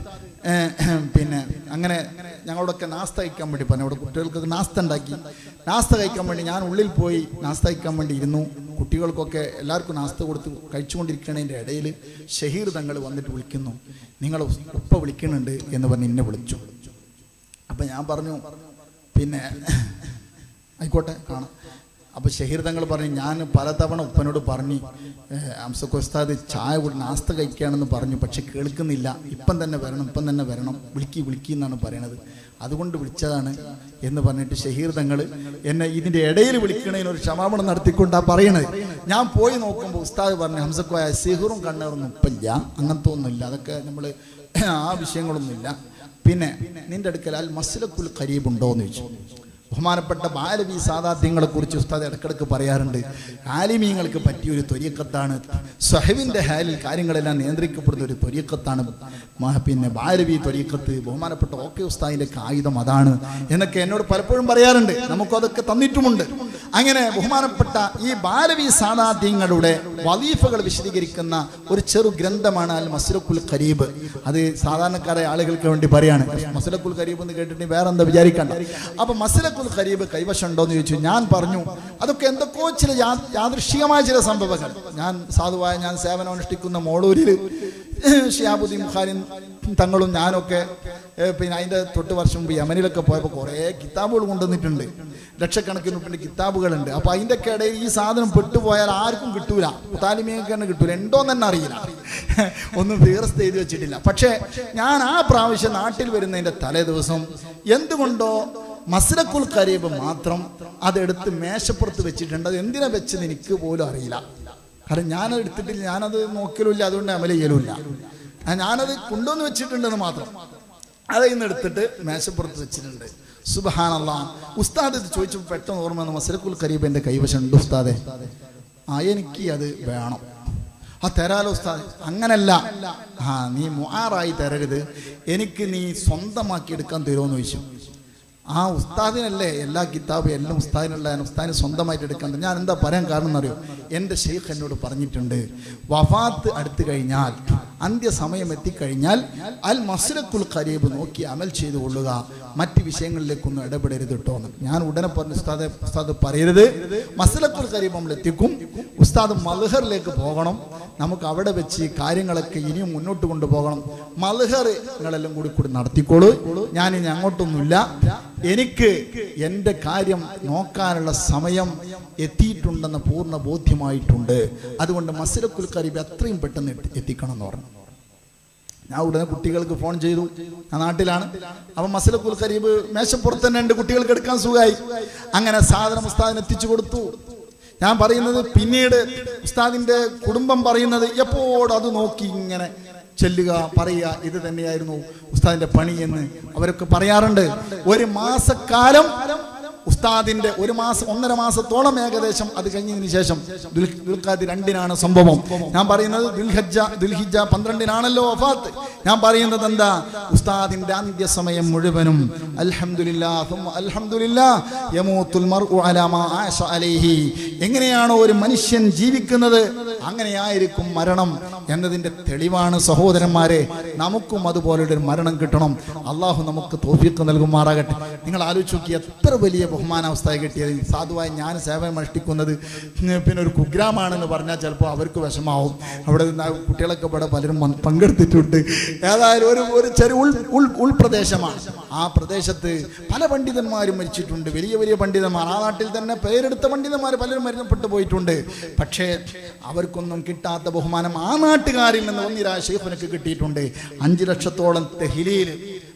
ഏഹ്, പിന്നെ അങ്ങനെ ഞങ്ങളോടൊക്കെ നാസ്ത കഴിക്കാൻ വേണ്ടി പറഞ്ഞു അവിടെ കുട്ടികൾക്കൊക്കെ നാസ്ത ഉണ്ടാക്കി നാസ്ത കഴിക്കാൻ വേണ്ടി ഞാൻ ഉള്ളിൽ പോയി നാസ്ത കഴിക്കാൻ വേണ്ടി ഇരുന്നു കുട്ടികൾക്കൊക്കെ എല്ലാവർക്കും നാസ്ത കൊടുത്ത് കഴിച്ചുകൊണ്ടിരിക്കുന്നതിൻ്റെ ഇടയിൽ ഷഹീർ തങ്ങൾ വന്നിട്ട് വിളിക്കുന്നു നിങ്ങൾ ഉപ്പ വിളിക്കുന്നുണ്ട് എന്ന് പറഞ്ഞ് എന്നെ വിളിച്ചു അപ്പം ഞാൻ പറഞ്ഞു പിന്നെ ആയിക്കോട്ടെ കാണാം അപ്പോൾ ഷഹീർ തങ്ങൾ പറഞ്ഞു ഞാൻ പലതവണ ഉപ്പനോട് പറഞ്ഞു അംസക്ക് ഉസ്താദ് ചായ കൂടി നാസ്ത കഴിക്കുകയാണെന്ന് പറഞ്ഞു പക്ഷെ കേൾക്കുന്നില്ല ഇപ്പം തന്നെ വരണം ഇപ്പം തന്നെ വരണം വിളിക്കി വിളിക്കി എന്നാണ് പറയണത് അതുകൊണ്ട് വിളിച്ചതാണ് എന്ന് പറഞ്ഞിട്ട് ഷഹീർ തങ്ങൾ എന്നെ ഇതിൻ്റെ ഇടയിൽ വിളിക്കണതിന് ഒരു ക്ഷമാപണം നടത്തിക്കൊണ്ടാണ് പറയണത് ഞാൻ പോയി നോക്കുമ്പോൾ ഉസ്താദ് പറഞ്ഞു ഹംസക്കോയ സിഹറും കണ്ണേറൊന്നും ഇപ്പം ഇല്ല അങ്ങനത്തെ ഒന്നുമില്ല അതൊക്കെ നമ്മൾ ആ വിഷയങ്ങളൊന്നുമില്ല പിന്നെ നിന്റെ അടുക്കൽ അൽ മസ്ലക്കുൽ ഖരീബ് ഉണ്ടോ എന്ന് ചോദിച്ചു ബഹുമാനപ്പെട്ട ബാലവി സാദാത്യങ്ങളെ കുറിച്ച് ഉസ്താദ് ഇടക്കിടക്ക് പറയാറുണ്ട് ആലിമീങ്ങൾക്ക് പറ്റിയൊരു തൊരിയക്കത്താണ് സ്വഹവിൻ്റെ ഹാലിൽ കാര്യങ്ങളെല്ലാം നിയന്ത്രിക്കപ്പെടുന്ന ഒരു തൊരിയക്കത്താണ് മ- പിന്നെ ബാലവി തൊരിയക്കത്ത് ബഹുമാനപ്പെട്ട ഓക്കെ ഉസ്താദിൻ്റെ ആയുധം അതാണ് എന്നൊക്കെ എന്നോട് പലപ്പോഴും പറയാറുണ്ട് നമുക്കതൊക്കെ തന്നിട്ടുമുണ്ട് അങ്ങനെ ബഹുമാനപ്പെട്ട ഈ ബാലവി സാദാത്യങ്ങളുടെ വലീഫകൾ വിശദീകരിക്കുന്ന ഒരു ചെറു ഗ്രന്ഥമാണ് അൽ മസ്ലക്കുൽ ഖരീബ് അത് സാധാരണക്കാരായ ആളുകൾക്ക് വേണ്ടി പറയാണ് മസ്ലക്കുൽ ഖരീബ് എന്ന് കേട്ടിട്ട് വേറെ എന്താ വിചാരിക്കണ്ട അപ്പൊ മസ്ലക്കുൽ ഖരീബ് കൈവശം ഉണ്ടോ എന്ന് ചോദിച്ചു ഞാൻ പറഞ്ഞു അതൊക്കെ എന്തൊക്കെയോ ചില യാ- യാദൃശ്ചികമായ ചില സംഭവങ്ങൾ ഞാൻ സാധുവായ ഞാൻ സേവനം അനുഷ്ഠിക്കുന്ന മോളൂരിൽ ഷിയാബുദ്ദീൻ ബുഖാരി തങ്ങളും ഞാനൊക്കെ ഏ, പിന്നെ അതിൻ്റെ തൊട്ട് വർഷം മുമ്പ് യമനിലൊക്കെ പോയപ്പോൾ കുറേ കിതാബുകൾ കൊണ്ടുവന്നിട്ടുണ്ട് ലക്ഷക്കണക്കിന് റുപ്പിൻ്റെ കിതാബുകളുണ്ട് അപ്പോൾ അതിൻ്റെ ഒക്കെ ഇടയിൽ ഈ സാധനം പെട്ടുപോയാൽ ആർക്കും കിട്ടൂല താലിമിയൊക്കെ തന്നെ കിട്ടൂല ഉണ്ടോന്ന് തന്നെ അറിയില്ല ഒന്നും തീർത്ത് എഴുതി വെച്ചിട്ടില്ല പക്ഷേ ഞാൻ ആ പ്രാവശ്യം നാട്ടിൽ വരുന്നതിൻ്റെ തലേ ദിവസം എന്തുകൊണ്ടോ മസ്ലക്കുൽ കരീബ് മാത്രം അതെടുത്ത് മേശപ്പുറത്ത് വെച്ചിട്ടുണ്ട് അത് എന്തിനാ വെച്ചത് എനിക്ക് പോലും അറിയില്ല കാരണം ഞാനത് എടുത്തിട്ടില്ല ഞാനത് നോക്കലുമില്ല അതുകൊണ്ട് അമല ചെയ്യലുമില്ല ആ, ഞാനത് കൊണ്ടുവന്ന് വെച്ചിട്ടുണ്ടെന്ന് മാത്രം അത് ഇന്ന് എടുത്തിട്ട് മേശപ്പുറത്ത് വെച്ചിട്ടുണ്ട് സുബഹാനല്ല ഉസ്താദ് ഇത് ചോദിച്ചപ്പോൾ പെട്ടെന്ന് ഓർമ്മ വന്നു മസലക്കുൽ കരീബ് എൻ്റെ കൈവശമുണ്ട് ഉസ്താദെ ആ എനിക്ക് അത് വേണം ആ തരാലോ ഉസ്താദ് അങ്ങനല്ല ആ നീ മുആറായി തരരുത് എനിക്ക് നീ സ്വന്തമാക്കി എടുക്കാൻ തരുമോന്ന് ചോദിച്ചു ആ ഉസ്താദിനല്ലേ എല്ലാ കിതാബും എല്ലാം ഉസ്താദിനുള്ള ഉസ്താദിന് സ്വന്തമായിട്ട് എടുക്കാൻ തരും. ഞാൻ എന്താ പറയാൻ കാരണം എന്നറിയോ എൻ്റെ ഷെയ്ഖ് എന്നോട് പറഞ്ഞിട്ടുണ്ട് വഫാത്ത് അടുത്തു കഴിഞ്ഞാൽ അന്ത്യസമയം എത്തിക്കഴിഞ്ഞാൽ അൽ മസ്ലക്കുൽ ഖരീബ് നോക്കി അമൽ ചെയ്തു കൊള്ളുക മറ്റ് വിഷയങ്ങളിലേക്കൊന്നും ഇടപെടരുത് കേട്ടോ എന്ന് ഞാൻ ഉടനെ പറഞ്ഞു ഉസ്താദ് ഉസ്താദ് പറയരുത് മസ്ലക്കുൽ ഖരീബ് നമ്മൾ എത്തിക്കും ഉസ്താദ് മൽഹറിലേക്ക് പോകണം നമുക്ക് അവിടെ വെച്ച് കാര്യങ്ങളൊക്കെ ഇനിയും മുന്നോട്ട് കൊണ്ടുപോകണം മൽഹർ നിങ്ങളെല്ലാം കൂടി കൂടി നടത്തിക്കോളൂ ഞാൻ ഇനി അങ്ങോട്ടൊന്നുമില്ല എനിക്ക് എൻ്റെ കാര്യം നോക്കാനുള്ള സമയം എത്തിയിട്ടുണ്ടെന്ന് പൂർണ്ണ ബോധ്യമായിട്ടുണ്ട് അതുകൊണ്ട് മസ്ലക്കുൽ ഖരീബ് എത്രയും പെട്ടെന്ന് എത്തി- എത്തിക്കണം എന്ന് പറഞ്ഞു ഞാൻ ഉടനെ കുട്ടികൾക്ക് ഫോൺ ചെയ്തു ഞാൻ നാട്ടിലാണ് അപ്പൊ മസലക്കുൽ കരീബ് മേശപ്പുറത്ത് തന്നെ ഉണ്ട് കുട്ടികൾക്ക് എടുക്കാൻ സുഖമായി അങ്ങനെ സാധനം ഉസ്താദിന് എത്തിച്ചു കൊടുത്തു ഞാൻ പറയുന്നത് പിന്നീട് ഉസ്താദിന്റെ കുടുംബം പറയുന്നത് എപ്പോഴും അത് നോക്കി ഇങ്ങനെ ചെല്ലുക പറയുക ഇത് തന്നെയായിരുന്നു ഉസ്താദിന്റെ പണി എന്ന് അവരൊക്കെ പറയാറുണ്ട് ഒരു മാസക്കാലം ഉസ്താദിന്റെ ഒരു മാസം ഒന്നര മാസത്തോളം ഏകദേശം അത് കഴിഞ്ഞതിന് ശേഷം ദുൽ- ദുൽഖാദി രണ്ടിനാണ് സംഭവം ഞാൻ പറയുന്നത് ദുൽഹജ്ജ ദുൽഹിജ പന്ത്രണ്ടിനാണല്ലോ വഫാത്ത് ഞാൻ പറയുന്നത് എന്താ ഉസ്താദിന്റെ അന്ത്യസമയം മുഴുവനും അൽഹംദുലില്ലാ സുമ്മ അൽഹംദുലില്ലാ യമൂത്തുൽ മർഉ അലാ മാ ആശ അലൈഹി എങ്ങനെയാണോ ഒരു മനുഷ്യൻ ജീവിക്കുന്നത് അങ്ങനെയായിരിക്കും മരണം എന്നതിന്റെ തെളിവാണ് സഹോദരന്മാരെ നമുക്കും അതുപോലുള്ള ഒരു മരണം കിട്ടണം അള്ളാഹു നമുക്ക് തോഫിക്ക് നൽകുമാറാകട്ടെ നിങ്ങൾ ആലോചിച്ച് നോക്കി എത്ര വലിയ ബഹുമാനാവസ്ഥ കിട്ടിയത് സാധുവായി ഞാൻ സേവനം അനുഷ്ഠിക്കുന്നത് പിന്നെ ഒരു കുഗ്രാമാണെന്ന് പറഞ്ഞാൽ ചിലപ്പോൾ അവർക്ക് വിഷമാവും അവിടെ നിന്ന് ആ കുട്ടികളൊക്കെ ഇവിടെ പലരും വന്ന് പങ്കെടുത്തിട്ടുണ്ട് ഏതായാലും ഒരു ഒരു ചെറിയ ഉൾ ഉൾ ഉൾപ്രദേശമാണ് ആ പ്രദേശത്ത് പല പണ്ഡിതന്മാരും മരിച്ചിട്ടുണ്ട് വലിയ വലിയ പണ്ഡിതന്മാർ ആ നാട്ടിൽ തന്നെ പേരെടുത്ത പണ്ഡിതന്മാർ പലരും മരണപ്പെട്ടു പോയിട്ടുണ്ട് പക്ഷേ അവർക്കൊന്നും കിട്ടാത്ത ബഹുമാനം ആ നാട്ടുകാരിൽ നിന്ന് ഒന്നിരാ ഷെയ്ഖിനൊക്കെ കിട്ടിയിട്ടുണ്ട് അഞ്ച് ലക്ഷത്തോളം തെഹിലിയിൽ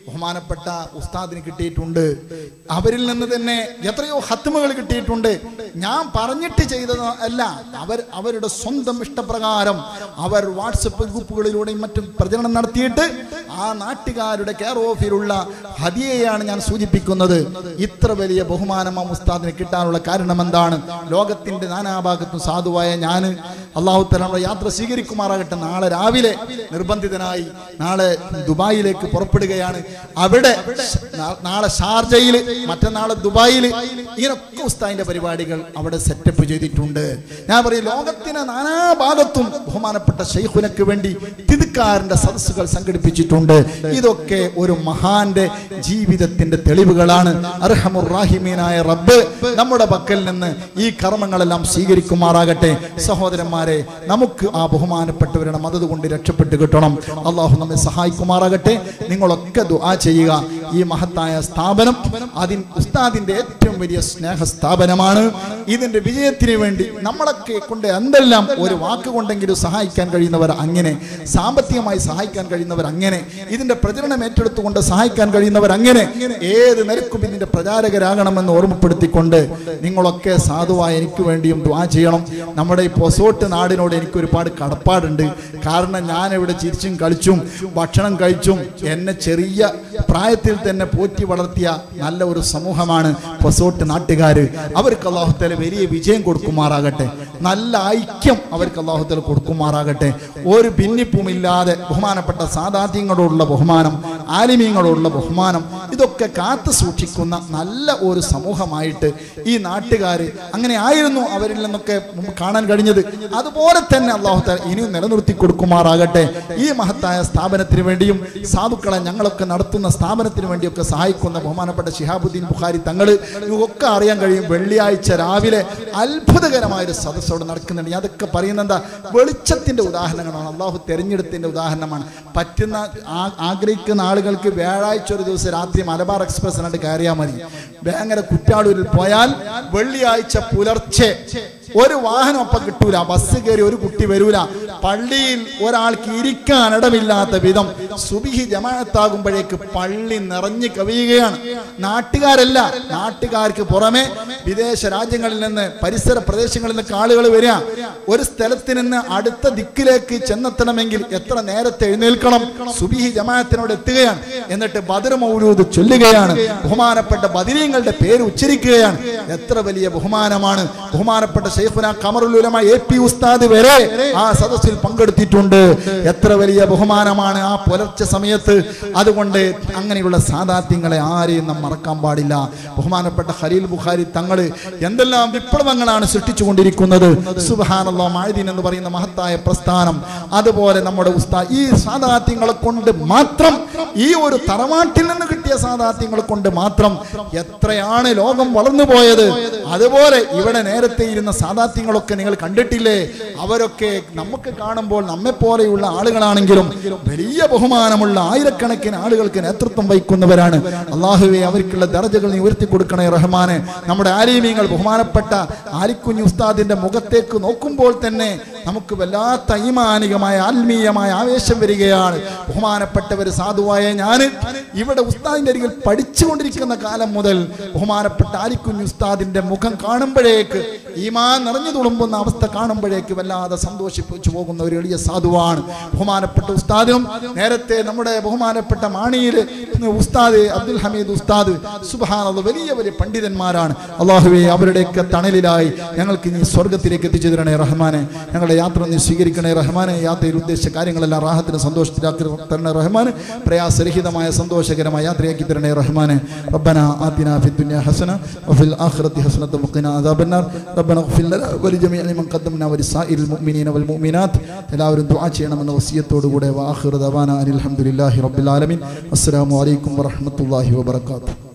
ബഹുമാനപ്പെട്ട ഉസ്താദിന് കിട്ടിയിട്ടുണ്ട് അവരിൽ നിന്ന് തന്നെ എത്രയോ ഹത്തുമകൾ കിട്ടിയിട്ടുണ്ട് ഞാൻ പറഞ്ഞിട്ട് ചെയ്തത് അല്ല അവർ അവരുടെ സ്വന്തം ഇഷ്ടപ്രകാരം അവർ വാട്സപ്പ് ഗ്രൂപ്പുകളിലൂടെയും മറ്റും പ്രചരണം നടത്തിയിട്ട് ആ നാട്ടുകാരുടെ കെയർ ഓഫിലുള്ള ഹദിയയാണ് ഞാൻ സൂചിപ്പിക്കുന്നത് ഇത്ര വലിയ ബഹുമാനം ആ ഉസ്താദിന് കിട്ടാനുള്ള കാരണം എന്താണ് ലോകത്തിന്റെ നാനാഭാഗത്തും സാധുവായ ഞാൻ അള്ളാഹു തലാമുടെ യാത്ര സ്വീകരിക്കുമാറാകട്ടെ നാളെ രാവിലെ നിർബന്ധിതനായി നാളെ ദുബായിലേക്ക് പുറപ്പെടുകയാണ് അവിടെ നാ- നാളെ ഷാർജയിൽ മറ്റന്നാളെ ദുബായിൽ ഇങ്ങനൊക്കെ ഉസ്താദിന്റെ പരിപാടികൾ അവിടെ സെറ്റപ്പ് ചെയ്തിട്ടുണ്ട് ഞാൻ പറയും ലോകത്തിന് നാനാഭാഗത്തും ബഹുമാനപ്പെട്ട ഷെയ്ഖുനക്ക് വേണ്ടി തിതുക്കാരന്റെ സദസ്സുകൾ സംഘടിപ്പിച്ചിട്ടുണ്ട് ഇതൊക്കെ ഒരു മഹാന്റെ ജീവിതത്തിന്റെ തെളിവുകളാണ് അർഹമുറാഹിമീനായ റബ്ബ് നമ്മുടെ പക്കൽ നിന്ന് ഈ കർമ്മങ്ങളെല്ലാം സ്വീകരിക്കുമാറാകട്ടെ സഹോദരന്മാരെ നമുക്ക് ആ ബഹുമാനപ്പെട്ടവരുടെ മദത് കൊണ്ട് രക്ഷപ്പെട്ട് കിട്ടണം അള്ളാഹു നമ്മെ സഹായിക്കുമാറാകട്ടെ നിങ്ങളൊക്കെ ദുആ ചെയ്യുക ഈ മഹത്തായ സ്ഥാപനം അതിൻ ഉസ്താദിന്റെ ഏറ്റവും വലിയ സ്നേഹ സ്ഥാപനമാണ് ഇതിന്റെ വിജയത്തിന് വേണ്ടി നമ്മളൊക്കെ കൊണ്ട് എന്തെല്ലാം ഒരു വാക്ക് കൊണ്ടെങ്കിലും സഹായിക്കാൻ കഴിയുന്നവർ അങ്ങനെ സാമ്പത്തികമായി സഹായിക്കാൻ കഴിയുന്നവർ അങ്ങനെ ഇതിന്റെ പ്രചരണം ഏറ്റെടുത്തുകൊണ്ട് സഹായിക്കാൻ കഴിയുന്നവർ അങ്ങനെ ഏത് നിരക്കും ഇതിന്റെ പ്രചാരകരാകണമെന്ന് ഓർമ്മപ്പെടുത്തിക്കൊണ്ട് നിങ്ങളൊക്കെ സാധുവായ എനിക്ക് വേണ്ടിയും ദ്വാ ചെയ്യണം നമ്മുടെ ഈ പൊസോട്ട് നാടിനോട് എനിക്ക് ഒരുപാട് കടപ്പാടുണ്ട് കാരണം ഞാൻ ഇവിടെ ചിരിച്ചും കളിച്ചും ഭക്ഷണം കഴിച്ചും എന്നെ ചെറിയ പ്രായത്തിൽ തന്നെ പോറ്റി വളർത്തിയ നല്ല ഒരു സമൂഹമാണ് പൊസോട്ട് നാട്ടുകാർ അവർക്ക് അള്ളാഹുത്തല വലിയ വിജയം കൊടുക്കുമാറാകട്ടെ നല്ല ഐക്യം അവർക്ക് അള്ളാഹുത്തല കൊടുക്കുമാറാകട്ടെ ഒരു ഭിന്നിപ്പുമില്ലാതെ ബഹുമാനപ്പെട്ട സാധാത്യങ്ങളോടുള്ള ബഹുമാനം ആലിമീങ്ങളോടുള്ള ബഹുമാനം ഇതൊക്കെ കാത്തു സൂക്ഷിക്കുന്ന നല്ല ഒരു സമൂഹമായിട്ട് ഈ നാട്ടുകാർ അങ്ങനെ ആയിരുന്നു അവരിൽ നിന്നൊക്കെ മുമ്പ് കാണാൻ കഴിഞ്ഞത് അതുപോലെ തന്നെ അള്ളാഹുത്താല ഇനിയും നിലനിർത്തി കൊടുക്കുമാറാകട്ടെ ഈ മഹത്തായ സ്ഥാപനത്തിന് വേണ്ടിയും സാധുക്കളെ ഞങ്ങളൊക്കെ നടത്തുന്ന സ്ഥാപനത്തിന് വേണ്ടിയൊക്കെ സഹായിക്കുന്ന ബഹുമാനപ്പെട്ട ഷിഹാബുദ്ദീൻ ബുഖാരി തങ്ങൾ ഇതൊക്കെ അറിയാൻ കഴിയും വെള്ളിയാഴ്ച രാവിലെ അത്ഭുതകരമായ ഒരു സദസ്സ് അവിടെ നടക്കുന്നുണ്ട് ഞാൻ അതൊക്കെ പറയുന്നത് എന്താ വെളിച്ചത്തിന്റെ ഉദാഹരണങ്ങളാണ് അള്ളാഹു തെരഞ്ഞെടുത്തിന്റെ ഉദാഹരണമാണ് പറ്റുന്ന ആ- ആഗ്രഹിക്കുന്ന ആളുകൾക്ക് വ്യാഴാഴ്ച ഒരു ദിവസം രാത്രി മലബാർ എക്സ്പ്രസിനായിട്ട് കയറിയാൽ മതി വേങ്ങര കുറ്റാളൂരിൽ പോയാൽ വെള്ളിയാഴ്ച പുലർച്ചെ ഒരു വാഹനം ഒപ്പം കിട്ടൂല ബസ് കയറി ഒരു കുട്ടി വരൂല പള്ളിയിൽ ഒരാൾക്ക് ഇരിക്കാൻ ഇടമില്ലാത്ത വിധം സുബിഹി ജമാഅത്താകുമ്പോഴേക്ക് പള്ളി നിറഞ്ഞു കവിയുകയാണ് നാട്ടുകാരല്ല നാട്ടുകാർക്ക് പുറമെ വിദേശ രാജ്യങ്ങളിൽ നിന്ന് പരിസര പ്രദേശങ്ങളിൽ നിന്നൊക്കെ ആളുകൾ വരിക ഒരു സ്ഥലത്ത് നിന്ന് അടുത്ത ദിക്കിലേക്ക് ചെന്നെത്തണമെങ്കിൽ എത്ര നേരത്തെ എഴുന്നേൽക്കണം സുബിഹി ജമാഅത്തിനോട് എത്തുകയാണ് എന്നിട്ട് ബദർ മൗലൂദ് ചൊല്ലുകയാണ് ബഹുമാനപ്പെട്ട ബദിരീങ്ങളുടെ പേര് ഉച്ചരിക്കുകയാണ് എത്ര വലിയ ബഹുമാനമാണ് ബഹുമാനപ്പെട്ട ഷെയ്ഖുന കമറുലുലമ എ പി ഉസ്താദ് വരെ ആ സദസ്സിൽ പങ്കെടുത്തിട്ടുണ്ട് എത്ര വലിയ ബഹുമാനമാണ് ആ പുലർച്ചെ സമയത്ത് അതുകൊണ്ട് അങ്ങനെയുള്ള സാധാത്യങ്ങളെ ആരെയും നാം മറക്കാൻ പാടില്ല ബഹുമാനപ്പെട്ട ഖലീൽ ബുഖാരി തങ്ങൾ എന്തെല്ലാം വിപ്ലവങ്ങളാണ് സൃഷ്ടിച്ചുകൊണ്ടിരിക്കുന്നത് സുബഹാനല്ലാ മാഴുദീൻ എന്ന് പറയുന്ന മഹത്തായ പ്രസ്ഥാനം അതുപോലെ നമ്മുടെ ഉസ്താ ഈ സാധാത്യങ്ങളെ കൊണ്ട് മാത്രം ഈ ഒരു തറവാട്ടിൽ നിന്ന് കിട്ടിയ സാധാത്യങ്ങളെ കൊണ്ട് മാത്രം എത്രയാണ് ലോകം വളർന്നു പോയത് അതുപോലെ ഇവിടെ നേരത്തെ ഇരുന്ന സാധാത്യങ്ങളൊക്കെ നിങ്ങൾ കണ്ടിട്ടില്ലേ അവരൊക്കെ നമുക്ക് കാണുമ്പോൾ നമ്മെ പോലെയുള്ള ആളുകളാണെങ്കിലും വലിയ ബഹുമാനമുള്ള ആയിരക്കണക്കിന് ആളുകൾക്ക് നേതൃത്വം വഹിക്കുന്നവരാണ് അള്ളാഹുവെ അവർക്കുള്ള ദർജകൾ നീ ഉയർത്തി കൊടുക്കണേ റഹ്മാനെ നമ്മുടെ ആലിമീങ്ങൾ ബഹുമാനപ്പെട്ട ആലിക്കുഞ്ഞ് ഉസ്താദിന്റെ മുഖത്തേക്ക് നോക്കുമ്പോൾ തന്നെ നമുക്ക് വല്ലാത്ത ഈമാനികമായ ആത്മീയമായ ആവേശം വരികയാണ് ബഹുമാനപ്പെട്ടവർ സാധുവായ ഞാൻ ഇവിടെ ഉസ്താദിന്റെ അരികിൽ പഠിച്ചുകൊണ്ടിരിക്കുന്ന കാലം മുതൽ ബഹുമാനപ്പെട്ട ആലിക്കുഞ്ഞ് ഉസ്താദിന്റെ മുഖം കാണുമ്പോഴേക്ക് ഈമാൻ നിറഞ്ഞു തുളുമ്പുന്ന അവസ്ഥ കാണുമ്പോഴേക്ക് വല്ലാതെ സന്തോഷിപ്പിച്ചു പോകുന്ന ഒരു എളിയ സാധുവാണ് ബഹുമാനപ്പെട്ട ഉസ്താദിനും നേരത്തെ നമ്മുടെ ബഹുമാനപ്പെട്ട മാണിയിൽ ഉസ്താദ് അബ്ദുൽ ഹമീദ് ഉസ്താദ് സുബാന വലിയ വലിയ പണ്ഡിതന്മാരാണ് അള്ളാഹുവെ അവരുടെയൊക്കെ തണലിലായി ഞങ്ങൾക്ക് നീ സ്വർഗത്തിലേക്ക് എത്തിച്ചു തരണേ റഹ്മാനെ ഞങ്ങളുടെ യാത്ര നീ സ്വീകരിക്കണേ റഹ്മാനെ യാത്രയിൽ ഉദ്ദേശിച്ച കാര്യങ്ങളെല്ലാം റാഹത്തിന് സന്തോഷത്തിലാക്കി തരണേ റഹ്മാനെ പ്രയാസരഹിതമായ സന്തോഷകരമായ യാത്രയാക്കി തരണേ റഹ്മാനെ റബ്ബന ആതിന ഫി الدنيا حسنة وفي الآخرة حسنة وقنا عذاب النار ربنا اغفر لنا ولجميع من قدمنا ولسائر المؤمنين والمؤمنات എല്ലാവരും ദുആ ചെയ്യണമെന്ന വസിയത്തോടുകൂടെ വാഹിർ ദവാന അനിൽ അൽഹംദുലില്ലാഹി റബ്ബിൽ ആലമീൻ അസ്സലാമു അലൈക്കും വറഹ്മത്തുള്ളാഹി വബറകാതുഹു